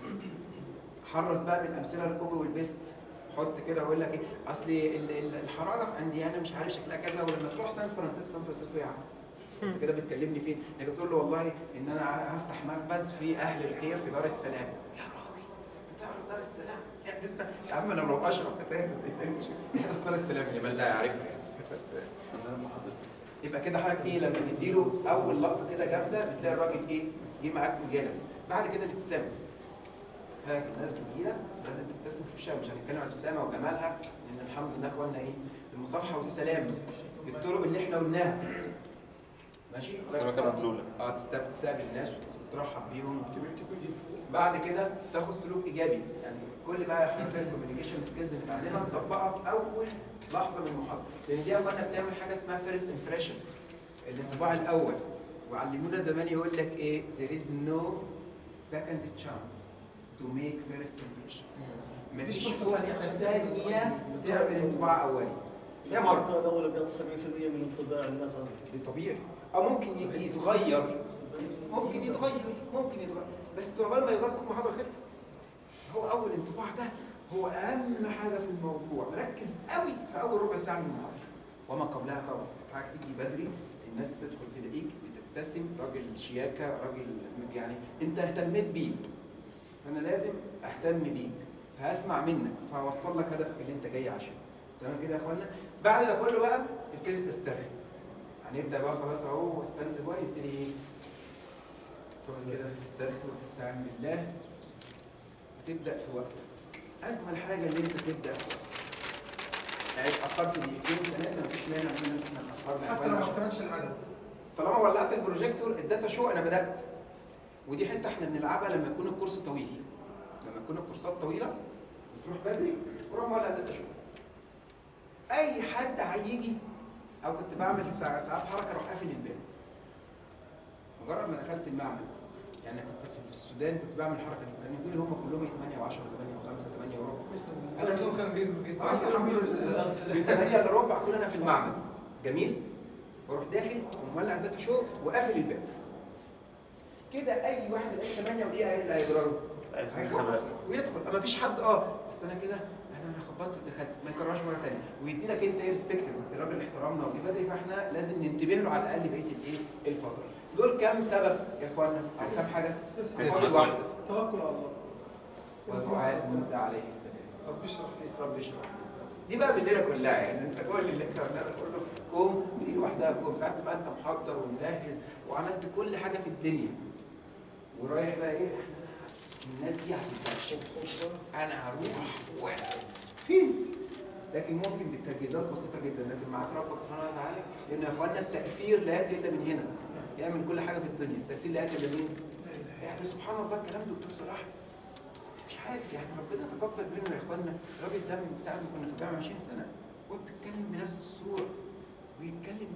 حرص بقى بالامثله الكوبي والبيست حط كده واقول لك ايه اصل ال- ال- الحراره عندي انا مش عارف شكلها كذا ولما تروح سان فرانسيسكو سان فرانسيسكو يا عم انت كده بتكلمني فين؟ انك بتقول له والله ان انا هفتح مركز في اهل الخير في دار السلام يا راجل انت تعرف دار السلام يعني انت يا عم انا لو اشرف اساسا انت مش دار السلام اللي من لا يعرفها يعني بس يبقى كده حضرتك ايه لما تديله اول لقطه كده جامده بتلاقي الراجل ايه جه معاك مجالك بعد كده الابتسامه حاجه الناس جميله لازم تبتسم في وشها مش هنتكلم عن الابتسامه وجمالها لان الحمد لله اخواننا ايه المصافحه والسلام بالطرق اللي احنا قلناها ماشي سمكة مبلولة. اه تستقبل تستقبل الناس وترحب بيهم وتبقى- بعد كده تاخد سلوك ايجابي يعني كل بقى حرفيا الكوميونيكيشن سكيلز اللي بنتعلمها نطبقها في اول لحظه من المحاضره لان دي اولا بتعمل حاجه اسمها فيرست امبريشن الانطباع الاول وعلمونا زمان يقول لك ايه there is no second chance to make first impression مفيش فرصه ثانيه تعمل انطباع اولي يا مرة الأول بياخد 70% من انطباع الناس عنه. دي طبيعي او ممكن ي- يتغير ممكن يتغير ممكن يتغير بس عقبال ما يتغير تكون المحاضره خلصت هو اول انطباع ده هو اهم حاجه في الموضوع ركز قوي في اول ربع ساعه من المحاضره وما قبلها طبعا حاجه تيجي بدري الناس تدخل تلاقيك بتبتسم راجل شياكه راجل يعني انت اهتميت بيه فانا لازم اهتم بيك فهسمع منك فهوصل لك هدفك اللي انت جاي عشانه تمام كده يا اخوانا بعد ده كله بقى ابتدي تسترخي هنبدا بقى خلاص اهو ستاند باي يبتدي ايه تقعد كده تسترخي وتستعين بالله وتبدا في وقتك اجمل حاجه اللي انت تبدا في وقتك يعني اتاخرت دقيقتين ثلاثه مفيش مانع ان احنا اتاخرنا حتى لو ما اكتملش العدد طالما ولعت البروجيكتور الداتا شو انا بدات ودي حته احنا بنلعبها لما يكون الكورس طويل لما تكون الكورسات طويله بتروح بدري وروح مولع الداتا شو اي حد هيجي او كنت بعمل ساعات ساعات حركه اروح قافل الباب مجرد ما دخلت المعمل يعني كنت في السودان كنت بعمل الحركه دي كانوا يقولوا هم كلهم 8 و10 8 و5 8 وربع انا كلهم كانوا بيجوا بيجوا. اه الحمد لله 8 الا ربع كل انا في المعمل جميل واروح داخل ومولع الداتا شو وقافل الباب كده اي واحد اي 8 ودقيقه ايه اللي هيجرى له هيخبط ويدخل اما فيش حد اه بس انا كده انا انا خبطت ودخلت ما يكررش مره ثانيه ويدي لك انت ايه ريسبكت الراجل احترامنا وجه بدري فاحنا لازم ننتبه له على الاقل بقيه الايه الفتره دول كام سبب يا اخوانا او كام حاجه فاضل واحده توكل على الله ودعاء موسى عليه السلام رب اشرح لي رب اشرح لي دي بقى بالليله كلها يعني انت كل اللي انت قلناه ده كله كوم ودي لوحدها كوم ساعات تبقى انت محضر ومجهز وعملت كل حاجه في الدنيا ورايح بقى ايه احنا الناس دي هتتبشر انا هروح واحد فين لكن ممكن بالتجهيزات بسيطه جدا لكن معاك ربك سبحانه وتعالى لان يا اخوانا التاثير لا ياتي الا من هنا يعمل كل حاجه في الدنيا التاثير لا ياتي الا من يعني سبحان الله كلام دكتور صلاح مش عارف يعني ربنا تقبل منه يا اخوانا الراجل ده من ساعه ما كنا في الجامعه 20 سنه هو بيتكلم بنفس الصوره ويتكلم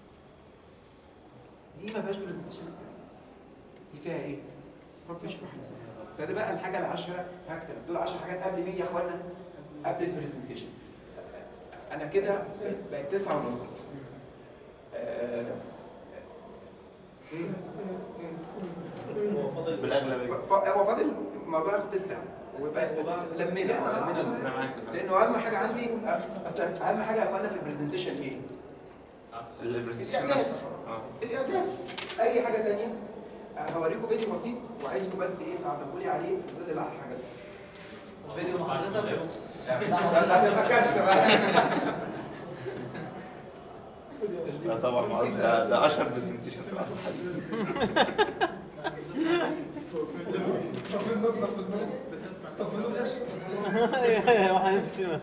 دي ما فيهاش برزنتيشن دي فيها ايه؟ رب اشرح لي صدري. فده بقى الحاجه العشره هكتب دول 10 حاجات قبل مين يا اخوانا؟ قبل البرزنتيشن انا كده بقت تسعة ونص آه، بالاغلب ف- هو فاضل ما بقى بتسع ويبقى لمينا اه أنا لمينا معاك. لانه اهم حاجه عندي أصل اهم حاجه يا اخوانا في البرزنتيشن ايه؟ البرزنتيشن الإعداد. نفسه. اه الاعداد اي حاجه ثانيه هوريكم فيديو بسيط وعايزكم بس ايه تعرفوا لي عليه في ظل العشر حاجات فيديو حضرتك لا طبعا ما قصدي ده ده اشهر برزنتيشن في العصر الحديث ايوه واحد نفسي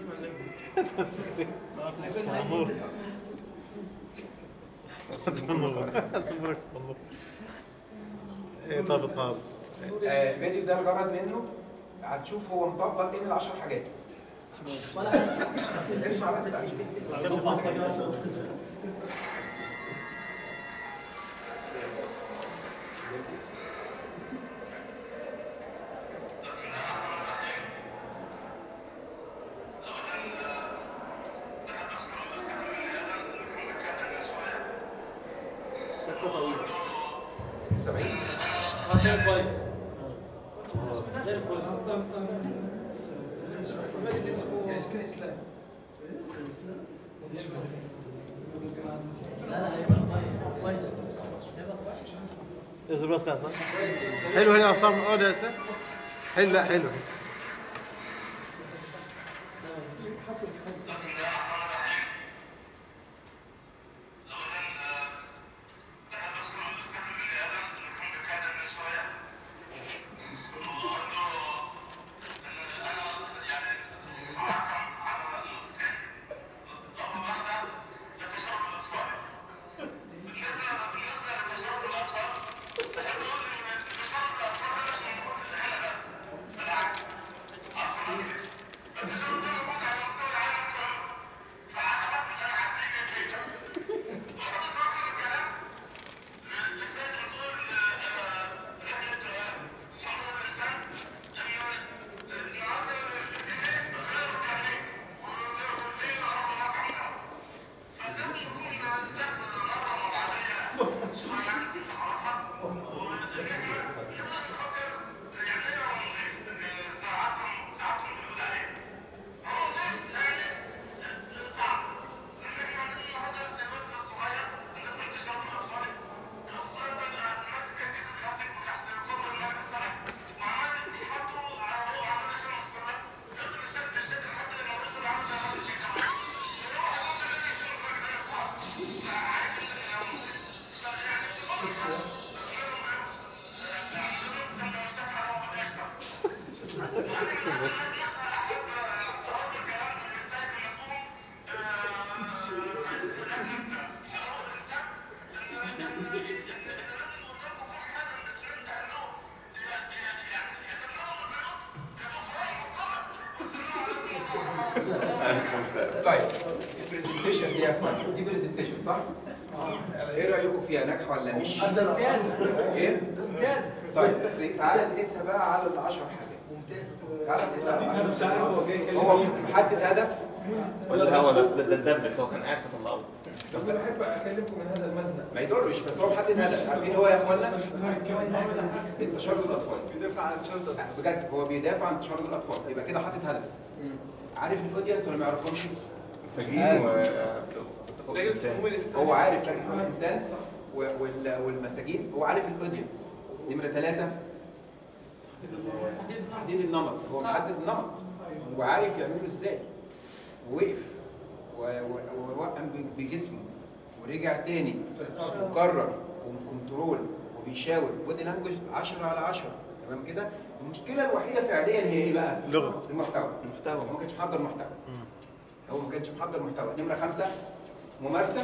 ايه طب خالص آه، الفيديو ده الغرض منه هتشوف هو مطبق ايه من العشر حاجات اسمع بس سامعين؟ غير كويس غير كويس الراجل اسمه ياسكن اسلام لا لا هيبقى كويس كويس هيبقى كويس اصبر بس يا عصام حلو هنا يا عصام اقعد يا اسلام حلو لا حلو طيب البرزنتيشن دي يا اخوان دي برزنتيشن صح؟ ايه رايكم فيها ناجحه ولا مش؟ ممتاز ايه؟ ممتاز طيب تعالى نقيسها بقى على العشر حاجات ممتاز تعالى نقيسها على العشر حاجات هو محدد هدف ولا هو ده ده الدبس هو كان قاعد فطلعه بس انا احب اكلمكم من هذا المبدا ما يضرش بس هو محدد هدف عارفين هو يا اخوانا التشرد الاطفال بيدافع عن شرطة بجد هو بيدافع عن تشرد الاطفال يبقى كده حاطط هدف عارف الاودينس ولا ما يعرفهمش؟ مساجين و هو عارف لكن هو الانسان و- وال- والمساجين هو عارف الاودينس نمره ثلاثه تحديد النمط هو محدد النمط وعارف يعمله ازاي ووقف و- و- ووقم ب- بجسمه ورجع تاني وكرر كنترول وبيشاور بودي لانجوج 10 على 10 تمام كده المشكله الوحيده فعليا هي ايه بقى لغة. المحتوى المحتوى. هو ما كانش محضر محتوى هو ما كانش محضر محتوى نمره خمسة ممارسه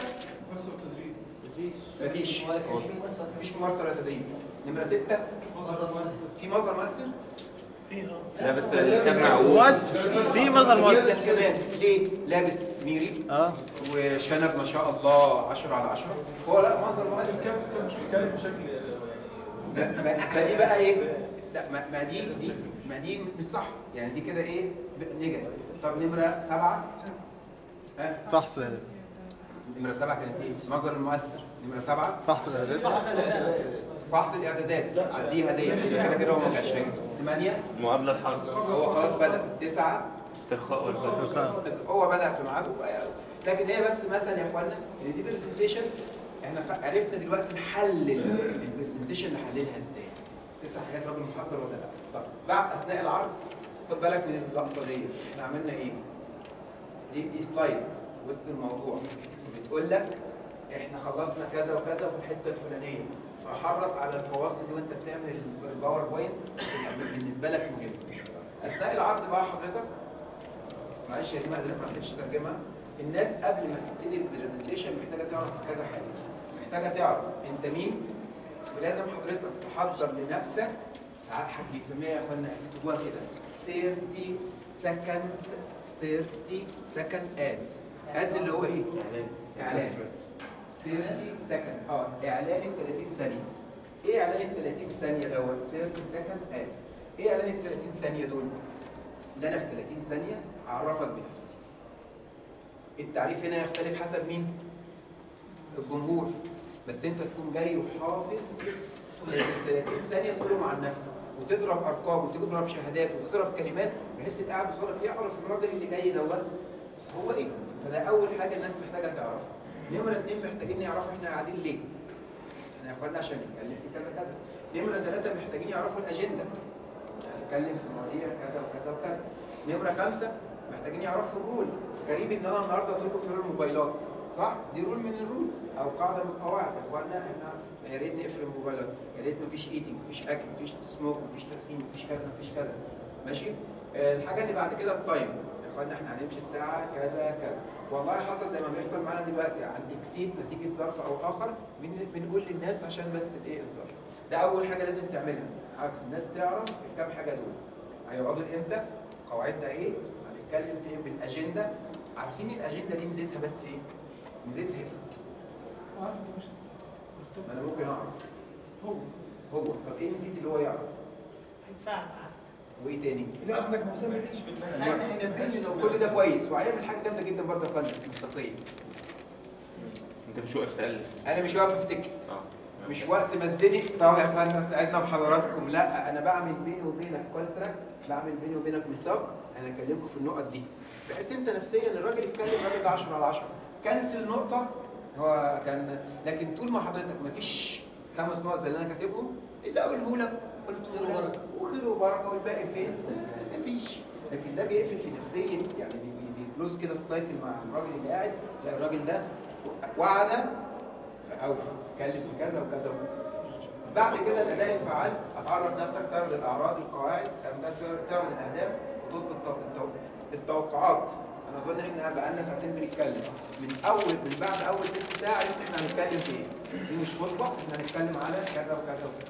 مفيش مفيش ممارسه ولا تدريب نمره ستة في مصدر مؤثر لا بس كان معقول في مظهر مؤثر جدا كمان ليه لابس ميري اه وشنب ما شاء الله 10 على 10 هو لا مصدر مؤثر كان كان مش بيتكلم بشكل لا ما ما دي بقى ايه لا ما ما دي دي ما دي مش صح يعني دي كده ايه ب- نيجاتيف طب نمره سبعة ها فحص نمره سبعة كانت ايه مصدر المؤثر نمره سبعة فحص الاعداد فحص الاعدادات دي هديه كده كده هو ما كانش هيجي 8 المقابلة الحرب هو خلاص بدأ 9 استرخاء والبركة هو بدأ في ميعاده لكن هي بس مثلا يا اخوانا ان دي برزنتيشن احنا خ- عرفنا دلوقتي نحلل البرزنتيشن نحللها ازاي تسع حاجات راجل محضر ولا لا طب بعد اثناء العرض خد بالك من اللقطه دي احنا عملنا ايه دي دي سلايد وسط الموضوع بتقول لك احنا خلصنا كذا وكذا في الحته الفلانيه فحرص على الفواصل دي وانت بتعمل ال- الباوربوينت اللي بالنسبه لك مهم اثناء العرض بقى حضرتك معلش يا جماعه اللي ما عرفتش ترجمها الناس قبل ما تبتدي البرزنتيشن محتاجه تعرف كذا حاجه محتاجه تعرف انت مين ولازم حضرتك تحضر لنفسك ساعات حد بيسميها يا اخوانا اكتبوها كده 30 سكند 30 سكند اد اد اللي هو ايه؟ اعلان 30 سكند اه اعلان ال 30 ثانيه ايه اعلان ال 30 ثانيه دوت 30 سكند اد ايه اعلان ال 30 ثانيه دول؟ اللي انا في 30 ثانيه اعرفك بنفسي التعريف هنا يختلف حسب مين الجمهور بس انت تكون جاي وحافظ ال 30 ثانيه تقولهم عن نفسك وتضرب ارقام وتضرب شهادات وتضرب كلمات بحيث اللي قاعد قصادك يعرف الراجل اللي جاي دوت هو ايه فده اول حاجه الناس محتاجه تعرفها نمره اثنين محتاجين يعرفوا احنا قاعدين ليه احنا قلنا عشان نتكلم في كذا كذا نمره ثلاثه محتاجين يعرفوا الاجنده هنتكلم في مواضيع كذا وكذا وكذا نمره خمسه محتاجين يعرفوا الرول غريب ان انا النهارده قلت لكم في رول الموبايلات صح دي رول من الرولز او قاعده من القواعد يا اخوانا احنا يا ريت نقفل الموبايلات يا ريت مفيش ايتنج مفيش اكل مفيش سموك مفيش تدخين مفيش كذا مفيش كذا ماشي آه، الحاجه اللي بعد كده التايم يا اخوانا احنا هنمشي الساعه كذا كذا والله حصل زي ما بيحصل معانا دلوقتي عن اكسيد نتيجه ظرف او اخر بن- بنقول للناس عشان بس الايه الظرف ده اول حاجه لازم تعملها عارف الناس تعرف الكام حاجه دول هيقعدوا امتى قواعدنا ايه هنتكلم في ايه بالاجنده عارفين الاجنده دي ميزتها بس ايه ميزتها ايه ما انا ممكن اعرف هو هو طب ايه ميزه اللي هو يعرف هيتفاعل معاك وايه تاني لا انك مهتم بيش هينبهني لو كل ده كويس وهيعمل حاجه جامده جدا برضه يا فندم مستقيه انت مش واقف تقلب انا مش واقف افتكر اه مش وقت ما اتزنق طبعا يا فندم ساعدنا بحضراتكم لا انا بعمل بيني وبينك كونتراكت بعمل بيني وبينك ميثاق انا اكلمكم في النقط دي بحيث انت نفسيا الراجل يتكلم الراجل ده 10 على 10 كنسل نقطه هو كان لكن طول ما حضرتك مفيش خمس نقط زي اللي انا كاتبهم اللي اقوله لك قلت له وخير وبركه والباقي فين؟ مفيش لكن ده بيقفل في نفسيه يعني بي- بي- بيكلوز كده السايكل مع الراجل اللي قاعد لا الراجل ده وعد او اتكلم في كذا وكذا وكذا بعد كده الاداء الفعال هتعرف نفسك تعرض الاعراض القواعد تعرض الاهداف وتطلب التو- التو- التوقعات انا اظن احنا بقالنا ساعتين بنتكلم من اول من بعد اول ست ساعه عرفنا احنا هنتكلم في ايه دي مش خطبه احنا هنتكلم على كذا وكذا وكذا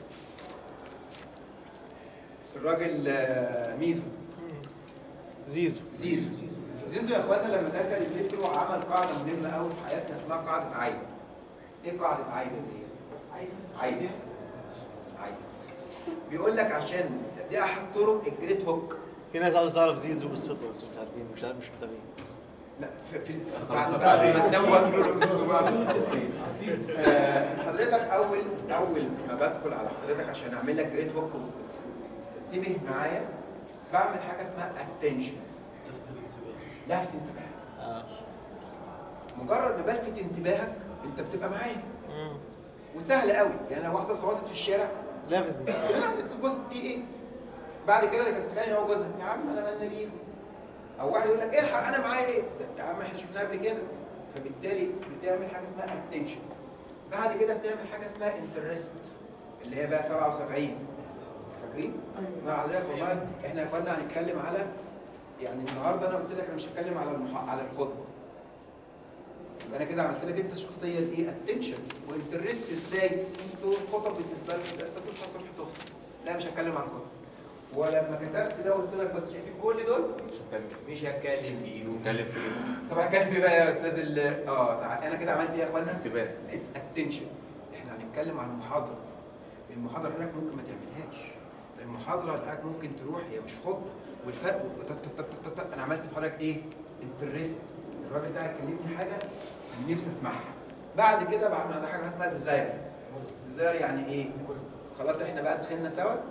الراجل آه، ميزو زيزو زيزو زيزو يا اخوانا لما دخل المترو عمل قاعده مهمه قوي في حياتنا اسمها قاعده عايده ايه قاعده عايده دي عايده عايده بيقول لك عشان دي احد طرق الجريت هوك في ناس عاوزة تعرف زيزو بالصدفة بس مش عارفين مش عارف مش متابعين لا في في بعد بعد ما تنام وقت زيزو بقى آه، حضرتك اول اول ما بدخل على حضرتك عشان اعمل لك جريت هوك انتبه معايا بعمل حاجه اسمها اتنشن لفت انتباه اه مجرد ما بلفت انتباهك انت بتبقى معايا مم. وسهل قوي يعني لو واحده صوتت في الشارع لافت بص في ايه بعد كده اللي كانت بتتخانق هو جوزها يا عم انا مالنا بيه او واحد يقول لك الحق انا معايا ايه يا عم احنا شفناها قبل كده فبالتالي بتعمل حاجه اسمها اتنشن بعد كده بتعمل حاجه اسمها انترست اللي هي بقى 77 فاكرين؟ مع حضرتك والله احنا يا اخوانا هنتكلم على يعني النهارده انا قلت لك انا مش هتكلم على المح... على الخطبه يبقى انا كده عملت لك انت شخصيه ايه اتنشن وانترست ازاي انتوا الخطب بالنسبه لك انت مش هتصل في تخطب لا مش هتكلم عن الخطب ولما كتبت ده قلت لك بس شايفين كل دول مش هتكلم فيهم نتكلم في ايه؟ طب هتكلم في بقى يا استاذ ال اه تع- انا كده عملت ايه يا اخوانا انتباه اتنشن احنا هنتكلم عن المحاضره المحاضره هناك ممكن ما تعملهاش المحاضره هناك ممكن تروح هي مش خطبه والفرق و- تت- تت- تت- تت- انا عملت في حضرتك ايه انترست الراجل ده هيكلمني حاجه أنا نفسي اسمعها بعد كده بعمل حاجه اسمها ديزاير ديزاير يعني ايه خلاص احنا بقى دخلنا سوا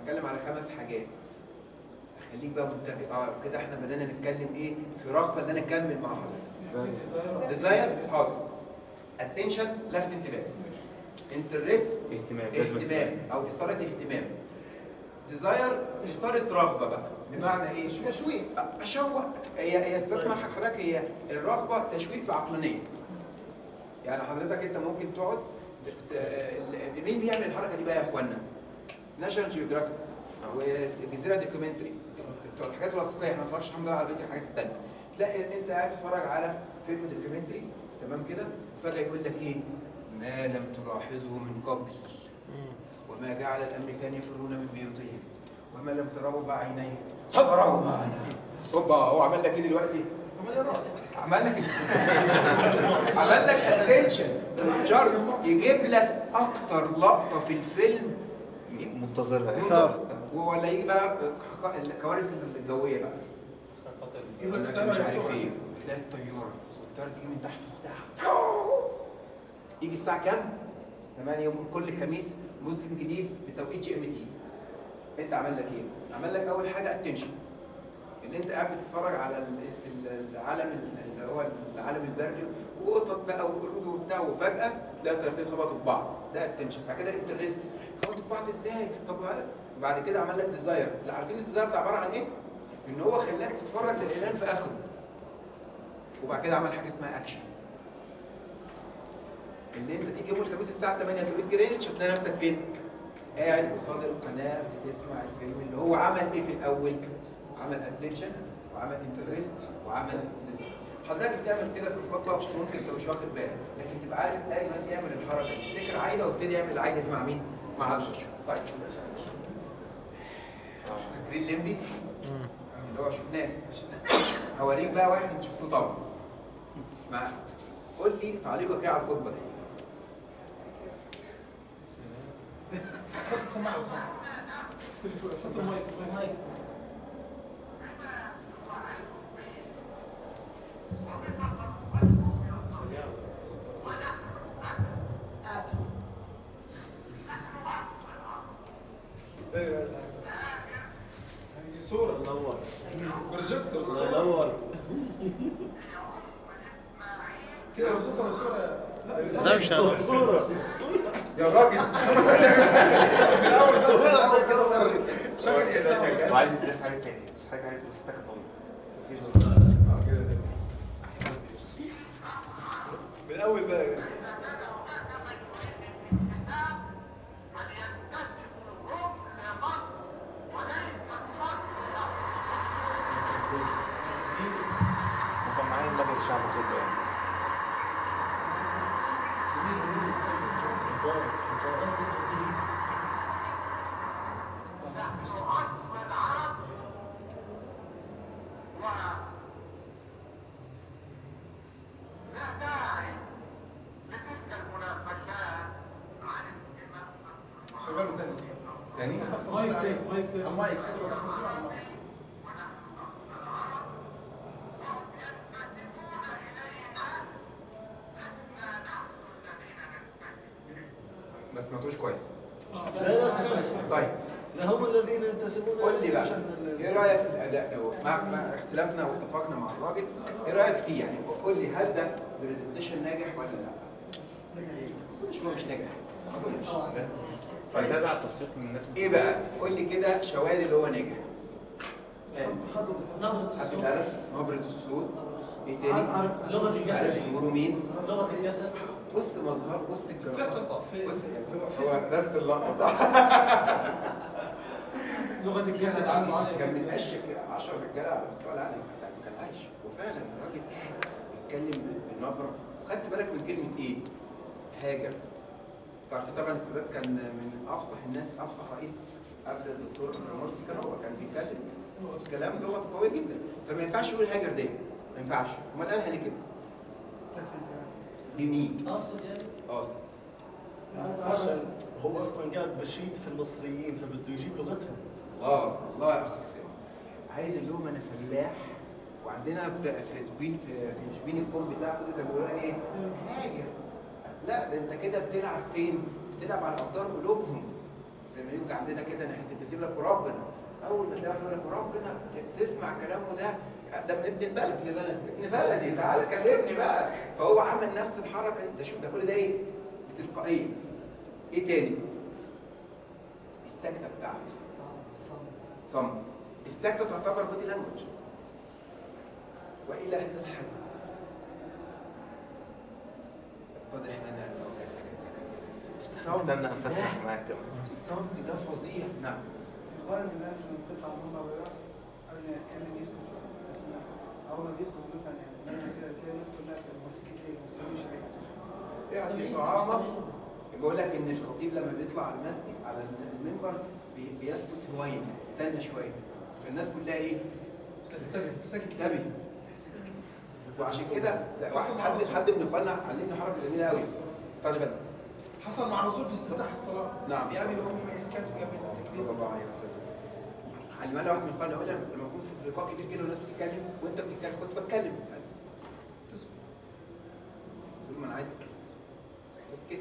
هنتكلم على خمس حاجات خليك بقى منتبه اه كده احنا بدأنا نتكلم ايه في رغبة ان انا اكمل مع حضرتك ديزاير حاضر اتنشن لفت انتباه انترست اهتمام لازم اهتمام او اثارة اهتمام ديزاير اثارة رغبة بقى بمعنى ايه تشويق اشوق هي هي تسمع حضرتك هي الرغبة تشويق في عقلانية يعني حضرتك انت ممكن تقعد ت- ال- مين بيعمل الحركة دي بقى يا اخوانا ناشونال جيوغرافيك والجزيرة دوكيومنتري بتوع الحاجات الوثائقية احنا ما اتفرجش الحمد لله على بقية الحاجات التانية تلاقي انت قاعد تتفرج على فيلم دوكيومنتري تمام كده فجأة يقول لك ايه ما لم تلاحظه من قبل وما جعل الامريكان يفرون من بيوتهم وما لم تروا بعينيه صبروا معنا هوبا هو عمل لك ايه دلوقتي عمل لك عمل لك اتنشن جرب يجيب لك اكتر لقطه في الفيلم منتظرها ولا يجي بقى الكوارث الجويه بقى يقول لك مش عارف ايه تلاقي الطياره الطياره تيجي من تحت اختها يجي الساعه كام 8 يوم كل خميس مسلم جديد بتوقيت جي ام تي انت عمل لك ايه عمل لك اول حاجه اتنشن ان انت قاعد بتتفرج على ال- ال- العالم ال- اللي هو العالم البري وقطط بقى وقرود وبتاع وفجاه تلاقي الطيارتين خبطوا في بعض ده اتنشن بعد كده انترست خبطوا في بعض ازاي طب بعد كده عمل لك ديزاير اللي عارفين الديزاير ده عباره عن ايه ان هو خلاك تتفرج للاعلان في اخره وبعد كده عمل حاجه اسمها اكشن ان انت تيجي يوم الخميس الساعه 8 توقيت جرينتش هتلاقي نفسك فين قاعد قصاد القناه بتسمع الفيلم اللي هو عمل ايه في الاول عمل اتنشن وعمل انترست وعمل design. حضرتك بتعمل كده في الخطه ممكن انت مش واخد بالك لكن تبقى عارف دايما تعمل الحركه دي تفتكر عايده وابتدي يعمل العايده دي مع مين مع الشاشه طيب فاكرين ليمبي اللي هو شفناه هوريك بقى واحد انت شفته طبعا مع قول لي تعليقك ايه على الخطبه دي حط السماعه وسماعه حط المايك المايك الصورة نور بروجيكتور الله ينور كده وصلت الصوره لا مش هنور. صورة يا راجل من اول كده شغل كده وعايز يدرس حاجه تاني بس حاجه عايز يدرس حاجه طويله من اول بقى وكان معايا المجلس الشعب كله يعني شغال تاني تاني مايك تاني مايك تاني المايك ما سمعتوش كويس لا لا سمعت. طيب لا هم الذين ينتسبون قول لي بقى عشان ال- ايه رايك في الاداء دوت مع مع اختلافنا واتفاقنا مع الراجل ايه رايك فيه يعني قول لي هل ده برزنتيشن ناجح ولا لا ما اظنش هو مش ناجح ما اظنش فده بقى التصريح من الناس ايه بقى قول لي كده شواهد اللي هو ناجح نبرة حد الصوت الهدف نبرة الصوت ايه تاني لغة الجسد. عارف جمهوره مين لغة الجسد بص مظهر بص الجمهور ثقة في- بص هو نفس اللقطة صح لغه الجسد عنه عالية كان جدا. بيتمشى 10 رجاله على مستوى العالم ساعة ما كان عايش وفعلا الراجل بيتكلم بنبره خدت بالك من كلمه ايه؟ هاجر تعرف طبعا السادات كان من افصح الناس افصح رئيس قبل الدكتور مرسي كان هو كان بيتكلم كلام لغه قويه جدا فما ينفعش يقول هاجر ده ما ينفعش امال قالها ليه كده؟ دي مين؟ أقصد يعني قاصد عشان هو اصلا قاعد بشيد في المصريين فبده يجيب لغتهم الله الله يا اخي سامي. عايز اللي هو انا فلاح وعندنا بتا- في سبين في في سبين الكون بتاعته ده كان بيقول ايه؟ هاجر لا ده انت كده بتلعب فين؟ بتلعب على اقدار قلوبهم زي ما يوجد عندنا كده ناحيه بسيب لك ربنا اول ما تلاقي يقول لك ربنا تسمع كلامه ده ده من ابن البلد ابن بلد ابن بلدي تعالى كلمني بقى فهو عمل نفس الحركه ده شوف ده كل ده ايه تلقائيه ايه تاني السكته بتاعته صمت السكته تعتبر بودي لانجوج والى هذا الحد اتضح لنا انه كذا كذا كذا استنى هفتح معاك كمان الصمت ده فظيع نعم الغاية من الناس من قطع المنبر ويقع قبل ما يتكلم يسكت بس ما- أول ما بيسكت مثلا يعني دايما كده تلاقي الناس كلها في الموسيقى ايه المسلمين شوية يعني طعامك بقول لك ان الخطيب لما بيطلع على المسجد على المنبر بي- بيسكت شويه استنى شويه فالناس كلها ايه ساكت نبي وعشان كده لا، واحد حد حد من اخواننا علمنا حركه جميله قوي خلي بالك حصل مع الرسول في استفتاح الصلاة نعم. بيقابل أم إسكات ويقابل التكبير صلى الله عليه وسلم علمنا واحد من اخواننا يقول لك لما يكون في لقاء كبير كده والناس بتتكلم وانت بتتكلم كنت بتكلم تسكت تقول ما انا عايز اسكت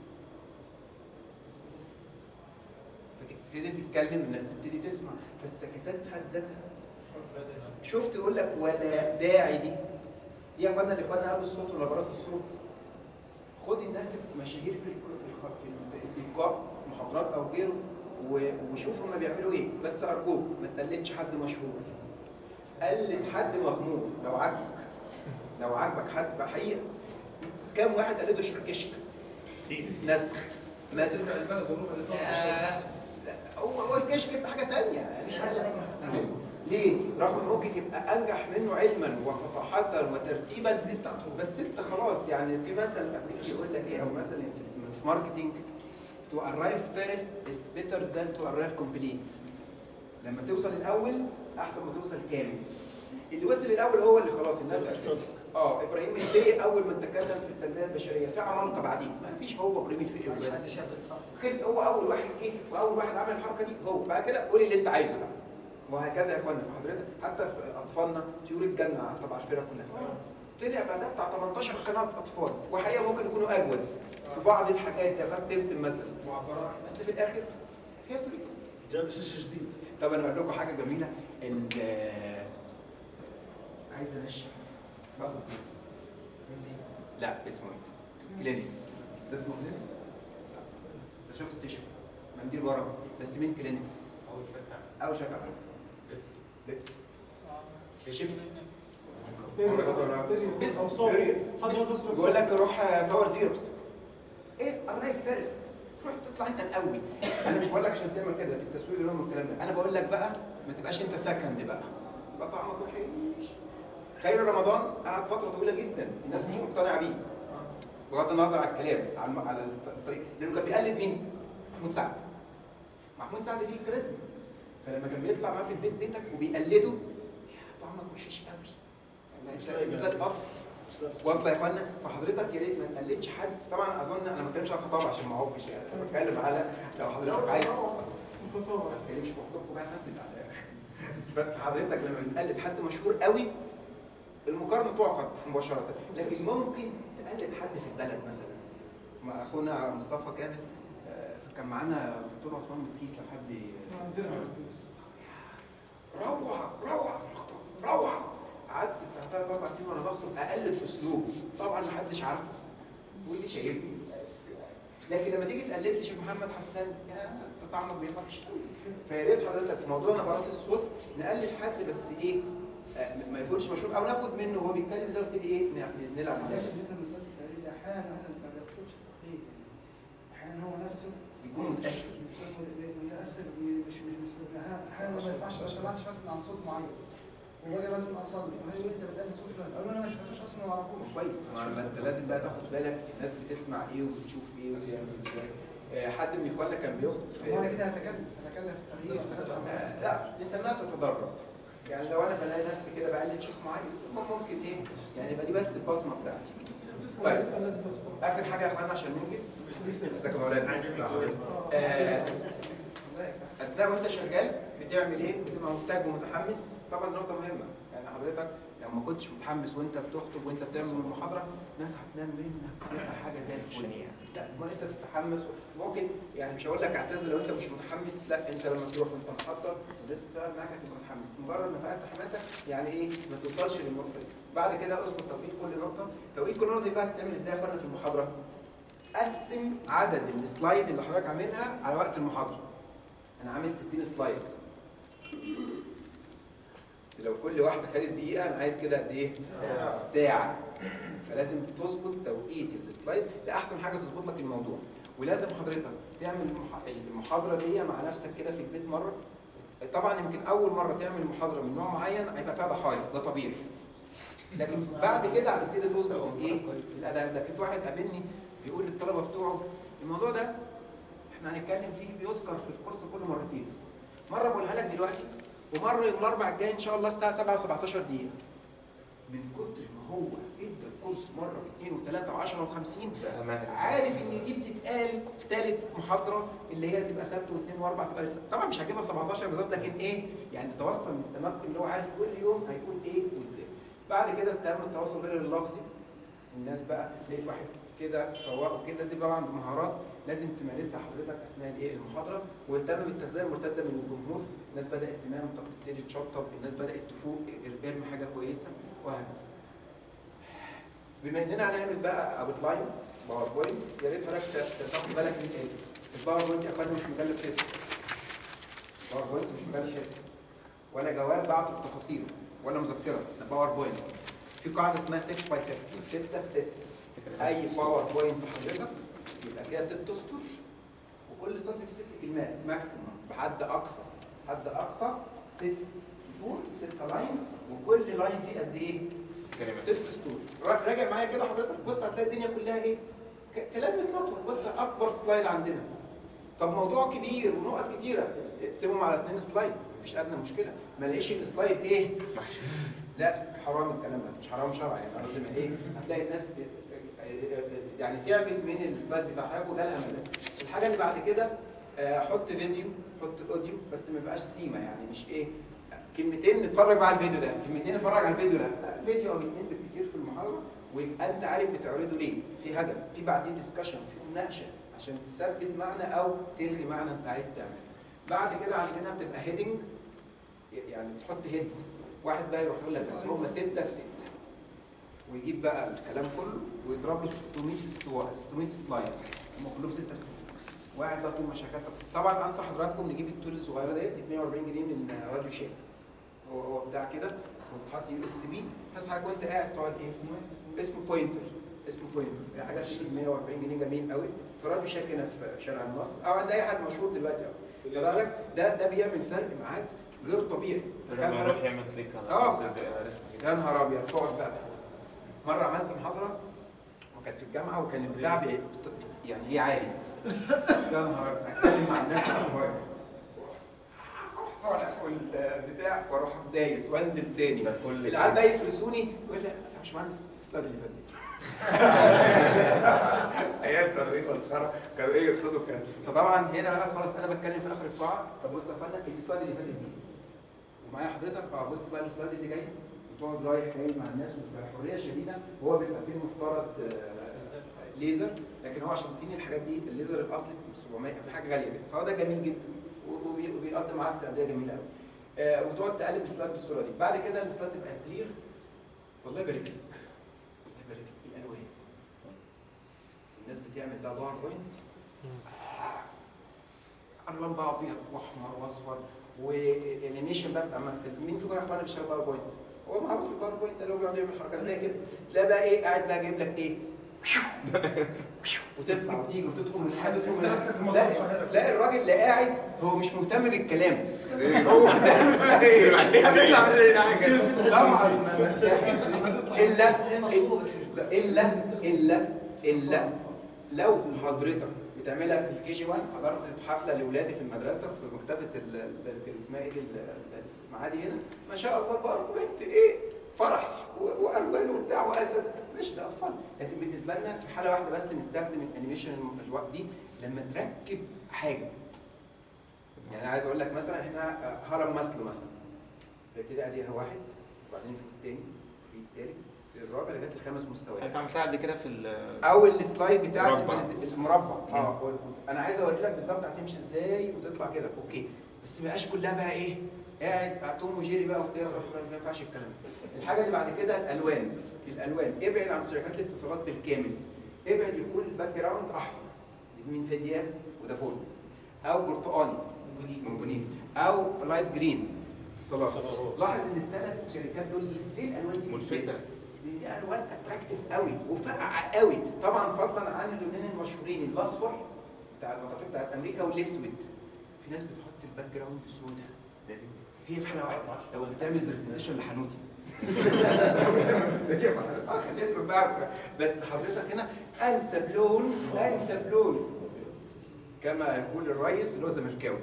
فتبتدي تتكلم الناس تبتدي تسمع فالسكتات في حد ذاتها شفت يقول لك ولا داعي دي دي يا اخوانا اللي اخوانا قالوا الصوت ونبرات الصوت خد الناس المشاهير في الك- في الخ- في اللقاء محاضرات او غيره و- وشوف هما بيعملوا ايه بس ارجوك ما تقلدش حد مشهور قلد حد مغمور لو عجبك لو عجبك حد حقيقه كم واحد قلده شيخ كشك نسخ ما تسمع البلد هو هو الكشك ده حاجه ثانيه مش حاجه ليه؟ رغم انه ممكن يبقى انجح منه علما وفصاحه وترتيبا بس انت خلاص يعني في مثل امريكي يقول لك ايه او مثل في ماركتنج to arrive first is better than to arrive complete لما توصل الاول احسن ما توصل كامل اللي وصل الاول هو اللي خلاص الناس عرفت اه ابراهيم الفقي اول ما تكلم في التنميه البشريه في عمالقه بعدين ما فيش هو ابراهيم الفقي وبس خلف هو اول واحد جه واول واحد عمل الحركه دي هو بعد كده قول اللي انت عايزه بقى وهكذا يا اخوانا حضرتك حتى في اطفالنا طيور الجنه طبعا عارفينها كلها طلع بقى ده بتاع 18 قناه اطفال وحقيقه ممكن يكونوا اجود في بعض الحاجات يا فاهم ترسم مثلا معبرات بس في الاخر هي طريقه جاب شيء جديد طب انا بقول لكم حاجه جميله ال عايز انشف باخد دي. لا اسمه ايه كلينكس ده اسمه كلينكس ده شفت التيشيرت منديل ورا بس مين كلينكس اول فتحه او شكل لبس لبس شيبس بيقول لك روح باور زيروس ايه الرايف فيرست تروح تطلع انت الاول انا مش بقول لك عشان تعمل كده في التسويق اللي هو الكلام ده انا بقول لك بقى ما تبقاش انت سكند بقى يبقى طعمك وحش خير رمضان قعد فتره طويله جدا الناس مش مقتنعه بيه بغض النظر عن الكلام على الم- على الطريق لانه كان بيقلد مين؟ محمود سعد محمود سعد ليه كاريزما فلما كان بيطلع معاه في البيت بيتك وبيقلده يا طعمك وحش قوي يعني بالذات اصل واصله يا اخوانا فحضرتك يا ريت ما تقلدش حد طبعا اظن انا ما بتكلمش عن خطاب عشان ما اعوقش يعني انا بتكلم على لو حضرتك عايز ما بتكلمش في خطوبكم بقى نزل على بس حضرتك لما بتقلد حد مشهور قوي المقارنه تعقد مباشره لكن ممكن تقلد حد في البلد مثلا مع اخونا مصطفى كامل آه، كان معانا دكتور عثمان مكيس لو حد روعه روعه روعه قعدت ساعتين اربع سنين وانا بخطب اقلد في اسلوب طبعا ما حدش عارفه واللي شايفني لكن لما تيجي تقلد لي شيخ محمد حسان يا أنت طعمك بيفرش فيا ريت حضرتك في موضوع نبرات الصوت نقلد حد بس ايه آه، ما يكونش مشهور او ناخد منه وهو بيتكلم ده ونبتدي ايه ن- نلعب عليه احيانا مثلا ما بيقصدش تقليد احيانا هو نفسه يكون متاكد متاثر ب- مش مش مش احيانا ما يسمعش ما سمعتش مثلا عن صوت معين وباجي مثلا اصلي وهيقول انت بتقلد صوت فلان اقول له انا ما سمعتوش اصلا ما اعرفوش كويس ما ما انت لازم بقى تاخد بالك الناس بتسمع ايه وبتشوف ايه وبتعمل ازاي آه، حد من اخواننا كان بيخطب في- هو انا كده هتكلم هتكلم في تغيير آه، لا نسميها تتدرج يعني لو انا بلاقي نفسي كده بقلد شيخ معين ممكن ايه يعني يبقى دي بس البصمه بتاعتي طيب اخر حاجه يا اخوانا عشان ننجز ازيك يا مولانا آه، اثناء وانت شغال بتعمل ايه بتبقى محتاج ومتحمس طبعا نقطه مهمه يعني حضرتك لو ما كنتش متحمس وانت بتخطب وانت بتعمل المحاضره الناس هتنام منك تبقى حاجه زي الفل لا ما انت تتحمس ممكن يعني مش هقول لك اعتذر لو انت مش متحمس لا انت لما تروح وانت محضر والناس بتشتغل معاك هتبقى متحمس مجرد ما فقدت حماسك يعني ايه ما توصلش للنقطه دي بعد كده اظبط توقيت كل نقطه توقيت كل نقطه دي بقى تتعمل ازاي يا اخوانا في المحاضره قسم عدد السلايد اللي حضرتك عاملها على وقت المحاضره انا عامل 60 سلايد لو كل واحده خدت دقيقه انا عايز كده قد ايه ساعه فلازم تظبط توقيت السلايد ده احسن حاجه تظبط لك الموضوع ولازم حضرتك تعمل المح- المحاضره دي مع نفسك كده في البيت مره طبعا يمكن اول مره تعمل محاضره من نوع معين هيبقى فيها ضحايا ده طبيعي لكن بعد كده هتبتدي تظبط ايه الاداء ده في واحد قابلني بيقول للطلبه بتوعه الموضوع ده احنا هنتكلم فيه بيذكر في الكورس كله مرتين مره بقولها لك دلوقتي ومره يوم الاربعاء الجاي ان شاء الله الساعه 7 17 دقيقه من كتر ما هو ادى الكورس مره واثنين وثلاثه وعشرة وخمسين عارف ان دي بتتقال في ثالث محاضره اللي هي تبقى سبت واثنين واربع تبقى لسه طبعا مش هجيبها 17 بالظبط لكن ايه يعني توصل من التنقل اللي هو عارف كل يوم هيكون ايه وازاي بعد كده تم التواصل غير اللفظي الناس بقى لقيت واحد كده فوقه كده دي طبعا مهارات لازم تمارسها حضرتك اثناء الايه المحاضره وتم بالتغذيه المرتده من الجمهور الناس بدات تنام طب تبتدي تشطب الناس بدات تفوق ارمي حاجه كويسه وهكذا بما اننا هنعمل بقى اوت لاين باوربوينت يا ريت حضرتك ت- تاخد بالك من ايه الباوربوينت يا اخوانا مش مجلد كده الباوربوينت مش مجلد كده ولا جواب بعته بتفاصيله ولا مذكره ده باوربوينت في قاعده اسمها 6 باي 6 6 في 6 اي باوربوينت حضرتك يبقى فيها ست اسطر وكل سطر في ست كلمات ماكسيموم بحد اقصى حد اقصى ست سطور ست لاين وكل لاين فيه قد ايه؟ كلمة. ست سطور را- راجع معايا كده حضرتك بص هتلاقي الدنيا كلها ايه؟ ك- كلام متنطط بص اكبر سلايد عندنا طب موضوع كبير ونقط كتيره اقسمهم على اثنين سلايد مفيش ادنى مشكله ما الاقيش السلايد ايه؟ لا حرام الكلام ده مش حرام شرعي يعني لازم ايه هتلاقي الناس يعني تعبت من السلايد بتاعها وده الامل الحاجه اللي بعد كده آه، حط فيديو حط اوديو بس ما يبقاش سيما يعني مش ايه كلمتين نتفرج بقى على الفيديو ده كلمتين نتفرج على الفيديو ده لا، فيديو او اتنين بالكتير في المحاضره ويبقى انت عارف بتعرضه ليه في هدف في بعدين ديسكشن في مناقشه عشان تثبت معنى او تلغي معنى انت عايز تعمله بعد كده عندنا بتبقى هيدنج يعني تحط هيد واحد بقى يروح يقول لك بس هم ستة في ستة ويجيب بقى الكلام كله ويضرب له 600 استواء 600 سلايد هم كلهم ستة في ستة واحد بقى طول مشاكل طبعا انصح حضراتكم نجيب التول الصغيره ديت ب 140 جنيه من راديو شيك هو هو بتاع كده وتحط يو اس بي بس حاجه وانت قاعد تقعد ايه اسمه بوينتر اسمه بوينتر حاجه شيك 140 جنيه جميل قوي في راديو شيك هنا في شارع النصر او عند اي حد مشهور دلوقتي اهو خد بالك ده ده بيعمل فرق معاك غير طبيعي لما يروح يعمل كليك على اه الزر بيبقى رسمي. يا نهار ابيض تقعد بقى مره عملت محاضره وكانت في الجامعه وكان البتاع بي- يعني هي عالي يا نهار ابيض اتكلم مع الناس على الموبايل طالع فوق البتاع واروح دايس وانزل تاني ده كل العيال بقى يفلسوني يقول لي يا باشمهندس السلايد اللي فات ايام التدريب والخرا كانوا ايه يقصدوا كده فطبعا هنا بقى خلاص انا بتكلم في اخر القاعه طب بص يا فندم السلايد اللي فاتت دي ومعايا حضرتك اه بص بقى السلايد اللي جاي وتقعد رايح جاي مع الناس بحريه شديده وهو بيبقى فيه مفترض آه، ليزر لكن هو عشان تصين الحاجات دي الليزر الاصلي ب 700 حاجه غاليه جدا فهو ده جميل جدا و- وبي- وبيقدم معاك تأدية جميله قوي آه وتقعد تقلب السلايد بالصوره دي بعد كده السلايد تبقى كلير والله يبارك لك الله يبارك لك الالوان الناس بتعمل ده باوربوينت الوان بقى ابيض واحمر واصفر والانيميشن بقى بتاع مكتب مين فيكم يعرف انا بيشتغل باوربوينت هو معروف الباوربوينت اللي هو بيقعد يعمل حركات زي كده تلاقي بقى ايه قاعد بقى جايب لك ايه وتطلع وتيجي وتدخل من حاجه وتدخل من حاجه تلاقي تلاقي الراجل اللي قاعد هو مش مهتم بالكلام هو هتطلع من حاجه طبعا الا الا الا الا لو حضرتك بتعملها في الكي جي 1 حضرت حفله لاولادي في المدرسه في مكتبه ال- ال- اسمها ايه ال- المعادي هنا ما شاء الله بقى بنت ايه فرح و- والوان وبتاع واسد مش ده اطفال لكن بالنسبه لنا في حاله واحده بس نستخدم الانيميشن في الوقت دي لما تركب حاجه يعني انا عايز اقول لك مثلا احنا آه، هرم مسلو مثلا ابتدي اديها واحد وبعدين في التاني في الثالث في الرابع لغايه الخامس مستويات انت عملتها قبل كده في ال اول السلايد بتاعك مربع. المربع اه انا عايز اوري لك بالظبط هتمشي ازاي وتطلع كده اوكي بس ما يبقاش كلها بقى ايه قاعد بتاع توم وجيري بقى وبتاع ما ينفعش الكلام ده الحاجه اللي بعد كده الالوان الالوان ابعد عن شركات الاتصالات بالكامل ابعد يكون الباك جراوند احمر من فديان ودافون او برتقاني منبونين او لايت جرين صلاح لاحظ ان الثلاث شركات دول ليه الالوان دي ملفتة. دي الوان اتراكتيف قوي وفقعه قوي طبعا فضلا عن اللونين المشهورين الاصفر بتاع المطاطيف بتاعت امريكا والاسود في ناس بتحط الباك جراوند سودا هي في حاله واحده لو بتعمل برزنتيشن لحنوتي اه الاسود بقى بس حضرتك هنا انسب لون انسب لون كما يقول الرئيس اللي هو زملكاوي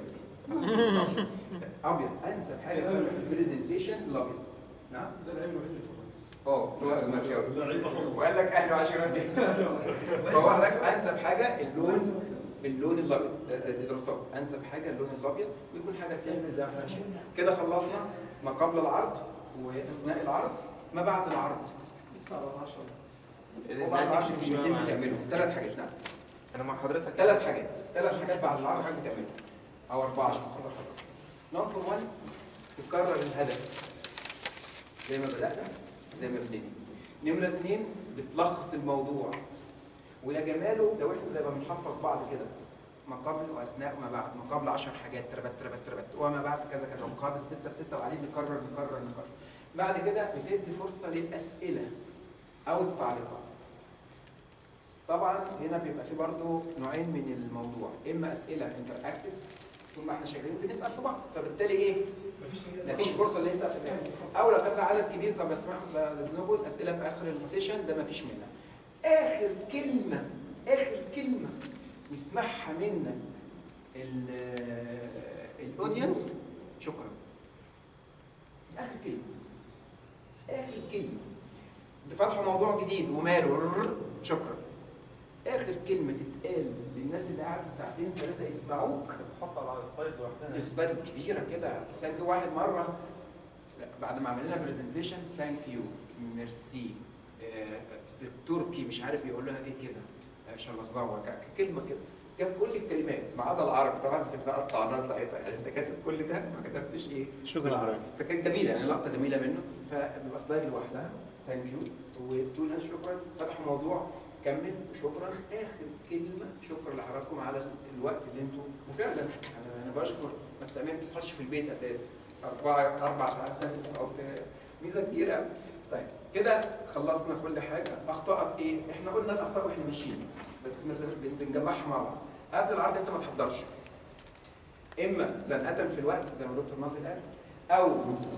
ابيض انسب حاجه في البرزنتيشن الابيض نعم ده العلم الوحيد اللي في الرئيس اه اللي هو زملكاوي لعيب حر. وقال لك اهلا وعشرة دي فهو قال لك انسب حاجه اللون اللون الابيض ده- دي دراسات انسب حاجه اللون الابيض ويكون حاجه سهله زي ما احنا شايفين كده خلصنا ما قبل العرض واثناء العرض ما بعد العرض لسه على 10 وبعد العرض كلمتين بتعملوا ثلاث حاجات نعم انا مع حضرتك ثلاث حاجات ثلاث حاجات بعد العرض حاجه بتعملوا او اربعه عشان خاطر خلاص نمبر 1 تكرر الهدف زي ما بدأنا زي ما بنبني نمرة اثنين بتلخص الموضوع ويا جماله لو احنا زي ما بنحفظ بعض كده ما قبل واثناء وما بعد ما قبل 10 حاجات تربت تربت تربت وما بعد كذا كذا ومقابل 6 في 6 وقاعدين نكرر نكرر نكرر بعد كده بتدي فرصة للأسئلة أو التعليقات طبعا هنا بيبقى في برضه نوعين من الموضوع اما اسئله انتراكتيف طول ما احنا شغالين بنسال في بعض فبالتالي ايه مفيش فرصه ان انت تسال او لو كان في عدد كبير طب اسمح لازنكم الاسئله في اخر السيشن ده مفيش منها اخر كلمه اخر كلمه يسمعها منا الاودينس شكرا اخر كلمه اخر كلمه فتحوا موضوع جديد وماله شكرا اخر كلمه تتقال للناس اللي قاعده ساعتين ثلاثه يسمعوك حط على السلايد لوحدها سلايد كبيره كده ثانك واحد مره لا، بعد ما عملنا برزنتيشن ثانك يو ميرسي آه، بالتركي مش عارف يقول لها ايه كده عشان الله كلمه كده كان كل الكلمات ما عدا العربي طبعا بتبقى قطعناها ساعتها يعني انت كاتب كل ده ما كتبتش ايه شكرا بالعربي. حضرتك. فكانت جميله يعني لقطه جميله منه فبيبقى سلايد لوحدها ثانك يو وتقول ناس شكرا فتحوا موضوع كمل شكرا اخر كلمه شكرا لحضراتكم على الوقت اللي انتوا وفعلا انا انا بشكر ما تستعمل ما تصحاش في البيت اساسا اربع اربع ساعات ثابت او ت- ميزه كبيره أوي. طيب كده خلصنا كل حاجه اخطاء ايه احنا قلنا الاخطاء واحنا ماشيين بس مثلا بن- بنجمعها مع بعض قبل العرض انت ما تحضرش اما زنقه في الوقت زي ما دكتور ناصر قال او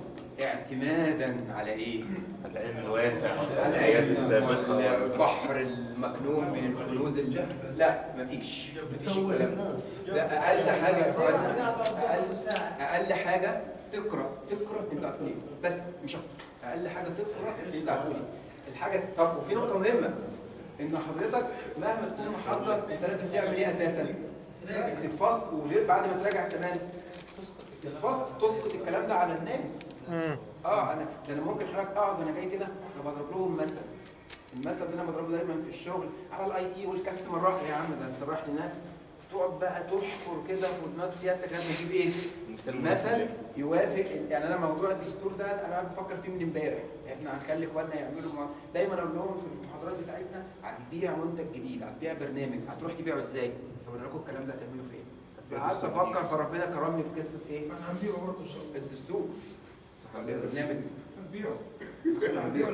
اعتمادا على ايه العلم الواسع على الآيات السابقة البحر المكنون من الكنوز الج- لا مفيش مفيش الكلام ده. ده اقل حاجه اقل اقل حاجه تقرا تقرا انت عارف ليه بس مش اكتر اقل حاجه تقرا انت عارف ليه الحاجه طب وفي نقطه مهمه ان حضرتك مهما تكون محضر انت لازم تعمل ايه اساسا تفصل وغير بعد ما تراجع كمان تفصل تسقط الكلام ده على الناس اه انا ده انا ممكن حضرتك اقعد وانا جاي كده فبضرب لهم مثل المثل ده انا بضربه دايما في الشغل على الاي تي والكاستمر راح يا عم ده انت رايح لناس تقعد بقى تحفر كده في دماغ سيادتك لازم اجيب ايه؟ مثل يوافق يعني انا موضوع الدستور ده انا قاعد بفكر فيه من امبارح احنا هنخلي اخواتنا يعملوا مع... دايما اقول لهم في المحاضرات بتاعتنا هتبيع منتج جديد هتبيع برنامج هتروح تبيعه ازاي؟ طب اقول لكم الكلام ده هتعمله فين؟ قعدت افكر فربنا كرمني بقصه ايه؟ انا هنبيعه برضه ان شاء الله الدستور البرنامج هنبيعه هنبيعه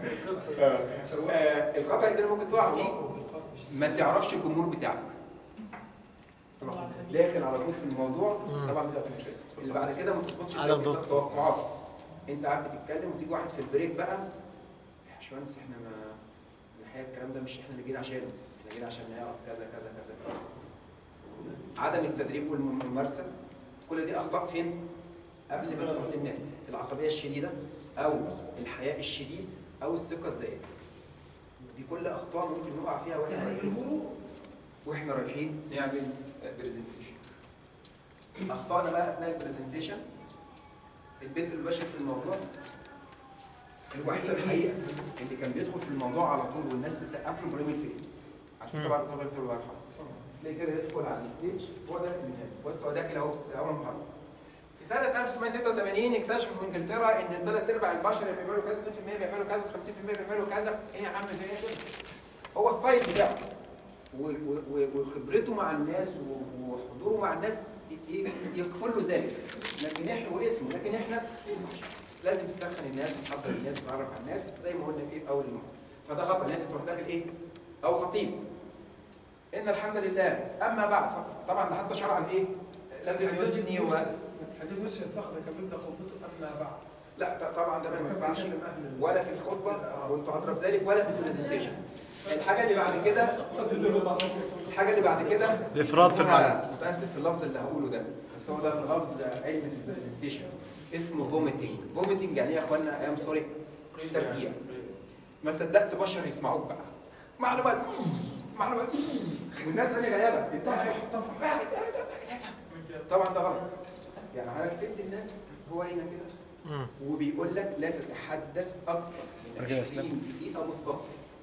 آه، القطع اللي ممكن تقع فيه ما تعرفش الجمهور بتاعك تروح داخل على طول في الموضوع طبعا بتبقى في مشكله اللي بعد كده ما تظبطش عدم التوقيت ضبط. توقعات انت قاعد بتتكلم وتيجي واحد في البريك بقى يا باشمهندس احنا ما الحقيقه الكلام ده مش احنا اللي جينا عشانه احنا جينا عشان نعرف كذا كذا كذا عدم التدريب والممارسه كل دي اخطاء فين؟ قبل ما تروح للناس العصبيه الشديده او الحياء الشديد او الثقه الزائده دي كل اخطاء ممكن نقع فيها واحنا رايحين واحنا رايحين نعمل برزنتيشن اخطائنا بقى اثناء البرزنتيشن البدء المباشر في الموضوع الوحيد الحقيقه اللي كان بيدخل في الموضوع على طول والناس تسقف له ابراهيم الفقي عشان طبعا طبعا في الله يرحمه تلاقي كده يدخل على الستيج هو ده اللي هناك بص هو داخل اهو في اول محاضره في سنة 1986 اكتشفوا في انجلترا ان ثلاث ارباع البشر اللي بيعملوا كذا 2% بيعملوا كذا 50% بيعملوا كذا ايه يا عم زي كده هو ستايل بتاعه و- و- و- وخبرته مع الناس و- وحضوره مع الناس ي- ي- يغفر له ذلك لكن احنا واسمه لكن احنا لازم تسخن الناس وتحضر الناس وتعرف على الناس زي ما قلنا في اول المحاضره فده خطر ان انت تروح داخل ايه او خطيب ان الحمد لله اما بعد طبعا ده حتى شرعا ايه لازم يوزني و حديث وش الفخر كان بيبدا خطبته اما بعد لا ط- طبعا ده ما كان ينفعش بيكلم أهل ال- ولا في الخطبه وانتوا اضرب ذلك ولا في البرزنتيشن الحاجه اللي بعد كده الحاجه اللي بعد كده الإفراط في اسمها- الحديث. متاسف في اللفظ اللي هقوله ده بس هو ده لفظ علم البرزنتيشن اسمه فوميتنج فوميتنج يعني ايه يا اخوانا ايام سوري ترجيع ما صدقت بشر يسمعوك بقى معلومات معلومات والناس اللي غيابه يتفق طبعا ده غلط يعني حضرتك تدي الناس هو هنا كده وبيقول لك لا تتحدث اكثر من رجع 20 دقيقه متصل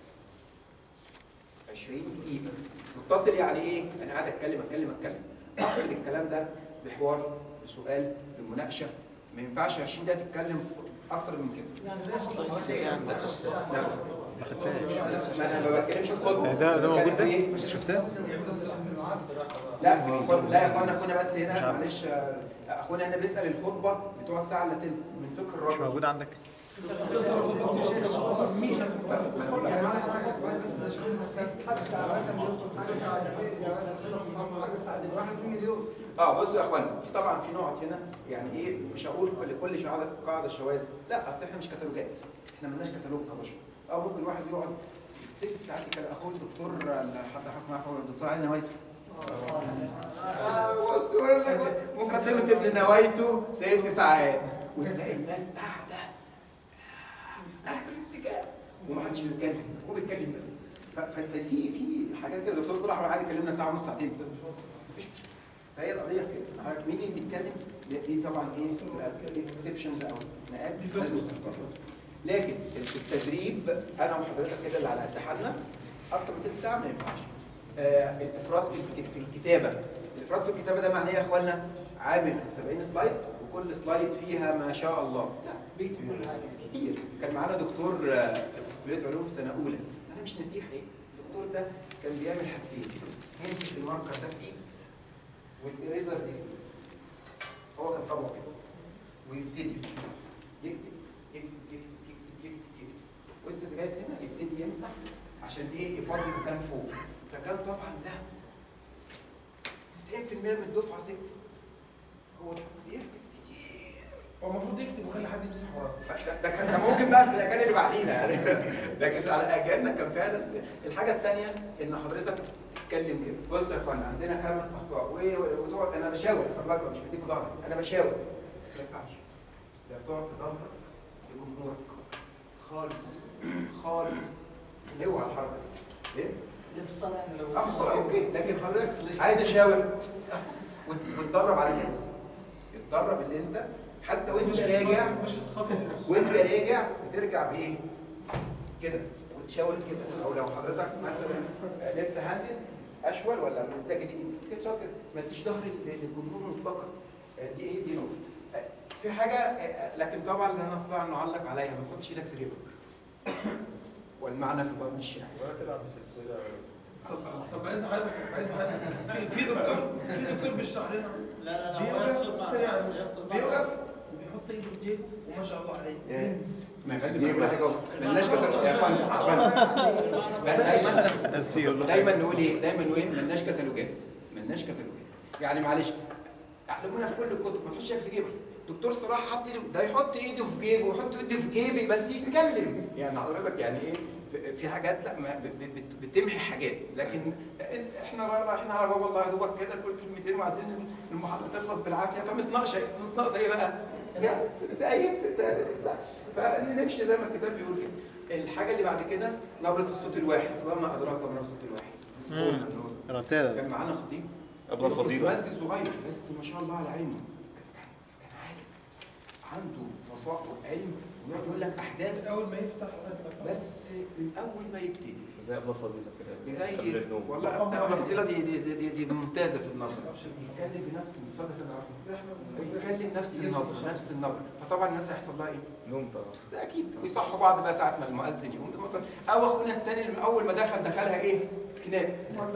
20 دقيقه متصل يعني ايه انا قاعد اتكلم اتكلم اتكلم اقصد الكلام ده بحوار بسؤال بمناقشه ما ينفعش 20 دقيقه تتكلم اكتر من كده ما انا ما بتكلمش الخطبه ده ده موجود بتكلم إيه؟ ده شفتاه لا في الخطبة لا يا اخوانا اخونا بس هنا معلش آه، اخونا هنا بيسال الخطبه بتوع الساعه الا تلت من فكر مش الرجل موجود عندك يعني معنى حاجة كويسة ده شغل مسافة مثلا بيطلب حاجة ساعتين يا مثلا كده في حاجة ساعتين واحد 2 مليون اه بصوا يا اخوانا في طبعا في نقط هنا يعني ايه مش هقول كل كل قاعده قاعده شواذ لا اصل احنا مش كتالوجات احنا مالناش كتالوج كبشر اه ممكن واحد يقعد ست ساعات كده اخوه الدكتور اللي حتى حكم معاه فور الدكتور علي نوايته آه، بص يقول لك مقدمة ابن نوايته ست ساعات وتلاقي الناس قاعدة قاعدة السجاد ومحدش بيتكلم هو بيتكلم بس ف- فدي في حاجات كده الدكتور صلاح قاعد يكلمنا ساعة ونص ساعتين فهي القضية كده حضرتك مين اللي بيتكلم دي- دي طبعا ايه اكسبشنز او استثناءات لازم تتطبق. لكن التدريب انا وحضرتك كده اللي على قد حالنا اكتر من ست ساعة ما ينفعش آه، الافراط في الك- في الكتابة الافراط في الكتابة ده معناه ايه يا اخوانا عامل 70 سلايد وكل سلايد فيها ما شاء الله لا بيكتب كتير كان معانا دكتور آه، في كلية علوم في سنة أولى أنا مش نسيح إيه الدكتور ده كان بيعمل حاجتين يمسك الماركر ده في إيد والإريزر دي هو كان طبعه كده ويبتدي يكتب يكتب يكتب يكتب يكتب يكتب وسط لغاية هنا يبتدي يمسح عشان إيه يفضي مكان فوق فكان طبعا ده 90% من الدفعة سكت هو بيكتب كتير هو المفروض يكتب ويخلي حد يمسح وراه ده- ده كان ده ممكن بقى في الاجيال اللي بعدينا يعني لكن على اجيالنا كان فعلا الحاجه الثانيه ان حضرتك تتكلم كده بص يا اخوانا عندنا خمس اخطاء و- وتقعد انا بشاور خلي بالك مش بديك ظهري انا بشاور بس ما ينفعش لا تقعد تظهر لجمهورك خالص خالص اوعى الحركه دي ايه؟ اه اوكي لكن حضرتك عايز اشاور وت- وتدرب على كده اتدرب اللي انت حتى وانت راجع وانت راجع بترجع بايه كده وتشاور كده او لو حضرتك مثلا لسه هاندد اشول ولا متجه دي كده شاطر ما تديش ظهر للجمهور مطلقا دي ايه دي نقطه في حاجه لكن طبعا لا نستطيع ان نعلق عليها ما تحطش ايدك في جيبك والمعنى في بطن الشعر ولا تلعب بسلسلة طب عايز حضرتك عايز حضرتك في في دكتور في دكتور بيشرح لنا لا لا لا هو بيوقف يفصل بعض سريع يفصل بعض. بيوقف وبيحط ايده في جيبه وما شاء الله عليه ما ينفعش كل حاجه مالناش كتالوج يا اخوان يا اخوان دايما دايما نقول ايه دايما نقول ايه مالناش كتالوجات مالناش كتالوجات يعني معلش علمونا في كل الكتب ما تحطش ايدك في جيبك دكتور صلاح حط ايده ده يحط ايده في جيبه ويحط ايده في جيبي بس يتكلم يعني حضرتك يعني ايه في- في حاجات لا ما بت- بت- بتمحي حاجات لكن احنا رايحين على باب الله يا دوبك كده نقول كلمتين وعايزين المحاضره تخلص بالعافيه فمش ناقصه مش ناقصه ايه بقى؟ يعني تأيد فنمشي زي ما الكتاب بيقول كده الحاجه اللي بعد كده نبره الصوت الواحد وما ادراك ما نبره الصوت الواحد رتالة كان معانا خطيب أبلة فضيلة. الواد الصغير بس ما شاء الله على عينه كان عالم عنده صفاء وعلم ويقعد يقول لك احداث من اول ما يفتح بس من اول ما يبتدي زي ابله فضيله كده زي قبل النوم والله أبقى الفضيلة دي دي دي, دي, دي ممتازة في النظر بيتكلم بنفس اتفضل بيتكلم نفس النظر نفس النظر فطبعا الناس هيحصل لها ايه؟ نوم طبعا ده اكيد ويصحوا بعض بقى ساعة ما المؤذن يقوم مثلا او اخونا الثاني اللي من اول ما دخل دخلها ايه؟ خناق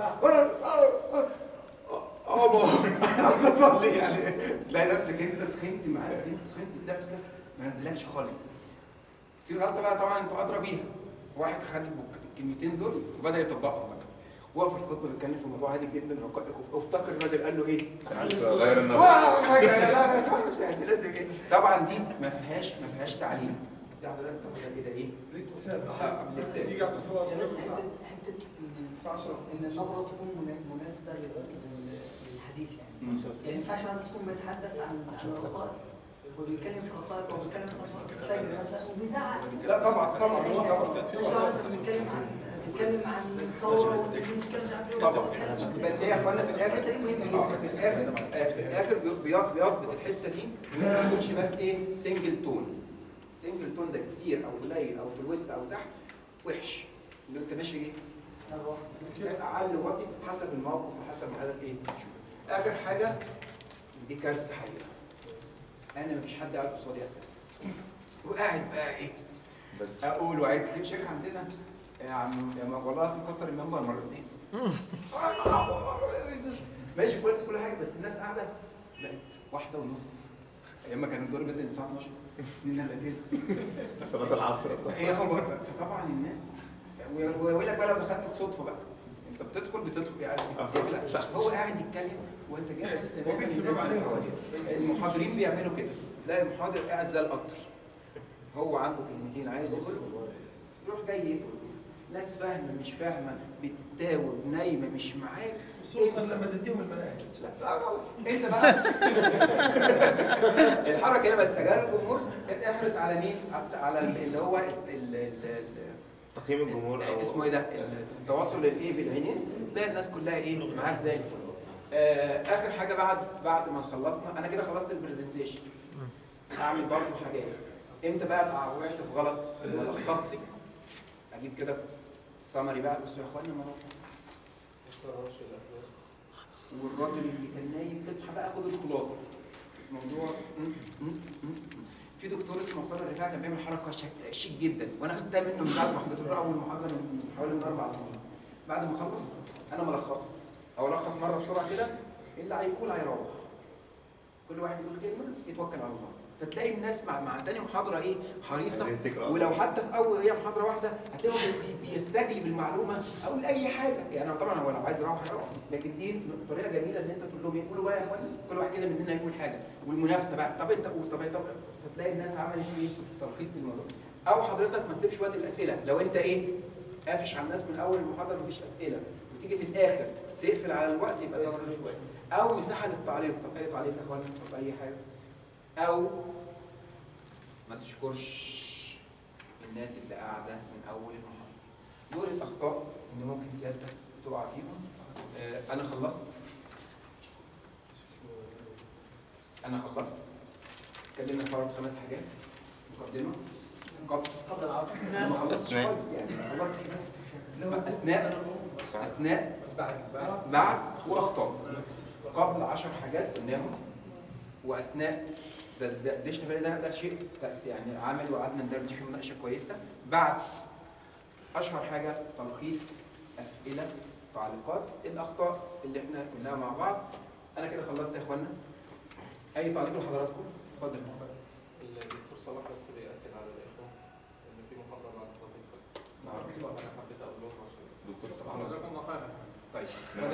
اه تصلي يعني تلاقي نفسك انت سخنت معاه انت سخنت نفسك ما نزلكش خالص في غلطه بقى طبعا انتوا ادرى بيها واحد خد البك- الكلمتين دول وبدا يطبقهم بقى وقف الخطبه بيتكلم في موضوع عادي جدا وق- وافتكر الراجل قال له ايه؟ غير النظر. واه، حاجه يا لا ما ينفعش يعني لازم ايه؟ طبعا دي ما فيهاش ما فيهاش تعليم دي حضرتك تاخدها كده ايه؟ آه، بالاكتساب. يجي على الصورة يعني بس حتة حتة إن- إن النبرة تكون منا- مناسبة لل- للحديث يعني مم. يعني ما ينفعش واحد يكون بيتحدث عن عن الرقائق وبيتكلم في الرقائق او بيتكلم في الفجر مثلا وبيزعق لا طبعا طبعا طبعا مش واحد بيتكلم عن بيتكلم عن ثورة وبيتكلم مش عارف ايه طبعا بس هي يا اخوانا في الاخر الحتة دي مهمة آه، جدا في الاخر آه، في الاخر بي- بيض- بيضبط الحته دي وما يكونش بس ايه سنجل تون سنجل تون ده كتير او قليل او في الوسط او تحت وحش اللي انت ماشي ايه اعلى وطي حسب الموقف وحسب الهدف ايه اخر حاجه دي كارثه حقيقه انا مفيش حد قاعد قصادي اساسا وقاعد بقى ايه اقول وعيد كتير شيخ عندنا يا عم يا م- والله مكسر المنبر مرتين ماشي كويس كل حاجه بس الناس قاعده بقت واحده ونص ايام ما كان الدور بدأ الساعه 12 من الا كده صلاه العصر هي خبر فطبعا الناس و- ويقول لك بقى لو دخلت صدفه بقى انت بتدخل بتدخل يعني لا هو قاعد يتكلم وانت جاي هو بيفرق عليك. المحاضرين بيعملوا كده تلاقي المحاضر قاعد زي القطر هو عنده كلمتين عايز يقولهم يروح جاي يقول ناس فاهمه مش فاهمه بتتاوب نايمه مش معاك خصوصا لما تديهم المناهج لا غلط انت بقى الحركه هنا بس اجار الجمهور كانت احرص على مين على- على اللي هو ال- ال- ال- ال- تقييم الجمهور او اسمه ايه ده التواصل الايه بالعينين تلاقي الناس كلها ايه معاك زي الفل آه، اخر حاجه بعد بعد ما خلصنا انا كده خلصت البرزنتيشن اعمل برضه حاجات امتى بقى ابقى وقعت في غلط ملخصي اجيب كده سمري بقى بصوا يا اخوانا ما هو والراجل اللي كان نايم اصحى بقى خد الخلاصه موضوع م- م- م- م. في دكتور اسمه مصطفى الرفاعي كان بيعمل حركه شك- شيك جدا وانا خدتها منه من بعد ما حضرت له اول محاضره من حوالي من اربع سنين بعد ما خلص انا ملخص او الخص مره بسرعه كده اللي هيقول هيروح كل واحد يقول كلمه يتوكل على الله فتلاقي الناس مع مع تاني محاضره ايه حريصه عايزين تقرأ. ولو حتى في اول هي محاضره واحده هتلاقيهم بي- بيستجلب المعلومه او لاي حاجه يعني طبعا هو لو عايز يروح هيروح لكن دي طريقه جميله ان انت تقول لهم يقولوا بقى يا اخوان كل واحد كده مننا يقول حاجه والمنافسه بقى طب انت قول طب طب فتلاقي الناس عملت ايه تلخيص للموضوع او حضرتك ما تسيبش وقت الاسئله لو انت ايه قافش على الناس من اول المحاضره مفيش اسئله وتيجي في الاخر تقفل على الوقت يبقى ده مش كويس او مساحه للتعليق طب اي تعليق يا اخوان طب اي حاجه او ما تشكرش الناس اللي قاعده من اول المحاضره دول الاخطاء اللي ممكن سيادتك تقع فيهم آه، انا خلصت انا خلصت اتكلمنا في أربع خمس حاجات مقدمه قبل قبل العرض أنا ما خلصتش أثناء. خالص يعني خلصت اثناء اثناء بعد واخطاء قبل عشر حاجات قلناهم واثناء ده ده ده اشتغل ده ده شيء يعني عمل وقعدنا ندردش فيه مناقشه كويسه بعد اشهر حاجه تلخيص اسئله تعليقات الاخطاء اللي احنا قلناها مع بعض انا كده خلصت يا اخوانا اي تعليق لحضراتكم اتفضل الدكتور صلاح بس بيأكد على الإخوة إن في محاضرة بعد صلاة الفجر. نعم. أنا حبيت أقول لهم عشان دكتور صلاح جزاكم الله خيرا طيب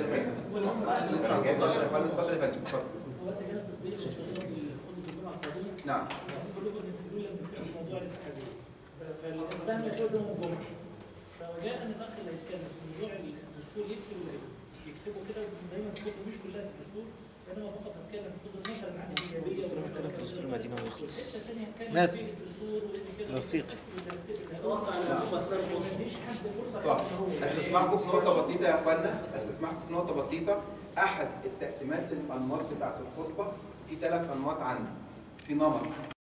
نعم. اتفضل اتفضل يا فندم اتفضل هو بس جهاز تطبيق لشغالات خطبة الجمعة القادمة نعم عايزين كلكم تنتبهوا لما في موضوع الاتحادية فالإسلام يقول يوم الجمعة فوجاء أن الأخ اللي هيتكلم في موضوع الدستور يكتب يكتبوا كده دايما الكتب مش كلها في الدستور إنما فقط هتكلم في كتب مثلا عن الإيجابية نتكلم في دستور المدينة ونخلص. الحتة الثانية هتكلم ماذا؟ في الدستور وإن كده وثيقة. أتوقع أن ما مديش حد فرصة صح إن هو استسمحكم في نقطة بسيطة يا اخوانا استسمحكم في نقطة بسيطة احد التقسيمات للانماط بتاعت الخطبة في ثلاث انماط عندي في نمط